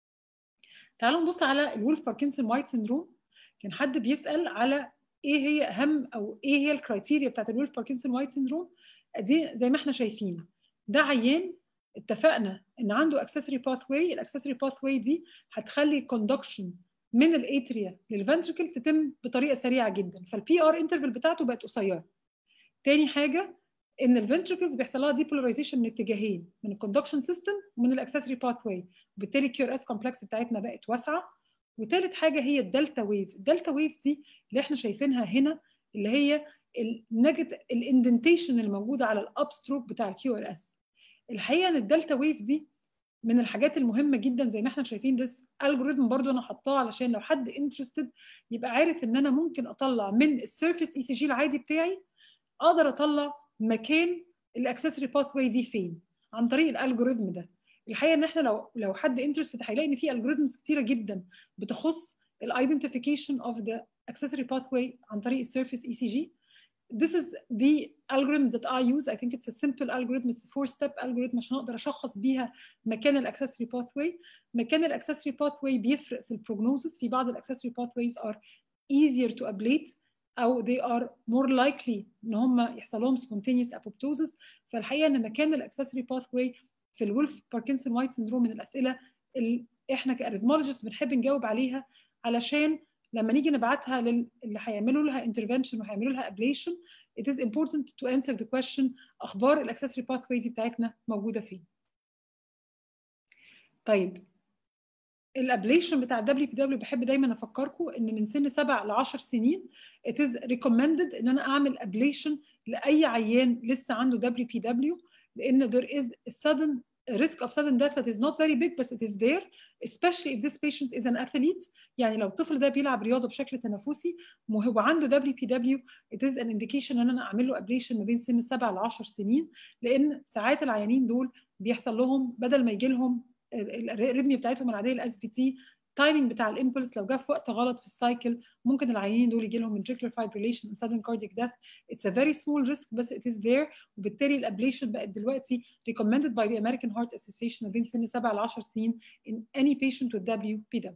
تعالوا نبص على الولف باركنسون وايت سيندروم كان حد بيسال على ايه هي اهم او ايه هي الكرايتيريا بتاعت الولف باركنسون وايت سيندروم دي زي ما احنا شايفين ده عيان اتفقنا ان عنده اكسسوري باث واي الاكسسوري باث واي دي هتخلي الكوندكشن من الاتريا للفنتركل تتم بطريقه سريعه جدا فالبي ار انترفال بتاعته بقت قصيره تاني حاجه ان الفنتركلز بيحصل لها ديبولاريزيشن من اتجاهين من الكوندكشن سيستم ومن الاكسسوري باث واي وبالتالي الكيو ار اس كومبلكس بتاعتنا بقت واسعه وثالث حاجه هي الدلتا ويف الدلتا ويف دي اللي احنا شايفينها هنا اللي هي النيجاتيف الاندنتيشن اللي موجوده على الاب ستروك بتاع الكيو ار اس الحقيقه ان الدلتا ويف دي من الحاجات المهمه جدا زي ما احنا شايفين ده الجوريزم برضو انا حطاه علشان لو حد انترستد يبقى عارف ان انا ممكن اطلع من السيرفيس اي سي جي العادي بتاعي اقدر اطلع مكان الاكسسوري باث واي دي فين عن طريق الالجوريزم ده الحقيقه ان احنا لو لو حد انترستد هيلاقي ان في الجوريزمز كتيره جدا بتخص الايدنتيفيكيشن اوف ذا accessory pathway عن طريق السيرفيس اي سي جي this is the algorithm that I use. I think it's a simple algorithm. It's a four-step algorithm عشان اقدر اشخص بيها مكان الاكسسوري pathway. مكان الاكسسوري pathway بيفرق في البروجنوسيس. في بعض الاكسسوري pathways are easier to ablate او they are more likely ان هم يحصل لهم spontaneous apoptosis. فالحقيقه ان مكان الاكسسوري pathway في الولف باركنسون وايت سندروم من الاسئله اللي احنا كاريثمولوجيست بنحب نجاوب عليها علشان لما نيجي نبعتها للي هيعملوا لها intervention وهيعملوا لها ablation it is important to answer the question اخبار الاكسسوري pathway دي بتاعتنا موجوده فين طيب الابليشن بتاع الدبليو بي دبليو بحب دايما افكركم ان من سن 7 ل 10 سنين it is recommended ان انا اعمل ابليشن لاي عيان لسه عنده دبليو بي دبليو لان there is a sudden risk of sudden death that is not very big but it is there especially if this patient is an athlete يعني لو الطفل ده بيلعب رياضه بشكل تنافسي وهو عنده WPW it is an indication ان انا اعمل له ablation ما بين سن 7 ل 10 سنين لان ساعات العيانين دول بيحصل لهم بدل ما يجي لهم الريتميا بتاعتهم العاديه الاس في تي التايمنج بتاع الامبلس لو جه في وقت غلط في السايكل ممكن العيانين دول يجي لهم ventricular fibrillation and sudden cardiac death it's a very small risk بس it is there وبالتالي الابليشن بقت دلوقتي recommended by the American Heart Association ما بين سن 7 ل 10 سنين in any patient with WPW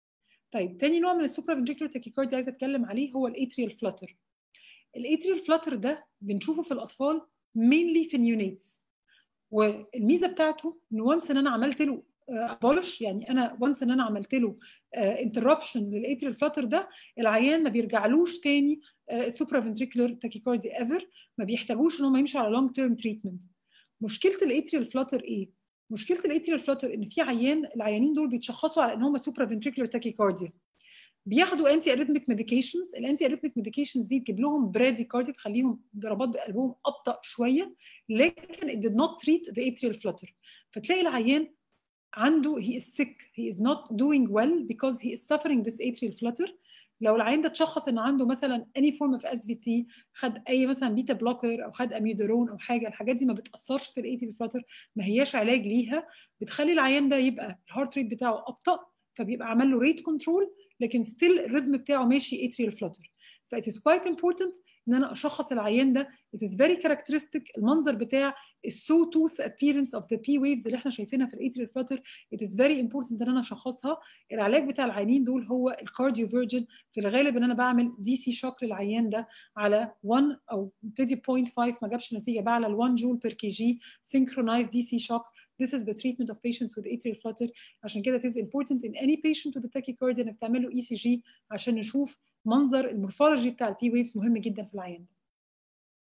طيب تاني نوع من السوبرا ventricular tachycardia عايزه اتكلم عليه هو الاتريال فلاتر الاتريال فلاتر ده بنشوفه في الاطفال mainly في النيونيتس والميزه بتاعته ان وانس ان انا عملت له ابولش يعني انا وانس ان انا عملت له انتربشن للاتريال فلاتر ده العيان ما بيرجعلوش تاني سوبرا فنتريكولار تاكيكارديا ايفر ما بيحتاجوش ان هم يمشوا على لونج تيرم تريتمنت مشكله الاتريال فلاتر ايه مشكله الاتريال فلاتر ان في عيان العيانين دول بيتشخصوا على ان هم سوبرا فنتريكولار تاكيكارديا بياخدوا انتي اريثميك ميديكيشنز الانتي اريثميك ميديكيشنز دي تجيب لهم برادي كارديا تخليهم ضربات بقلبهم ابطا شويه لكن it did not treat the atrial flutter فتلاقي العيان عنده he is sick he is not doing well because he is suffering this atrial flutter لو العيان ده اتشخص ان عنده مثلا any form of SVT خد اي مثلا بيتا بلوكر او خد اميودرون او حاجه الحاجات دي ما بتاثرش في الايتريال فلاتر ما هياش علاج ليها بتخلي العيان ده يبقى الهارت ريت بتاعه ابطا فبيبقى عمل له ريت كنترول لكن ستيل الريتم بتاعه ماشي اتريال فلاتر ف it is quite important ان انا اشخص العيان ده it is very characteristic المنظر بتاع السو توث appearance of the P waves اللي احنا شايفينها في الاتريال فلاتر it is very important ان انا اشخصها العلاج بتاع العيانين دول هو الكارديو فيرجن في الغالب ان انا بعمل دي سي شوك للعيان ده على 1 او ابتدي 0.5 ما جابش نتيجه بعلى ال 1 جول بير كي جي synchronized DC shock This is the treatment of patients with atrial flutter عشان كده it is important in any patient with a tachycardia انك تعمل له ECG عشان نشوف منظر المورفولوجي بتاع البي ويفز مهم جدا في العيان ده.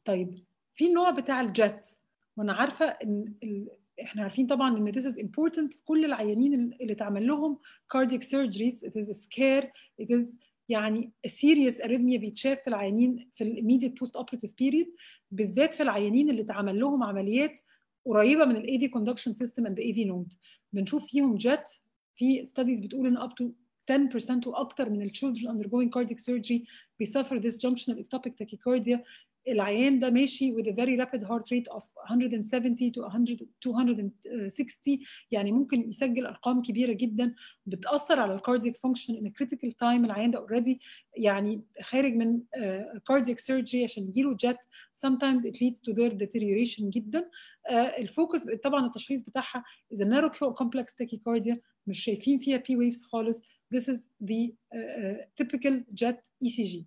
طيب في النوع بتاع الجت وانا عارفه ان ال... احنا عارفين طبعا ان this is important في كل العيانين اللي اتعمل لهم cardiac surgeries it is a scare it is يعني serious arrhythmia بيتشاف في العيانين في immediate post operative period بالذات في العيانين اللي اتعمل لهم عمليات قريبه من الاي في كوندكشن سيستم اند اي في نود بنشوف فيهم جت في ستاديز بتقول ان up to 10% واكثر من الchildren undergoing cardiac surgery بيسفر this junctional ectopic tachycardia العيان ده ماشي with a very rapid heart rate of 170 to 100 260 يعني ممكن يسجل ارقام كبيره جدا بتاثر على الكاردياك فانكشن ان critical تايم العيان ده اوريدي يعني خارج من كاردياك uh, سيرجري عشان يجيله جت sometimes it leads to their deterioration جدا uh, الفوكس طبعا التشخيص بتاعها is a narrow complex tachycardia مش شايفين فيها بي waves خالص this is the uh, uh, typical jet ECG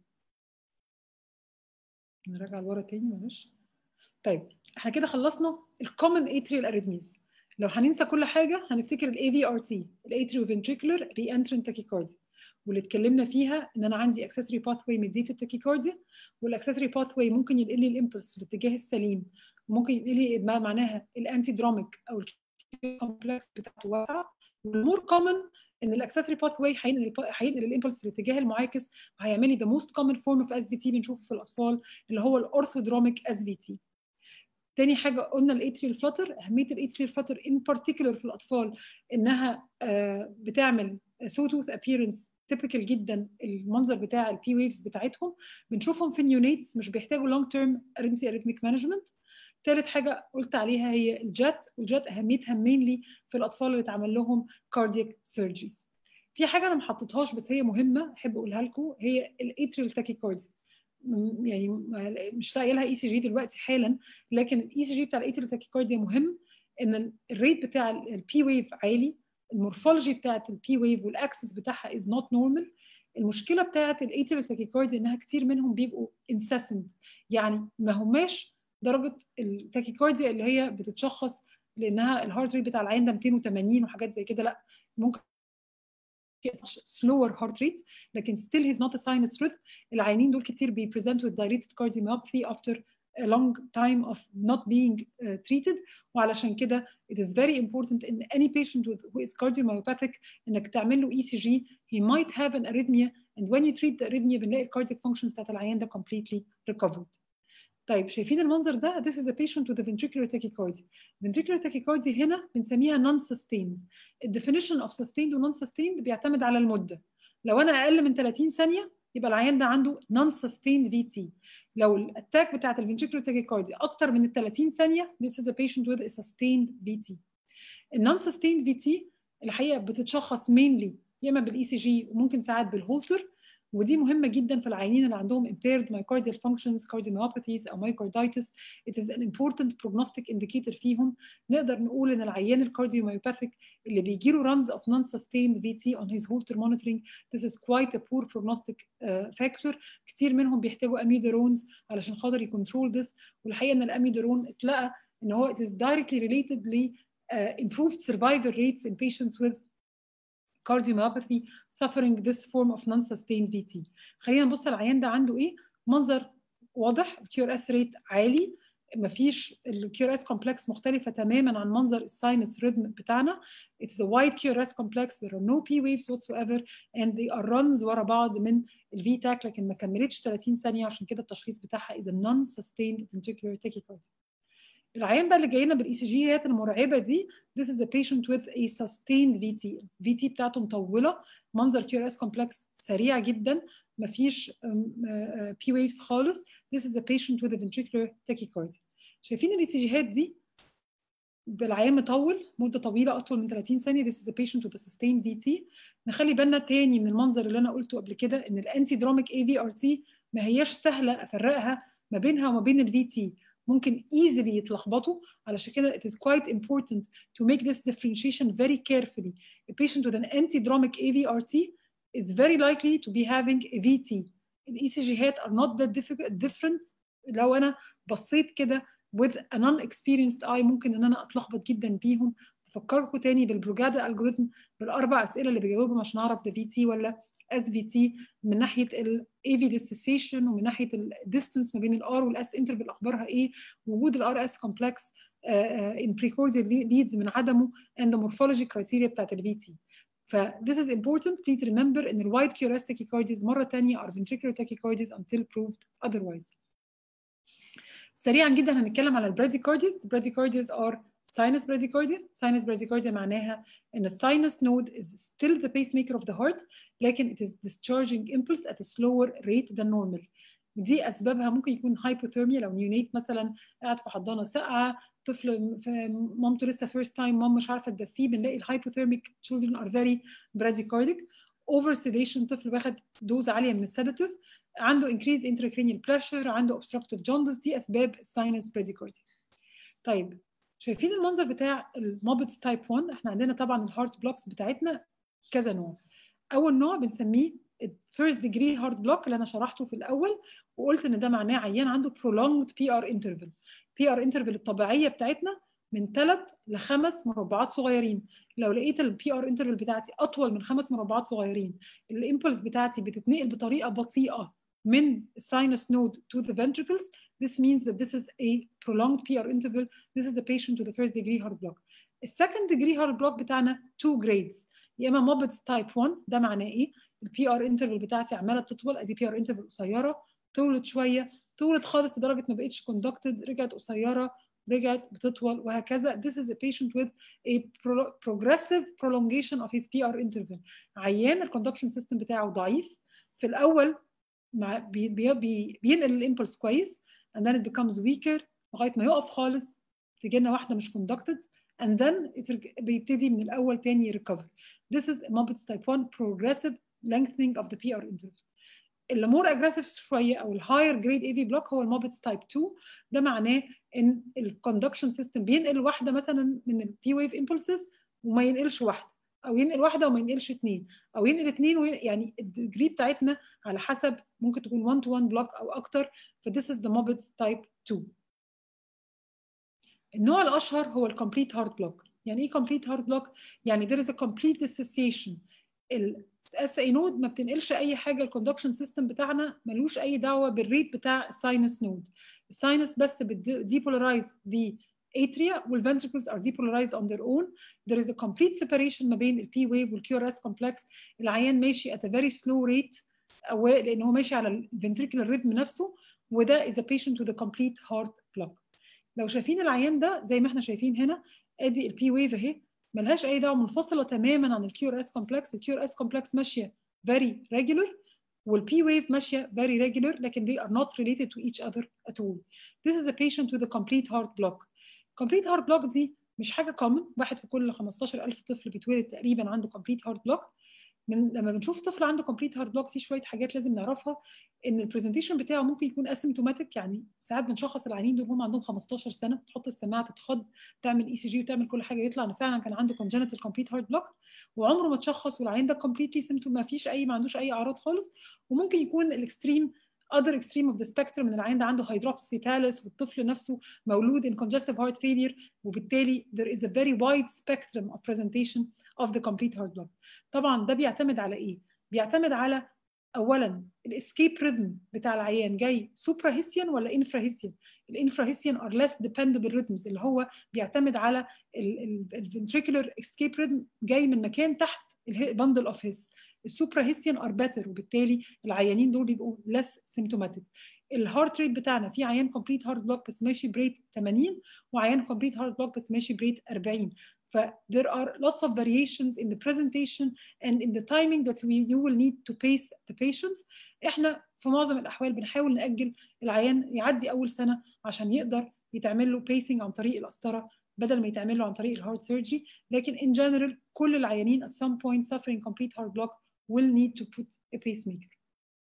نرجع لورا تاني معلش طيب احنا كده خلصنا الكومن اتريال اريثميز لو هننسى كل حاجه هنفتكر الاي في ار تي الاتريو فنتريكولار ري انترنت تاكيكارديا واللي اتكلمنا فيها ان انا عندي اكسسوري باث واي ميديتد تاكيكارديا والاكسسوري باث واي ممكن ينقل لي الامبلس في الاتجاه السليم وممكن ينقل لي معناها الانتي دروميك او الكومبلكس بتاعته واسعه والمور كومن ان الاكسسوري باث واي هينقل هينقل الامبلس في الاتجاه المعاكس وهيعمل لي ذا موست كومن فورم اوف اس في تي بنشوفه في الاطفال اللي هو الاورثودروميك اس في تي تاني حاجه قلنا الاتريال فلاتر اهميه الاتريال فلاتر ان بارتيكولر في الاطفال انها بتعمل سوتوث ابييرنس تيبيكال جدا المنظر بتاع البي ويفز بتاعتهم بنشوفهم في النيونيتس مش بيحتاجوا لونج تيرم ارنسي اريثميك مانجمنت ثالث حاجه قلت عليها هي الجت والجت اهميتها مينلي في الاطفال اللي اتعمل لهم كاردياك سيرجيز في حاجه انا ما حطيتهاش بس هي مهمه احب اقولها لكم هي الاتريال تاكيكارديا يعني مش لاقيه لها اي سي جي دلوقتي حالا لكن الاي سي جي بتاع الاتريال تاكيكارديا مهم ان الريت بتاع البي ويف عالي المورفولوجي بتاعت البي ويف والاكسس بتاعها از نوت نورمال المشكله بتاعت الاتريال تاكيكارديا انها كتير منهم بيبقوا انسيسنت يعني ما هماش درجه التاكيكارديا اللي هي بتتشخص لانها الهارت ريت بتاع العين ده 280 وحاجات زي كده لا ممكن slower heart rate لكن still he's not a sinus rhythm العيانين دول كتير بي present with dilated cardiomyopathy after a long time of not being uh, treated وعلشان كده it is very important in any patient with, who is cardiomyopathic انك تعمل له ECG he might have an arrhythmia and when you treat the arrhythmia بنلاقي cardiac functions بتاعت العيان ده completely recovered طيب شايفين المنظر ده this is a patient with a ventricular tachycardia ventricular tachycardia هنا بنسميها non sustained الديفينيشن of sustained و non sustained بيعتمد على المده لو انا اقل من 30 ثانيه يبقى العيان ده عنده non sustained VT لو الاتاك بتاعت الفنتريكولار tachycardia اكتر من ال 30 ثانيه this is a patient with a sustained VT النون sustained VT الحقيقه بتتشخص mainly يا اما بالاي سي جي وممكن ساعات بالهولتر ودي مهمه جدا في العيانين اللي عندهم impaired myocardial functions cardiomyopathies او myocarditis it is an important prognostic indicator فيهم نقدر نقول ان العيان الكارديوميوباثيك اللي بيجي له runs of non-sustained VT on his Holter monitoring this is quite a poor prognostic uh, factor كتير منهم بيحتاجوا اميدرونز علشان خاطر يكنترول this والحقيقه ان الاميدرون اتلقى ان هو it is directly related ل uh, improved survival rates in patients with cardiomyopathy suffering this form of non-sustained VT. خلينا نبص العيان ده عنده ايه؟ منظر واضح الكيو ار اس ريت عالي مفيش الكيو ار اس كومبلكس مختلفه تماما عن منظر الساينس ريدم بتاعنا it's a wide QRS complex there are no P waves whatsoever and they are runs ورا بعض من الفي تاك لكن ما كملتش 30 ثانيه عشان كده التشخيص بتاعها is a non-sustained ventricular tachycardia العيان بقى اللي جاي لنا بالاي سي جيات المرعبه دي this is a patient with a sustained VT VT بتاعته مطوله منظر كيو ار اس كومبلكس سريع جدا مفيش بي ويفز خالص this is a patient with a ventricular tachycardia شايفين الاي سي جيات دي بالعيان مطول مده طويله اطول من 30 ثانيه this is a patient with a sustained VT نخلي بالنا تاني من المنظر اللي انا قلته قبل كده ان الانتي دروميك اي في ار تي ما هياش سهله افرقها ما بينها وما بين الفي تي ممكن easily يتلخبطوا علشان كده it is quite important to make this differentiation very carefully. A patient with an antidromic AVRT is very likely to be having a VT. ال ECGات are not that different لو أنا بصيت كده with a non-experienced eye ممكن إن أنا أتلخبط جدا بيهم. بفكركم تاني بالبروجادا algorithm بالأربع أسئلة اللي بجاوبهم عشان أعرف ده VT ولا اس في تي من ناحيه الاي في ديسوسيشن ومن ناحيه الديستنس ما بين الار والاس انترفال اخبارها ايه وجود الار اس كومبلكس ان بريكوردد ليدز من عدمه and the morphology criteria بتاعت الفي تي ف this is important please remember ان الوايد QRS tachycardias مرة تانية are ventricular tachycardias until proved otherwise سريعا جدا هنتكلم على البراديكارديز البراديكارديز are sinus bradycardia sinus bradycardia معناها ان الساينس node is still the pacemaker of the heart لكن it is discharging impulse at a slower rate than normal دي اسبابها ممكن يكون هايبوثيرميا لو نيونيت مثلا قاعد في حضانه ساقعه طفل في مامته لسه فيرست تايم مام مش عارفه تدفيه بنلاقي الهايبوثيرميك children are very bradycardic اوفر سيديشن طفل واخد دوز عاليه من السيداتيف عنده increased intracranial pressure عنده obstructive jaundice دي اسباب الساينس bradycardia طيب شايفين المنظر بتاع الموبتس تايب 1 احنا عندنا طبعا الهارت بلوكس بتاعتنا كذا نوع اول نوع بنسميه الفيرست ديجري هارت بلوك اللي انا شرحته في الاول وقلت ان ده معناه عيان عنده prolonged بي ار انترفال بي ار انترفال الطبيعيه بتاعتنا من ثلاث لخمس مربعات صغيرين لو لقيت البي ار انترفال بتاعتي اطول من خمس مربعات صغيرين الامبلس بتاعتي بتتنقل بطريقه بطيئه من sinus node to the ventricles this means that this is a prolonged PR interval this is a patient with a first degree heart block السكند degree heart block بتاعنا two grades يا اما موبتس تايب 1 ده معناه ايه البي ار انترفال بتاعتي عماله تطول ادي بي ار انترفال قصيره طولت شويه طولت خالص لدرجه ما بقتش كوندكتد رجعت قصيره رجعت بتطول وهكذا this is a patient with a progressive prolongation of his PR interval عيان الكوندكشن سيستم بتاعه ضعيف في الاول مع بي بي بي بينقل الامبلس كويس and then it becomes weaker لغايه ما يقف خالص تيجي لنا واحده مش conducted and then it بيبتدي من الاول تاني recover this is Mopitz type 1 progressive lengthening of the PR interval اللي مور اجريسيف شويه او الهاير جريد اي في بلوك هو الموبتس تايب 2 ده معناه ان الكوندكشن سيستم بينقل واحده مثلا من البي ويف امبulses وما ينقلش واحده او ينقل واحده وما ينقلش اثنين او ينقل اثنين وين... يعني الديجري بتاعتنا على حسب ممكن تكون 1 تو 1 بلوك او اكتر فذس از ذا موبتس تايب 2 النوع الاشهر هو الكومبليت هارت بلوك يعني ايه كومبليت هارت بلوك يعني there is a complete dissociation الاس اي نود ما بتنقلش اي حاجه الكوندكشن سيستم بتاعنا ملوش اي دعوه بالريت بتاع الساينس نود الساينس بس بتديبولارايز the atria والventricles are depolarized on their own there is a complete separation ما بين البي ويف والكيو ار اس كومبلكس العيان ماشي at a very slow rate لان هو ماشي على الفنتريكولار ريتم نفسه وده is a patient with a complete heart block لو شايفين العيان ده زي ما احنا شايفين هنا ادي البي ويف اهي ملهاش اي دعوه منفصله تماما عن الكيو ار اس كومبلكس الكيو ار اس كومبلكس ماشيه very regular والبي ويف ماشيه very regular لكن they are not related to each other at all this is a patient with a complete heart block complete heart block دي مش حاجه common واحد في كل 15000 طفل بيتولد تقريبا عنده complete heart block من لما بنشوف طفل عنده كومبليت هارت بلوك في شويه حاجات لازم نعرفها ان البرزنتيشن بتاعه ممكن يكون اسيمتوماتيك يعني ساعات بنشخص العيانين دول هم عندهم 15 سنه تحط السماعه تتخض تعمل اي سي جي وتعمل كل حاجه يطلع انه فعلا كان عنده كونجنتال كومبليت هارت بلوك وعمره ما تشخص والعيان ده كومبليتلي سيمتوم ما فيش اي ما عندوش اي اعراض خالص وممكن يكون الاكستريم other extreme of the spectrum ان العيان ده عنده hydrops fetalis والطفل نفسه مولود in congestive heart failure وبالتالي there is a very wide spectrum of presentation of the complete heart block طبعا ده بيعتمد على ايه بيعتمد على اولا الاسكيب ريزم بتاع العيان جاي سوبراهيسيان ولا انفراهيسيان الانفراهيسيان ار less dependable rhythms اللي هو بيعتمد على الفنتريكولار اسكيب ريزم جاي من مكان تحت البندل اوف هيس السوبراهيسيان ار بيتر وبالتالي العيانين دول بيبقوا less symptomatic الهارت ريت بتاعنا في عيان كومبليت هارت بلوك بس ماشي بريت 80 وعيان كومبليت هارت بلوك بس ماشي بريت 40 ف there are lots of variations in the presentation and in the timing that we, you will need to pace the patients احنا في معظم الاحوال بنحاول ناجل العيان يعدي اول سنه عشان يقدر يتعمل له pacing عن طريق القسطره بدل ما يتعمل له عن طريق الهارت سيرجري لكن in general كل العيانين at some point suffering complete heart block will need to put a pacemaker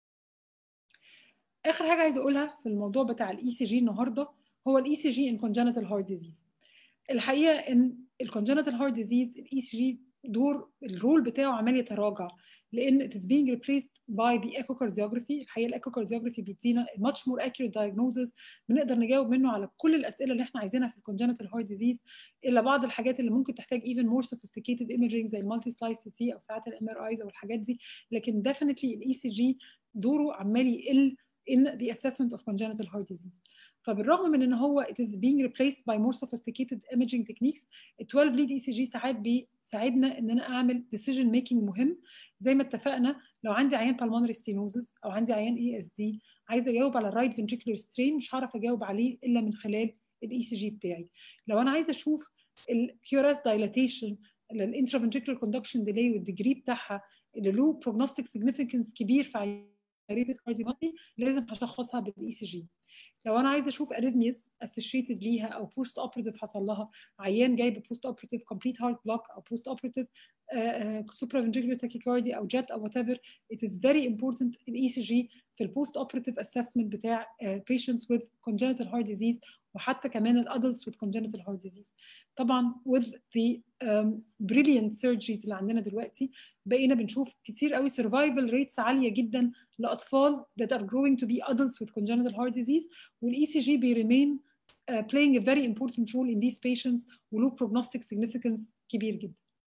اخر حاجه عايزه اقولها في الموضوع بتاع الاي سي جي النهارده هو الاي سي جي ان congenital heart disease الحقيقه ان الكونجنتال هارت ديزيز الاي سي جي دور الرول بتاعه عمال يتراجع لان it is being replaced by the echocardiography الحقيقه الايكوكارديوجرافي بيدينا much more accurate diagnosis بنقدر نجاوب منه على كل الاسئله اللي احنا عايزينها في الكونجنتال heart disease الا بعض الحاجات اللي ممكن تحتاج even more sophisticated imaging زي المالتي سلايس سي تي او ساعات الام ار ايز او الحاجات دي لكن definitely الاي سي جي دوره عمال يقل in the assessment of congenital heart disease. فبالرغم من ان هو it is being replaced by more sophisticated imaging techniques ال 12 lead ECG ساعات بيساعدنا ان انا اعمل decision making مهم زي ما اتفقنا لو عندي عيان pulmonary stenosis او عندي عيان ESD عايزه اجاوب على الرايت ventricular strain مش هعرف اجاوب عليه الا من خلال الاي سي جي بتاعي لو انا عايزه اشوف الكيوراس dilatation الانترافنتريكولار كوندكشن ديلي والديجري بتاعها اللي له prognostic significance كبير في ريتد كارديوميوباثي لازم هشخصها بالاي سي جي لو انا عايزه اشوف اريثميز اسوشيتد ليها او بوست اوبريتيف حصل لها عيان جايب بوست اوبريتيف كومبليت هارت بلوك او بوست اوبريتيف سوبرا فنتريكولار تاكيكاردي او جت او وات ايفر it is very important الاي سي جي في البوست اوبريتيف اسسمنت بتاع uh, patients with congenital heart disease وحتى كمان الادلتس with congenital heart disease طبعا with the um, brilliant surgeries اللي عندنا دلوقتي بقينا بنشوف كتير قوي survival rates عاليه جدا لاطفال that are growing to be adults with congenital heart disease والاي سي جي بيريمين uh, playing a very important role in these patients وله prognostic significance كبير جدا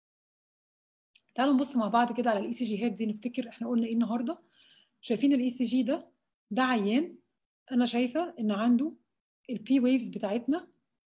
تعالوا نبص مع بعض كده على الاي سي جيهات دي نفتكر احنا قلنا ايه النهارده شايفين الاي سي جي ده ده عيان انا شايفه ان عنده البي ويفز بتاعتنا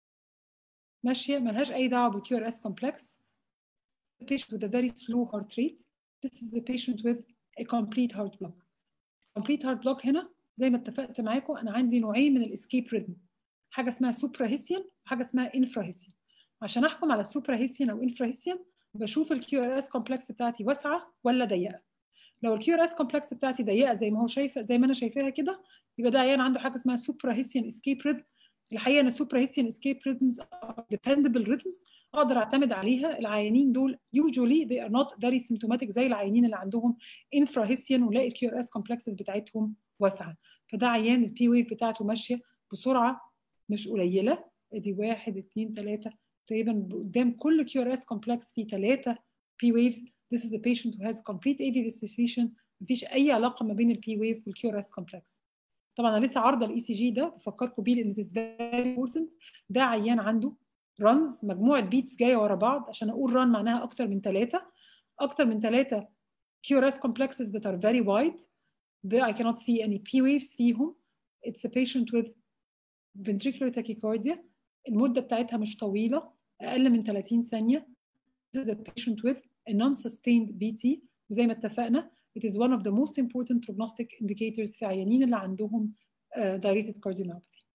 ماشيه ملهاش اي دعوه بالكيو ار اس كومبلكس patient with a very slow heart rate this is a patient with a complete heart block complete heart block هنا زي ما اتفقت معاكم انا عندي نوعين من الاسكيب ريتم حاجه اسمها سوبرا هيسيان وحاجه اسمها انفرا هيسيان عشان احكم على السوبرا هيسيان او انفرا هيسيان بشوف الكيو ار اس كومبلكس بتاعتي واسعه ولا ضيقه لو الكيو ار اس كومبلكس بتاعتي ضيقه زي ما هو شايفه زي ما انا شايفاها كده يبقى ده عيان عنده حاجه اسمها سوبرا هيسيان اسكيب ريتم الحقيقه ان السوبرا هيسيان اسكيب ريتمز ديبندبل ريتمز اقدر اعتمد عليها العيانين دول usually they are not very symptomatic زي العيانين اللي عندهم انفرا هيسيان ولاقي الكيو ار اس كومبلكسز بتاعتهم واسعه فده عيان البي ويف بتاعته ماشيه بسرعه مش قليله ادي واحد اثنين ثلاثه تقريبا قدام كل كيو ار اس كومبلكس في ثلاثه بي ويفز this is a patient who has complete AV dissociation مفيش اي علاقه ما بين البي ويف والكيو ار اس كومبلكس طبعا انا لسه عارضه الاي سي جي ده بفكركم بيه لان it is very important ده عيان عنده رانز مجموعه بيتس جايه ورا بعض عشان اقول ران معناها اكتر من ثلاثه اكتر من ثلاثه QRS complexes that are very wide there I cannot see any P waves فيهم it's a patient with ventricular tachycardia المده بتاعتها مش طويله اقل من 30 ثانيه this is a patient with a non-sustained VT وزي ما اتفقنا it is one of the most important prognostic indicators في عيانين اللي عندهم uh, dilated cardiomyopathy.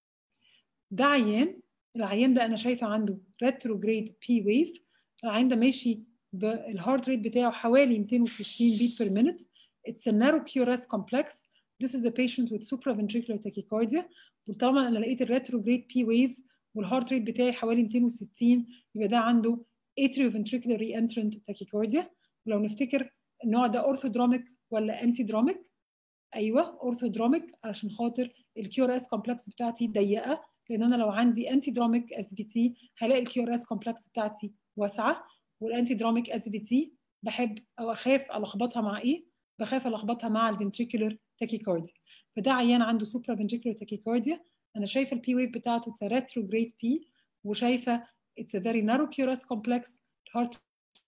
ده عيان العيان ده انا شايفه عنده retrograde P wave العيان ده ماشي بالهارت ريت بتاعه حوالي 260 beat per minute it's a narrow QRS complex this is a patient with supraventricular tachycardia وطبعا انا لقيت الريتروجريد P wave والهارت ريت بتاعي حوالي 260 يبقى ده عنده atrioventricular reentrant tachycardia ولو نفتكر النوع ده اورثودروميك ولا انتي دروميك ايوه اورثودروميك عشان خاطر الكيو ار اس كومبلكس بتاعتي ضيقه لان انا لو عندي انتي دروميك اس في تي هلاقي الكيو ار اس كومبلكس بتاعتي واسعه والانتي دروميك اس في تي بحب او اخاف الخبطها مع ايه بخاف الخبطها مع الفنتريكولار تاكيكارديا فده عيان عنده سوبرا فنتريكولار تاكيكارديا انا شايفه البي ويف بتاعته اتس ريتروجريد بي وشايفه اتس ا فيري نارو كيو ار اس كومبلكس الهارت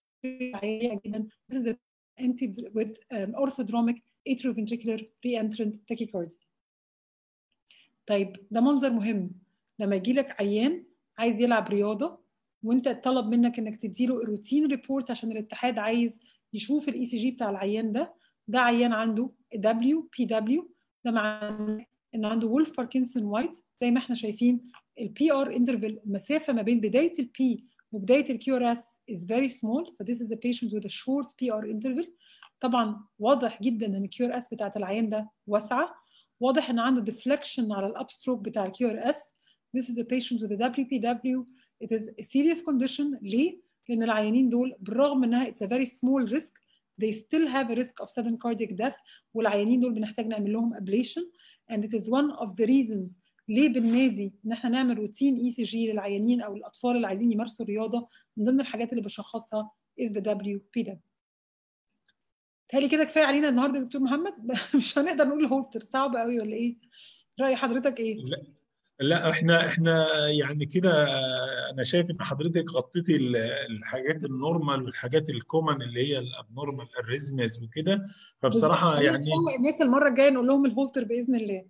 عاليه جدا this is a anti with um, orthodromic atrioventricular reentrant tachycardia. طيب ده منظر مهم لما يجي لك عيان عايز يلعب رياضه وانت طلب منك انك تديله الروتين ريبورت عشان الاتحاد عايز يشوف الاي سي جي بتاع العيان ده ده عيان عنده دبليو بي دبليو ده معناه ان عنده وولف باركنسون وايت زي ما احنا شايفين البي ار انترفال المسافه ما بين بدايه البي وبدايه الكيو ار اس is very small ف this is a patient with a short PR interval طبعا واضح جدا ان الكيو ار اس بتاعت العيان ده واسعه واضح ان عنده deflection على الابستروك بتاع الكيو ار اس this is a patient with a WPW it is a serious condition ليه؟ لان العيانين دول بالرغم انها it's a very small risk they still have a risk of sudden cardiac death والعيانين دول بنحتاج نعمل لهم ablation and it is one of the reasons ليه بننادي ان احنا نعمل روتين اي سي جي للعيانين او الاطفال اللي عايزين يمارسوا الرياضه من ضمن الحاجات اللي بشخصها is the WPW. تهيألي كده كفايه علينا النهارده يا دكتور محمد مش هنقدر نقول هولتر صعب قوي ولا ايه؟ رأي حضرتك ايه؟ لا لا احنا احنا يعني كده انا شايف ان حضرتك غطيتي ال- الحاجات النورمال والحاجات الكومن اللي هي الابنورمال الريزمز وكده فبصراحه بالظبط. ان يعني شاء الله الناس المره الجايه نقول لهم الهولتر باذن الله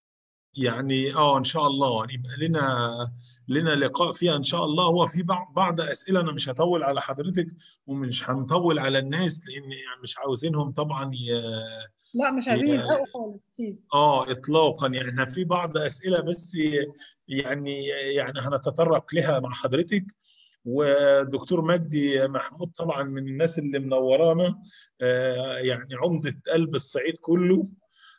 يعني اه ان شاء الله يعني يبقى لنا لنا لقاء فيها ان شاء الله هو في بعض بعض اسئله انا مش هطول على حضرتك ومش هنطول على الناس لان يعني مش عاوزينهم طبعا ي... لا مش عايزين ي... يزهقوا خالص بليز اه اطلاقا يعني احنا في بعض اسئله بس يعني يعني هنتطرق لها مع حضرتك ودكتور مجدي محمود طبعا من الناس اللي منورانا آه يعني عمدة قلب الصعيد كله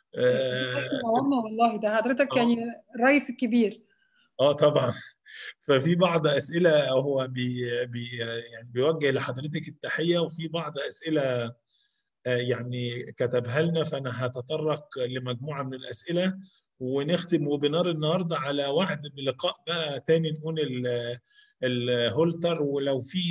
اه نورنا والله ده حضرتك اه يعني الرئيس الكبير آه طبعا ففي بعض اسئله هو بي بي يعني بيوجه لحضرتك التحيه وفي بعض اسئله آه، يعني كتبها لنا فانا هتطرق لمجموعه من الاسئله ونختم وبنار النهارده على وعد بلقاء بقى تاني نقول ال- الهولتر ولو في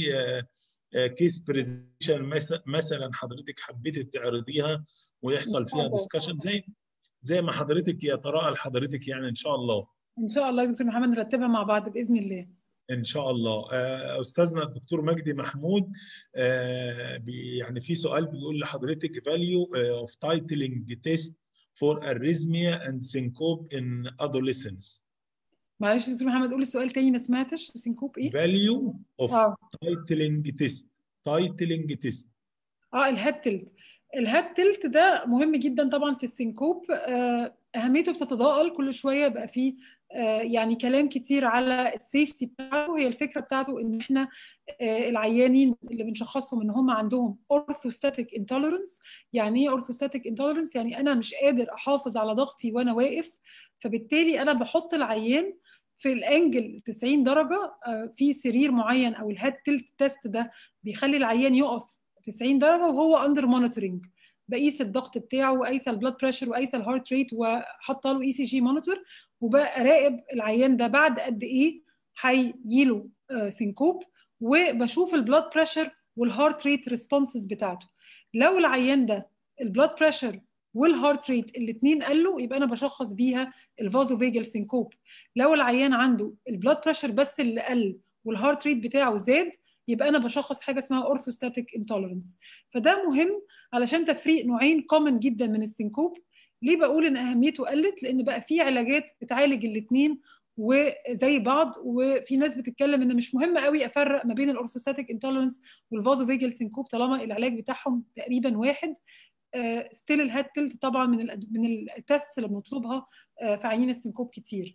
كيس برزنتيشن مثلا حضرتك حبيتي تعرضيها ان ويحصل شاء فيها الله ديسكشن زي زي ما حضرتك يتراءى لحضرتك يعني ان شاء الله ان شاء الله يا دكتور محمد نرتبها مع بعض باذن الله ان شاء الله آه، استاذنا الدكتور مجدي محمود آه، بي- يعني في سؤال بيقول لحضرتك value آه، of titling test for arrhythmia and syncope in adolescence معلش يا دكتور محمد قول السؤال تاني ما سمعتش سينكوب ايه؟ value of اه titling test titling test اه الهاد تلت الهاد تلت ده مهم جدا طبعا في السينكوب آه، اهميته بتتضاءل كل شويه يبقى فيه آه، يعني كلام كتير على السيفتي بتاعته هي الفكره بتاعته ان احنا آه، العيانين اللي بنشخصهم ان هم عندهم اورثوستاتيك انتوليرنس يعني ايه اورثوستاتيك انتوليرنس يعني انا مش قادر احافظ على ضغطي وانا واقف فبالتالي انا بحط العيان في الانجل 90 درجه آه، في سرير معين او الهاد تلت تيست ده بيخلي العيان يقف 90 درجه وهو اندر مونيتورنج بقيس الضغط بتاعه وقايسه البلاد بريشر وقايسه الهارت ريت وحاطه له اي سي جي مونيتور وبراقب العيان ده بعد قد ايه هيجيله سينكوب وبشوف البلاد بريشر والهارت ريت ريسبونسز بتاعته لو العيان ده البلاد بريشر والهارت ريت الاثنين قالوا يبقى انا بشخص بيها الفازو فيجل سينكوب لو العيان عنده البلاد بريشر بس اللي قل والهارت ريت بتاعه زاد يبقى انا بشخص حاجه اسمها اورثوستاتيك انتوليرنس فده مهم علشان تفريق نوعين كومن جدا من السينكوب ليه بقول ان اهميته قلت لان بقى في علاجات بتعالج الاثنين وزي بعض وفي ناس بتتكلم ان مش مهم قوي افرق ما بين الاورثوستاتيك انتوليرنس والفازو فيجل سينكوب طالما العلاج بتاعهم تقريبا واحد ستيل الهاد تلت طبعا من ال من التست اللي بنطلبها آه، في عيين السينكوب كتير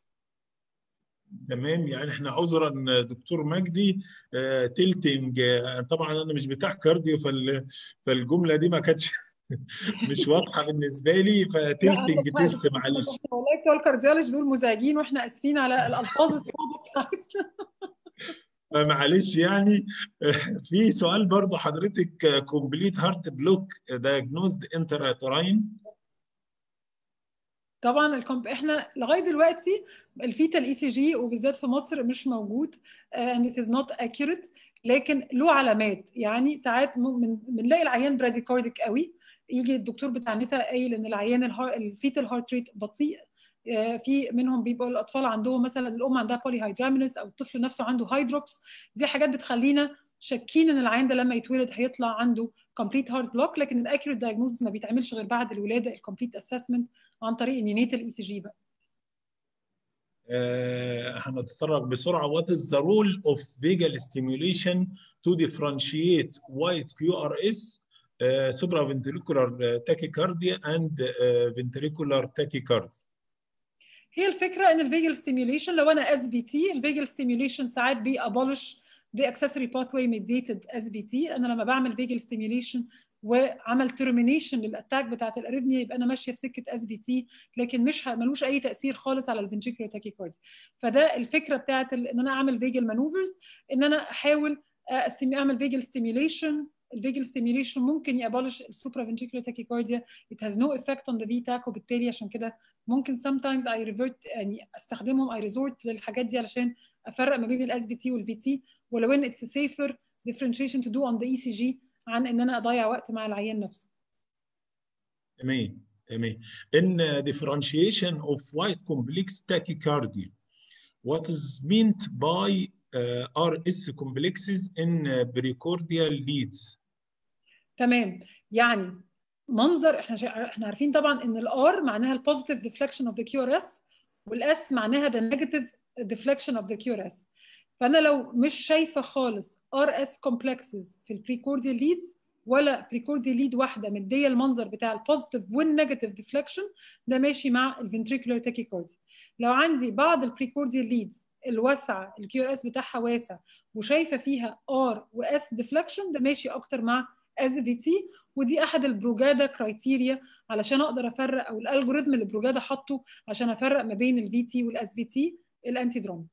تمام يعني احنا عذرا دكتور مجدي آه، تلتنج آه، طبعا انا مش بتاع كارديو فال- فالجمله دي ما كانتش مش واضحه بالنسبه لي لا فتلتنج عندك حق يا تيست دكتور محمد معلش احنا والله بتوع الكارديولوجي دول مزعجين واحنا اسفين على الالفاظ الصعبه بتاعتنا معلش يعني في سؤال برضه حضرتك كومبليت هارت بلوك دايجنوزد انتراتراين طبعا الكمب... احنا لغايه دلوقتي الفيتال اي سي جي وبالذات في مصر مش موجود and it is not accurate لكن له علامات يعني ساعات من بنلاقي العيان براديكارديك قوي يجي الدكتور بتاع النساء قايل ان العيان الهار... الفيتال هارت ريت بطيء في منهم بيبقوا الاطفال عندهم مثلا الام عندها بولي هيدرامينس او الطفل نفسه عنده هايدروبس دي حاجات بتخلينا شاكين ان العيان ده لما يتولد هيطلع عنده كومبليت هارت بلوك لكن الاكيوريت دايجنوستس ما بيتعملش غير بعد الولاده الكومبليت اسسمنت عن طريق النينيتال اي سي جي بقى آه، هنتطرق بسرعه what is the role of vagal stimulation to differentiate white QRS uh, supraventricular tachycardia and uh, ventricular tachycardia هي الفكره ان الفيجل ستيميوليشن لو انا اس بي تي الفيجل ستيميوليشن ساعات بيابولش the accessory pathway mediated SVT انا لما بعمل فيجل ستيميوليشن وعمل ترمينيشن للاتاك بتاعت الاريثميا يبقى انا ماشيه في سكه اس في تي لكن مش ملوش اي تاثير خالص على الفنتريكولار تاكيكارديا فده الفكره بتاعت ان انا اعمل فيجل مانوفرز ان انا احاول اعمل فيجل ستيميوليشن الفيجل ستيميوليشن ممكن يابولش السوبرا فنتريكولار تاكيكارديا it has no effect on the VTAC وبالتالي عشان كده ممكن sometimes I revert يعني استخدمهم I resort للحاجات دي علشان افرق ما بين الاس في تي والفي تي ولو ان it's a safer differentiation to do on the ECG عن ان انا اضيع وقت مع العيان نفسه تمام تمام in differentiation of white complex tachycardia what is meant by uh, RS complexes in precordial leads تمام يعني منظر احنا شا... احنا عارفين طبعا ان الار معناها البوزيتيف ديفليكشن اوف ذا كيو ار اس والاس معناها ذا نيجاتيف ديفليكشن اوف ذا كيو ار اس فانا لو مش شايفه خالص ار اس كومبلكسز في البريكورديال ليدز ولا بريكورديال ليد واحده مديه المنظر بتاع البوزيتيف والنيجاتيف ديفليكشن ده ماشي مع الفنتريكولار تاكيكاردي لو عندي بعض البريكورديال ليدز الواسعه الكيو ار اس بتاعها واسع وشايفه فيها ار واس ديفليكشن ده ماشي اكتر مع از في تي ودي احد البروجادا كرايتيريا علشان اقدر افرق او الالجوريثم اللي بروجادا حاطه عشان افرق ما بين الفي تي والاس في تي الانتي دروميك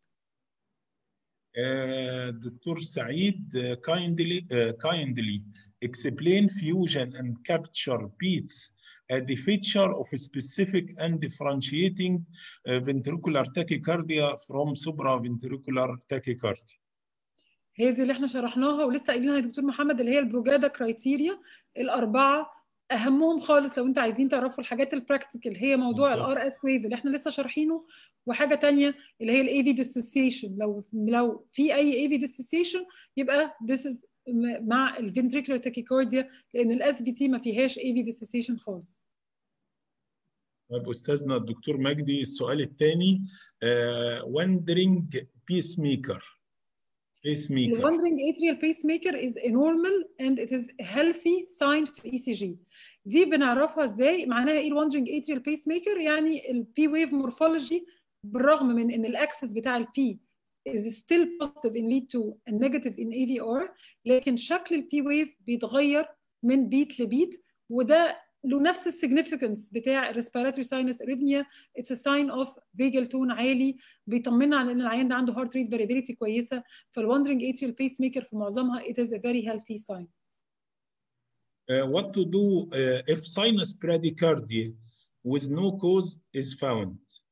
دكتور سعيد kindly uh, kindly explain fusion and capture beats uh, the feature of specific and differentiating uh, ventricular tachycardia from supraventricular tachycardia. هي دي اللي احنا شرحناها ولسه قايلينها يا دكتور محمد اللي هي البروجادا كرايتيريا الاربعه اهمهم خالص لو انت عايزين تعرفوا الحاجات البراكتيكال هي موضوع الار اس ويف اللي احنا لسه شارحينه وحاجه ثانيه اللي هي الاي في ديسوسيشن لو لو في اي اي في ديسوسيشن يبقى this is مع الفنتريكولار تاكيكارديا لان الاس في تي ما فيهاش اي في ديسوسيشن خالص طيب استاذنا الدكتور مجدي السؤال الثاني وندرينج بيس ميكر بيس ميكر The wandering atrial pacemaker is a normal and it is a healthy sign في ECG. دي بنعرفها ازاي؟ معناها ايه الواندرنج atrial pacemaker؟ يعني البي ويف مورفولوجي بالرغم من ان الاكسس بتاع البي is still positive in lead to and negative in AVR لكن شكل البي ويف بيتغير من بيت لبيت وده له نفس السيجنيفيكانس بتاع respiratory sinus arrhythmia it's a sign of vagal tone عالي بيطمنا على ان العيان ده عنده heart rate variability كويسه فالwandering atrial pacemaker في معظمها it is a very healthy sign. Uh, what to do uh, if sinus bradycardia with no cause is found?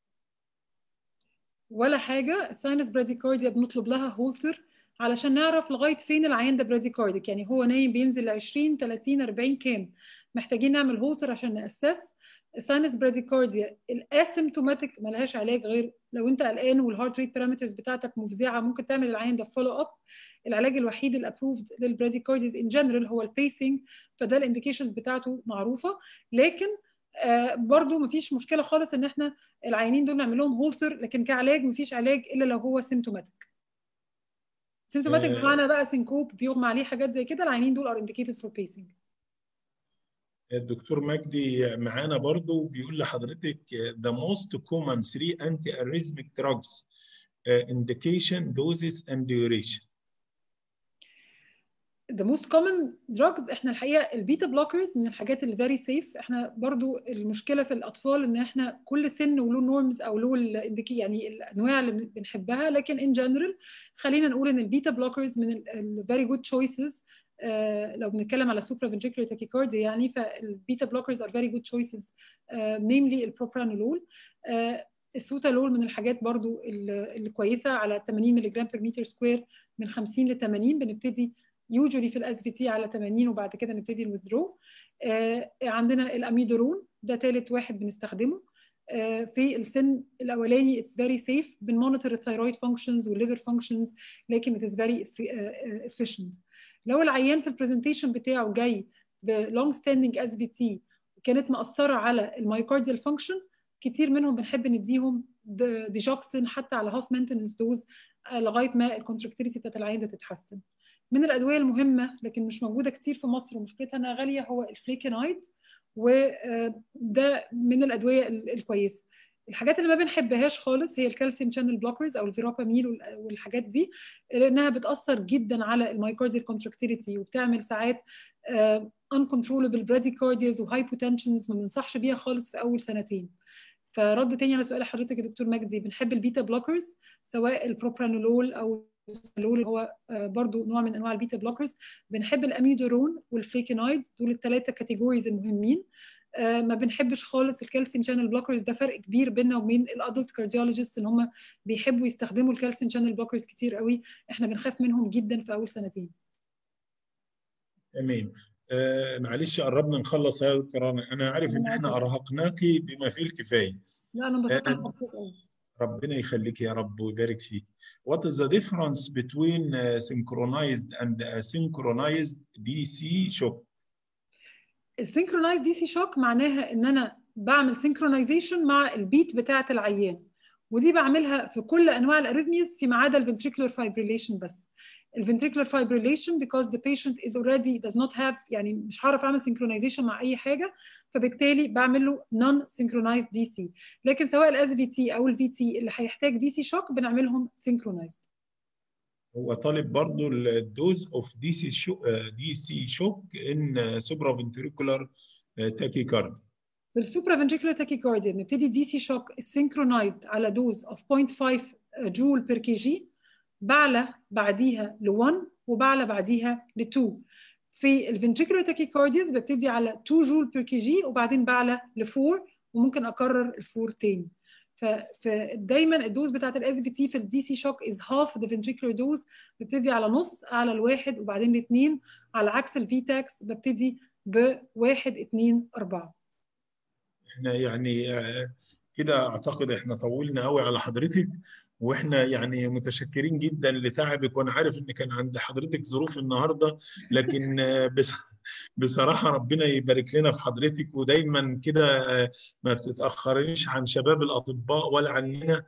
ولا حاجه الساينس براديكارديا بنطلب لها هولتر علشان نعرف لغايه فين العيان ده براديكارديك يعني هو نايم بينزل 20 30 40 كام محتاجين نعمل هولتر عشان ناسس الساينس براديكارديا الاسيمتوماتيك ملهاش علاج غير لو انت قلقان والهارت ريت بارامترز بتاعتك مفزعه ممكن تعمل العيان ده فولو اب العلاج الوحيد الابروفد للبراديكارديز ان جنرال هو البيسنج فده الانديكيشنز بتاعته معروفه لكن آه برضو مفيش مشكله خالص ان احنا العيانين دول نعمل لهم هولتر لكن كعلاج مفيش علاج الا لو هو سيمتوماتيك سيمتوماتيك آه. بمعنى بقى سينكوب بيغمى عليه حاجات زي كده العيانين دول ار انديكيتد فور بيسنج الدكتور مجدي معانا برضو بيقول لحضرتك the most common three anti-arrhythmic drugs uh, indication doses and duration the most common drugs احنا الحقيقه البيتا بلوكرز من الحاجات اللي فيري سيف احنا برضو المشكله في الاطفال ان احنا كل سن وله نورمز او له الانديكي يعني الانواع اللي بنحبها لكن ان جنرال خلينا نقول ان البيتا بلوكرز من الفيري جود تشويسز لو بنتكلم على سوبرا فنتريكولار تاكيكارديا يعني فالبيتا بلوكرز ار فيري جود تشويسز نيملي البروبرانولول السوتالول من الحاجات برضو اللي كويسه على 80 ملي جرام بير متر سكوير من 50 ل 80 بنبتدي يوجولي في الاس في تي على 80 وبعد كده نبتدي الويدرو آه عندنا الاميدورون ده ثالث واحد بنستخدمه آه في السن الاولاني اتس فيري سيف بنمونيتور الثايرويد فانكشنز والليفر فانكشنز لكن اتس فيري efficient لو العيان في البرزنتيشن بتاعه جاي بلونج ستاندنج اس في تي وكانت مأثره على المايوكارديال فانكشن كتير منهم بنحب نديهم ديجوكسين حتى على هاف مينتنس دوز لغايه ما الكونتراكتيليتي بتاعت العيان ده تتحسن من الادويه المهمه لكن مش موجوده كتير في مصر ومشكلتها انها غاليه هو الفليكينايد وده من الادويه الكويسه الحاجات اللي ما بنحبهاش خالص هي الكالسيوم شانل بلوكرز او الفيراباميل والحاجات دي لانها بتاثر جدا على المايكارديال كونتراكتيليتي وبتعمل ساعات uncontrollable bradycardias وهايبوتنشنز ما بننصحش بيها خالص في اول سنتين فرد تاني على سؤال حضرتك يا دكتور مجدي بنحب البيتا بلوكرز سواء البروبرانولول او السلول هو برضو نوع من انواع البيتا بلوكرز بنحب الاميدورون والفليكينايد دول الثلاثه كاتيجوريز المهمين ما بنحبش خالص الكالسيوم شانل بلوكرز ده فرق كبير بيننا وبين الادلت كارديولوجيست ان هم بيحبوا يستخدموا الكالسيوم شانل بلوكرز كتير قوي احنا بنخاف منهم جدا في اول سنتين تمام آه معلش قربنا نخلص يا دكتور انا عارف ان احنا ارهقناكي بما فيه الكفايه لا انا انبسطت بحضرتك قوي ربنا يخليك يا رب ويبارك فيك. What is the difference between uh, synchronized and asynchronized DC shock? السynchronized دي سي شوك معناها ان انا بعمل synchronization مع البيت بتاعه العيان ودي بعملها في كل انواع الاريثميز فيما عدا الفنتريكولار fibrillation بس. الفنتريكولار fibrillation because the patient is already does not have يعني مش هعرف اعمل synchronization مع اي حاجه فبالتالي بعمل له non synchronized DC لكن سواء الاس في تي او الفي تي اللي هيحتاج دي سي شوك بنعملهم synchronized هو طالب برضه الدوز اوف دي سي شو دي سي شوك ان سوبرا فنتريكولار تاكيكاردي في السوبرا فنتريكولار تاكيكارديا بنبتدي دي سي شوك synchronized على دوز اوف 0.5 جول بير كي جي بعلى بعديها ل 1 وبعلى بعديها ل 2 في الفنتريكولار تاكيكارديز ببتدي على 2 جول بير كي جي وبعدين بعلى ل 4 وممكن اكرر الفور تاني فدايما الدوز بتاعت الاس في تي في الدي سي شوك از هاف ذا فنتريكولار دوز ببتدي على نص اعلى لواحد وبعدين لاثنين على عكس الفي تاكس ببتدي بواحد اثنين اربعه. احنا يعني كده اعتقد احنا طولنا قوي على حضرتك واحنا يعني متشكرين جدا لتعبك وانا عارف ان كان عند حضرتك ظروف النهارده لكن بس بصراحه ربنا يبارك لنا في حضرتك ودايما كده ما بتتاخريش عن شباب الاطباء ولا عننا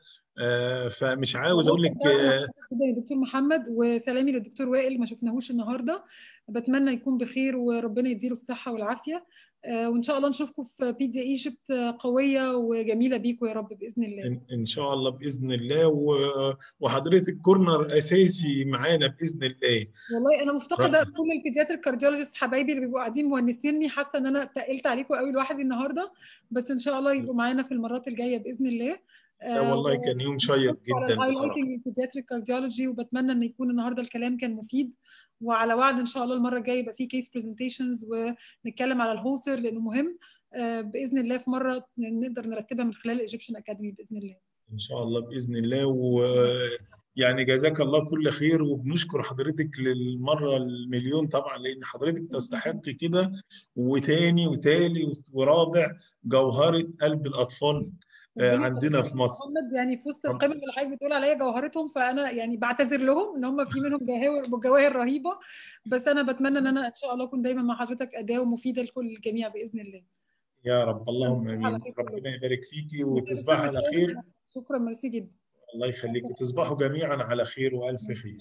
فمش عاوز اقول لك جدا يا دكتور محمد وسلامي للدكتور وائل ما شفناهوش النهارده بتمنى يكون بخير وربنا يديله الصحه والعافيه وان شاء الله نشوفكم في بي دي ايجيبت قويه وجميله بيكم يا رب باذن الله ان شاء الله باذن الله وحضرتك كورنر اساسي معانا باذن الله والله انا مفتقده كل البيدياتريك كارديولوجيست حبايبي اللي بيبقوا قاعدين مونسيني حاسه ان انا تقلت عليكم قوي لوحدي النهارده بس ان شاء الله يبقوا معانا في المرات الجايه باذن الله لا والله كان يوم شيق جدا بصراحه البيدياتريك كارديولوجي وبتمنى ان يكون النهارده الكلام كان مفيد وعلى وعد ان شاء الله المره الجايه يبقى في كيس برزنتيشنز ونتكلم على الهولتر لانه مهم باذن الله في مره نقدر نرتبها من خلال الايجيبشن اكاديمي باذن الله ان شاء الله باذن الله و يعني جزاك الله كل خير وبنشكر حضرتك للمره المليون طبعا لان حضرتك تستحق كده وتاني وتالي ورابع جوهره قلب الاطفال عندنا في مصر محمد يعني في وسط القمم اللي حضرتك بتقول عليا جوهرتهم فانا يعني بعتذر لهم ان هم في منهم جواهر جواهر رهيبه بس انا بتمنى ان انا ان شاء الله اكون دايما مع حضرتك اداه ومفيده لكل الجميع باذن الله يا رب اللهم امين ربنا يبارك فيكي وتصبحي على خير شكرا ميرسي جدا الله يخليك وتصبحوا جميعا على خير والف خير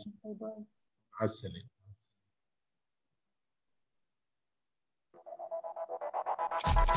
مع السلامه